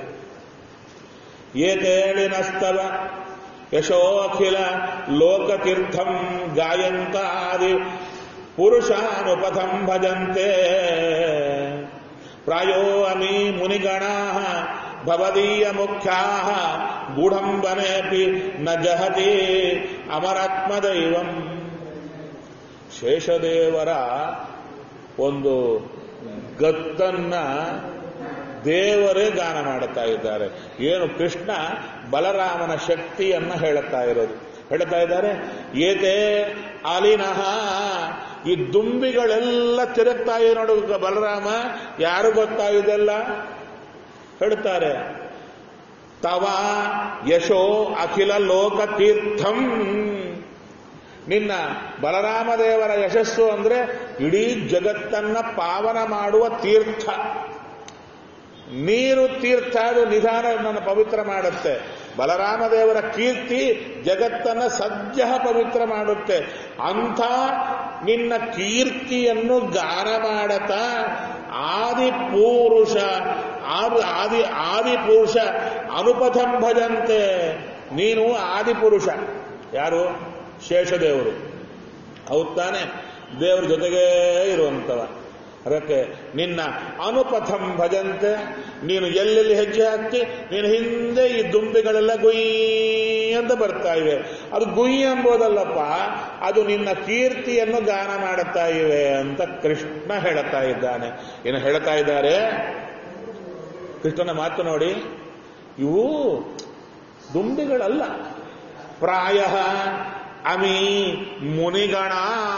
ಏತೇಳಿನಸ್ತವ ಯಶೋ ಅಖಿಲ ಲೋಕತೀರ್ಥಂ ಗಾಯಂತ ಆದಿ ಪುರುಷಾನುಪಥಂ ಭಜಂತೆ ಪ್ರಾಯೋ ಅಮಿ ಮುನಿಗಣಾ ಭವದೀಯ ಮುಖ್ಯಾ ಗೂಢಂಬನೇಪಿ ನ ಜಹತಿ ಅಮರಾತ್ಮದೈವಂ ಶೇಷದೇವರ ಒಂದು ಗತ್ತನ್ನ ದೇವರೇ ಗಾನ ಮಾಡುತ್ತಾ ಇದ್ದಾರೆ ಏನು ಕೃಷ್ಣ ಬಲರಾಮನ ಶಕ್ತಿಯನ್ನ ಹೇಳುತ್ತಾ ಇರೋದು ಹೇಳ್ತಾ ಇದ್ದಾರೆ ಏತೆ ಅಲಿನಃ ಈ ದುಂಬಿಗಳೆಲ್ಲ ತಿರುಗ್ತಾ ಇದೆ ನೋಡು ಬಲರಾಮ ಯಾರು ಗೊತ್ತಾ ಇದೆಲ್ಲ ಹೇಳ್ತಾರೆ ತವ ಯಶೋ ಅಖಿಲ ಲೋಕ ತೀರ್ಥಂ ನಿನ್ನ ಬಲರಾಮದೇವರ ಯಶಸ್ಸು ಅಂದ್ರೆ ಇಡೀ ಜಗತ್ತನ್ನ ಪಾವನ ಮಾಡುವ ತೀರ್ಥ ನೀರು ತೀರ್ಥ ಅದು ನಿಧಾನ ನನ್ನ ಪವಿತ್ರ ಮಾಡುತ್ತೆ ಬಲರಾಮದೇವರ ಕೀರ್ತಿ ಜಗತ್ತನ್ನ ಸದ್ಯ ಪವಿತ್ರ ಮಾಡುತ್ತೆ ಅಂಥ ನಿನ್ನ ಕೀರ್ತಿಯನ್ನು ಗಾನ ಮಾಡತಾ ಆದಿ ಪುರುಷ ಆದಿ ಆದಿ ಆದಿ ಪುರುಷ ಅನುಪಥಂ ಭಜಂತೆ ನೀನು ಆದಿ ಪುರುಷ ಯಾರು ಶೇಷದೇವರು ಹೌದ್ ತಾನೆ ದೇವ್ರ ಜೊತೆಗೇ ಇರುವಂತವ ಅದಕ್ಕೆ ನಿನ್ನ ಅನುಪಥಂ ಭಜಂತೆ ನೀನು ಎಲ್ಲೆಲ್ಲಿ ಹೆಜ್ಜೆ ಹಾಕಿ ನೀನು ಹಿಂದೆ ಈ ದುಂಬಿಗಳೆಲ್ಲ ಗುಯ್ ಅಂತ ಬರ್ತಾ ಇವೆ ಅದು ಗುಯ್ ಎಂಬುದಲ್ಲಪ್ಪ ಅದು ನಿನ್ನ ಕೀರ್ತಿಯನ್ನು ಗಾನ ಮಾಡುತ್ತಾ ಇವೆ ಅಂತ ಕೃಷ್ಣ ಹೇಳುತ್ತಾ ಇದ್ದಾನೆ ಏನು ಹೇಳ್ತಾ ಇದ್ದಾರೆ ಕೃಷ್ಣನ ಮಾತು ನೋಡಿ ಇವು ದುಂಬಿಗಳಲ್ಲ ಪ್ರಾಯ ಅಮಿ ಮುನಿಗಣ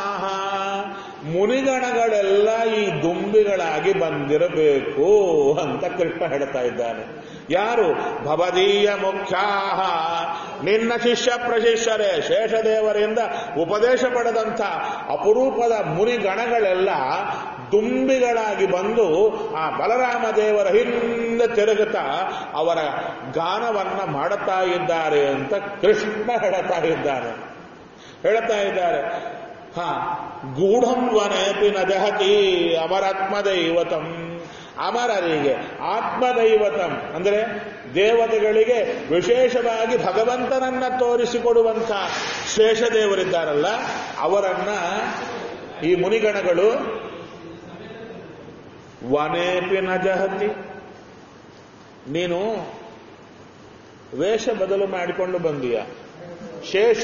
ಮುನಿಗಣಗಳೆಲ್ಲ ಈ ದುಂಬಿಗಳಾಗಿ ಬಂದಿರಬೇಕು ಅಂತ ಕೃಷ್ಣ ಹೇಳ್ತಾ ಇದ್ದಾನೆ ಯಾರು ಭವದೀಯ ಮುಖ್ಯಾಹ ನಿನ್ನ ಶಿಷ್ಯ ಪ್ರಶಿಷ್ಯರೇ ಶೇಷದೇವರಿಂದ ಉಪದೇಶ ಪಡೆದಂಥ ಅಪರೂಪದ ಮುನಿಗಣಗಳೆಲ್ಲ ದುಂಬಿಗಳಾಗಿ ಬಂದು ಆ ಬಲರಾಮ ದೇವರ ಹಿಂದೆ ತಿರುಗುತ್ತಾ ಅವರ ಗಾನವನ್ನ ಮಾಡುತ್ತಾ ಇದ್ದಾರೆ ಅಂತ ಕೃಷ್ಣ ಹೇಳ್ತಾ ಇದ್ದಾನೆ ಹೇಳ್ತಾ ಇದ್ದಾರೆ ಹಾ ಗೂಢಂ ವನೇಪಿ ನ ಜಹತಿ ಅಮರಾತ್ಮದೈವತಂ ಅಮರರಿಗೆ ಆತ್ಮದೈವತಂ ಅಂದ್ರೆ ದೇವತೆಗಳಿಗೆ ವಿಶೇಷವಾಗಿ ಭಗವಂತನನ್ನ ತೋರಿಸಿಕೊಡುವಂಥ ಶೇಷದೇವರಿದ್ದಾರಲ್ಲ ಅವರನ್ನ ಈ ಮುನಿಗಣಗಳು ವನೇಪಿ ನ ಜಹತಿ ನೀನು ವೇಷ ಬದಲು ಮಾಡಿಕೊಂಡು ಬಂದೀಯ ಶೇಷ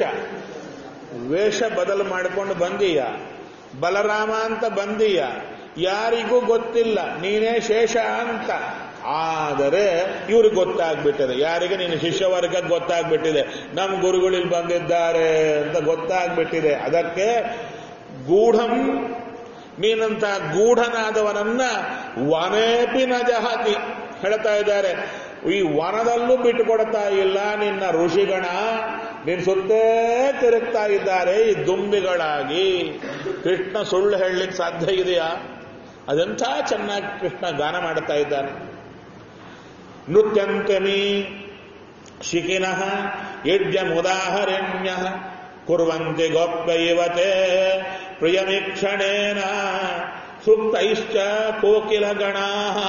ವೇಷ ಬದಲು ಮಾಡಿಕೊಂಡು ಬಂದೀಯ ಬಲರಾಮ ಅಂತ ಬಂದೀಯ ಯಾರಿಗೂ ಗೊತ್ತಿಲ್ಲ ನೀನೇ ಶೇಷ ಅಂತ ಆದರೆ ಇವ್ರಿಗೆ ಗೊತ್ತಾಗ್ಬಿಟ್ಟಿದೆ ಯಾರಿಗೆ ನೀನು ಶಿಷ್ಯವರ್ಗ ಗೊತ್ತಾಗ್ಬಿಟ್ಟಿದೆ ನಮ್ಮ ಗುರುಗಳಿಲ್ಲಿ ಬಂದಿದ್ದಾರೆ ಅಂತ ಗೊತ್ತಾಗ್ಬಿಟ್ಟಿದೆ ಅದಕ್ಕೆ ಗೂಢಂ ನೀನಂತ ಗೂಢನಾದವನನ್ನ ವನೇಪಿನ ಜಹತಿ ಹೇಳ್ತಾ ಇದ್ದಾರೆ ಈ ವನದಲ್ಲೂ ಬಿಟ್ಟುಕೊಡ್ತಾ ಇಲ್ಲ ನಿನ್ನ ಋಷಿಗಣ ನಿನ್ ಸುತ್ತೇ ತಿರುಗ್ತಾ ಇದ್ದಾರೆ ಈ ದುಂಬಿಗಳಾಗಿ ಕೃಷ್ಣ ಸುಳ್ಳು ಹೇಳಲಿಕ್ಕೆ ಸಾಧ್ಯ ಇದೆಯಾ ಅದೆಂಥ ಚೆನ್ನಾಗಿ ಕೃಷ್ಣ ಗಾನ ಮಾಡುತ್ತಾ ಇದ್ದಾನೆ ನೃತ್ಯಂತಮಿ ಶಿಖಿನಃ ಯಜ್ಞಮುದಾಹರಣ್ಯ ಕುರ್ವಂತಿ ಗೋಪ್ಯೈವತೆ ಪ್ರಿಯಮೀಕ್ಷಣೇನ ಸುಪ್ತೈಶ್ಚ ಕೋಕಿಲಗಣಾ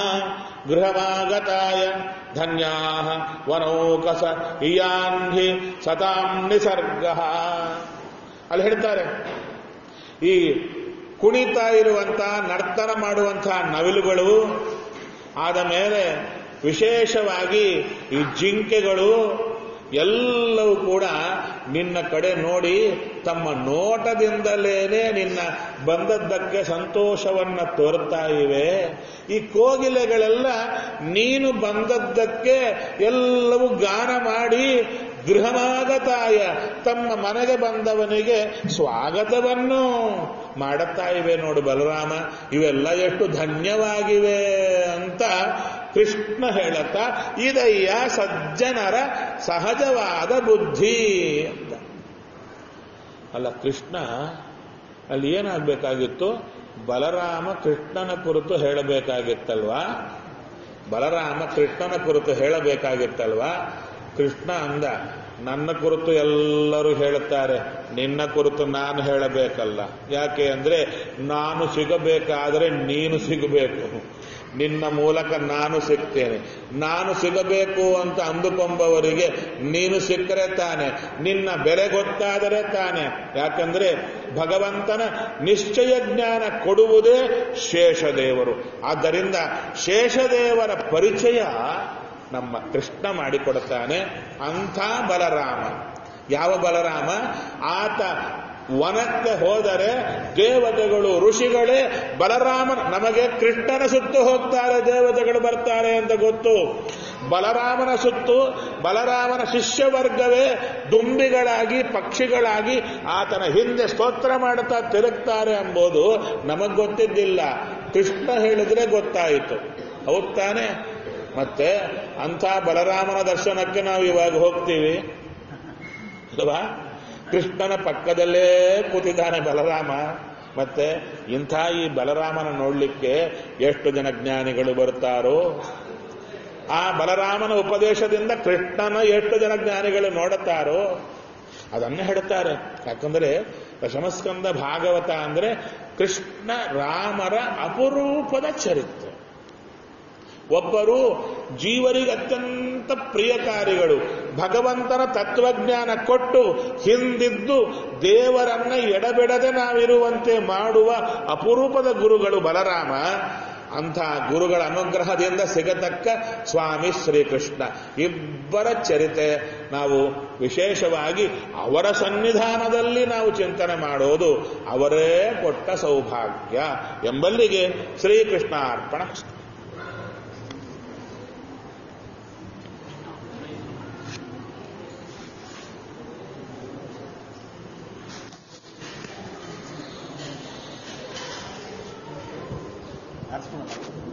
ಗೃಹಮಾಗತಾಯ ಧನ್ಯಾ ವನೌಕಸ ಇಯಾನ್ಹಿ ಸತಾಂ ನಿಸರ್ಗ ಅಲ್ಲಿ ಹೇಳ್ತಾರೆ ಈ ಕುಣಿತಾ ಇರುವಂತ ನರ್ತನ ಮಾಡುವಂಥ ನವಿಲುಗಳು ಆದ ಮೇಲೆ ವಿಶೇಷವಾಗಿ ಈ ಜಿಂಕೆಗಳು ಎಲ್ಲವೂ ಕೂಡ ನಿನ್ನ ಕಡೆ ನೋಡಿ ತಮ್ಮ ನೋಟದಿಂದಲೇನೆ ನಿನ್ನ ಬಂದದ್ದಕ್ಕೆ ಸಂತೋಷವನ್ನ ತೋರ್ತಾ ಇವೆ ಈ ಕೋಗಿಲೆಗಳೆಲ್ಲ ನೀನು ಬಂದದ್ದಕ್ಕೆ ಎಲ್ಲವೂ ಗಾನ ಮಾಡಿ ಗೃಹಮಾಗತಾಯ ತಮ್ಮ ಮನೆಗೆ ಬಂದವನಿಗೆ ಸ್ವಾಗತವನ್ನು ಮಾಡುತ್ತಾ ಇವೆ ನೋಡು ಬಲರಾಮ ಇವೆಲ್ಲ ಎಷ್ಟು ಧನ್ಯವಾಗಿವೆ ಅಂತ ಕೃಷ್ಣ ಹೇಳತ್ತ ಇದಯ್ಯ ಸಜ್ಜನರ ಸಹಜವಾದ ಬುದ್ಧಿ ಅಂತ ಅಲ್ಲ ಕೃಷ್ಣ ಅಲ್ಲಿ ಏನಾಗಬೇಕಾಗಿತ್ತು ಬಲರಾಮ ಕೃಷ್ಣನ ಕುರಿತು ಹೇಳಬೇಕಾಗಿತ್ತಲ್ವಾ ಬಲರಾಮ ಕೃಷ್ಣನ ಕುರಿತು ಹೇಳಬೇಕಾಗಿತ್ತಲ್ವಾ ಕೃಷ್ಣ ಅಂದ ನನ್ನ ಕುರಿತು ಎಲ್ಲರೂ ಹೇಳುತ್ತಾರೆ ನಿನ್ನ ಕುರಿತು ನಾನು ಹೇಳಬೇಕಲ್ಲ ಯಾಕೆ ಅಂದ್ರೆ ನಾನು ಸಿಗಬೇಕಾದರೆ ನೀನು ಸಿಗಬೇಕು ನಿನ್ನ ಮೂಲಕ ನಾನು ಸಿಗ್ತೇನೆ ನಾನು ಸಿಗಬೇಕು ಅಂತ ಅಂದುಕೊಂಬವರಿಗೆ ನೀನು ಸಿಕ್ಕರೆ ತಾನೆ ನಿನ್ನ ಬೆಲೆ ಗೊತ್ತಾದರೆ ತಾನೆ ಯಾಕಂದ್ರೆ ಭಗವಂತನ ನಿಶ್ಚಯ ಜ್ಞಾನ ಕೊಡುವುದೇ ಶೇಷದೇವರು ಆದ್ದರಿಂದ ಶೇಷದೇವರ ಪರಿಚಯ ನಮ್ಮ ಕೃಷ್ಣ ಮಾಡಿಕೊಡುತ್ತಾನೆ ಅಂಥ ಬಲರಾಮ ಯಾವ ಬಲರಾಮ ಆತ ವನಕ್ಕೆ ಹೋದರೆ ದೇವತೆಗಳು ಋಷಿಗಳೇ ಬಲರಾಮನ ನಮಗೆ ಕೃಷ್ಣನ ಸುತ್ತು ಹೋಗ್ತಾರೆ ದೇವತೆಗಳು ಬರ್ತಾರೆ ಅಂತ ಗೊತ್ತು ಬಲರಾಮನ ಸುತ್ತು ಬಲರಾಮನ ಶಿಷ್ಯವರ್ಗವೇ ದುಂಬಿಗಳಾಗಿ ಪಕ್ಷಿಗಳಾಗಿ ಆತನ ಹಿಂದೆ ಸ್ತೋತ್ರ ಮಾಡುತ್ತಾ ತಿರುಗ್ತಾರೆ ಎಂಬುದು ನಮಗ್ ಗೊತ್ತಿದ್ದಿಲ್ಲ ಕೃಷ್ಣ ಹೇಳಿದ್ರೆ ಗೊತ್ತಾಯಿತು ಹೌದ್ ತಾನೆ ಮತ್ತೆ ಅಂಥ ಬಲರಾಮನ ದರ್ಶನಕ್ಕೆ ನಾವು ಇವಾಗ ಹೋಗ್ತೀವಿ ಅಲ್ವಾ ಕೃಷ್ಣನ ಪಕ್ಕದಲ್ಲೇ ಕೂತಿದ್ದಾನೆ ಬಲರಾಮ ಮತ್ತೆ ಇಂಥ ಈ ಬಲರಾಮನ ನೋಡ್ಲಿಕ್ಕೆ ಎಷ್ಟು ಜನ ಜ್ಞಾನಿಗಳು ಬರ್ತಾರೋ ಆ ಬಲರಾಮನ ಉಪದೇಶದಿಂದ ಕೃಷ್ಣನ ಎಷ್ಟು ಜನ ಜ್ಞಾನಿಗಳು ನೋಡುತ್ತಾರೋ ಅದನ್ನ ಹೇಳ್ತಾರೆ ಯಾಕಂದ್ರೆ ದಶಮಸ್ಕಂದ ಭಾಗವತ ಅಂದ್ರೆ ಕೃಷ್ಣ ರಾಮರ ಅಪರೂಪದ ಚರಿತ್ರೆ ಒಬ್ಬರು ಜೀವರಿಗೆ ಅತ್ಯಂತ ಪ್ರಿಯಕಾರಿಗಳು ಭಗವಂತನ ತತ್ವಜ್ಞಾನ ಕೊಟ್ಟು ಹಿಂದಿದ್ದು ದೇವರನ್ನ ಎಡಬಿಡದೆ ನಾವಿರುವಂತೆ ಮಾಡುವ ಅಪರೂಪದ ಗುರುಗಳು ಬಲರಾಮ ಅಂಥ ಗುರುಗಳ ಅನುಗ್ರಹದಿಂದ ಸಿಗತಕ್ಕ ಸ್ವಾಮಿ ಶ್ರೀಕೃಷ್ಣ ಇಬ್ಬರ ಚರಿತೆ ನಾವು ವಿಶೇಷವಾಗಿ ಅವರ ಸನ್ನಿಧಾನದಲ್ಲಿ ನಾವು ಚಿಂತನೆ ಮಾಡೋದು ಅವರೇ ಕೊಟ್ಟ ಸೌಭಾಗ್ಯ ಎಂಬಲ್ಲಿಗೆ ಶ್ರೀಕೃಷ್ಣ ಅರ್ಪಣ ಆರಿಸ್ಕೊಳ್ಳೋಣ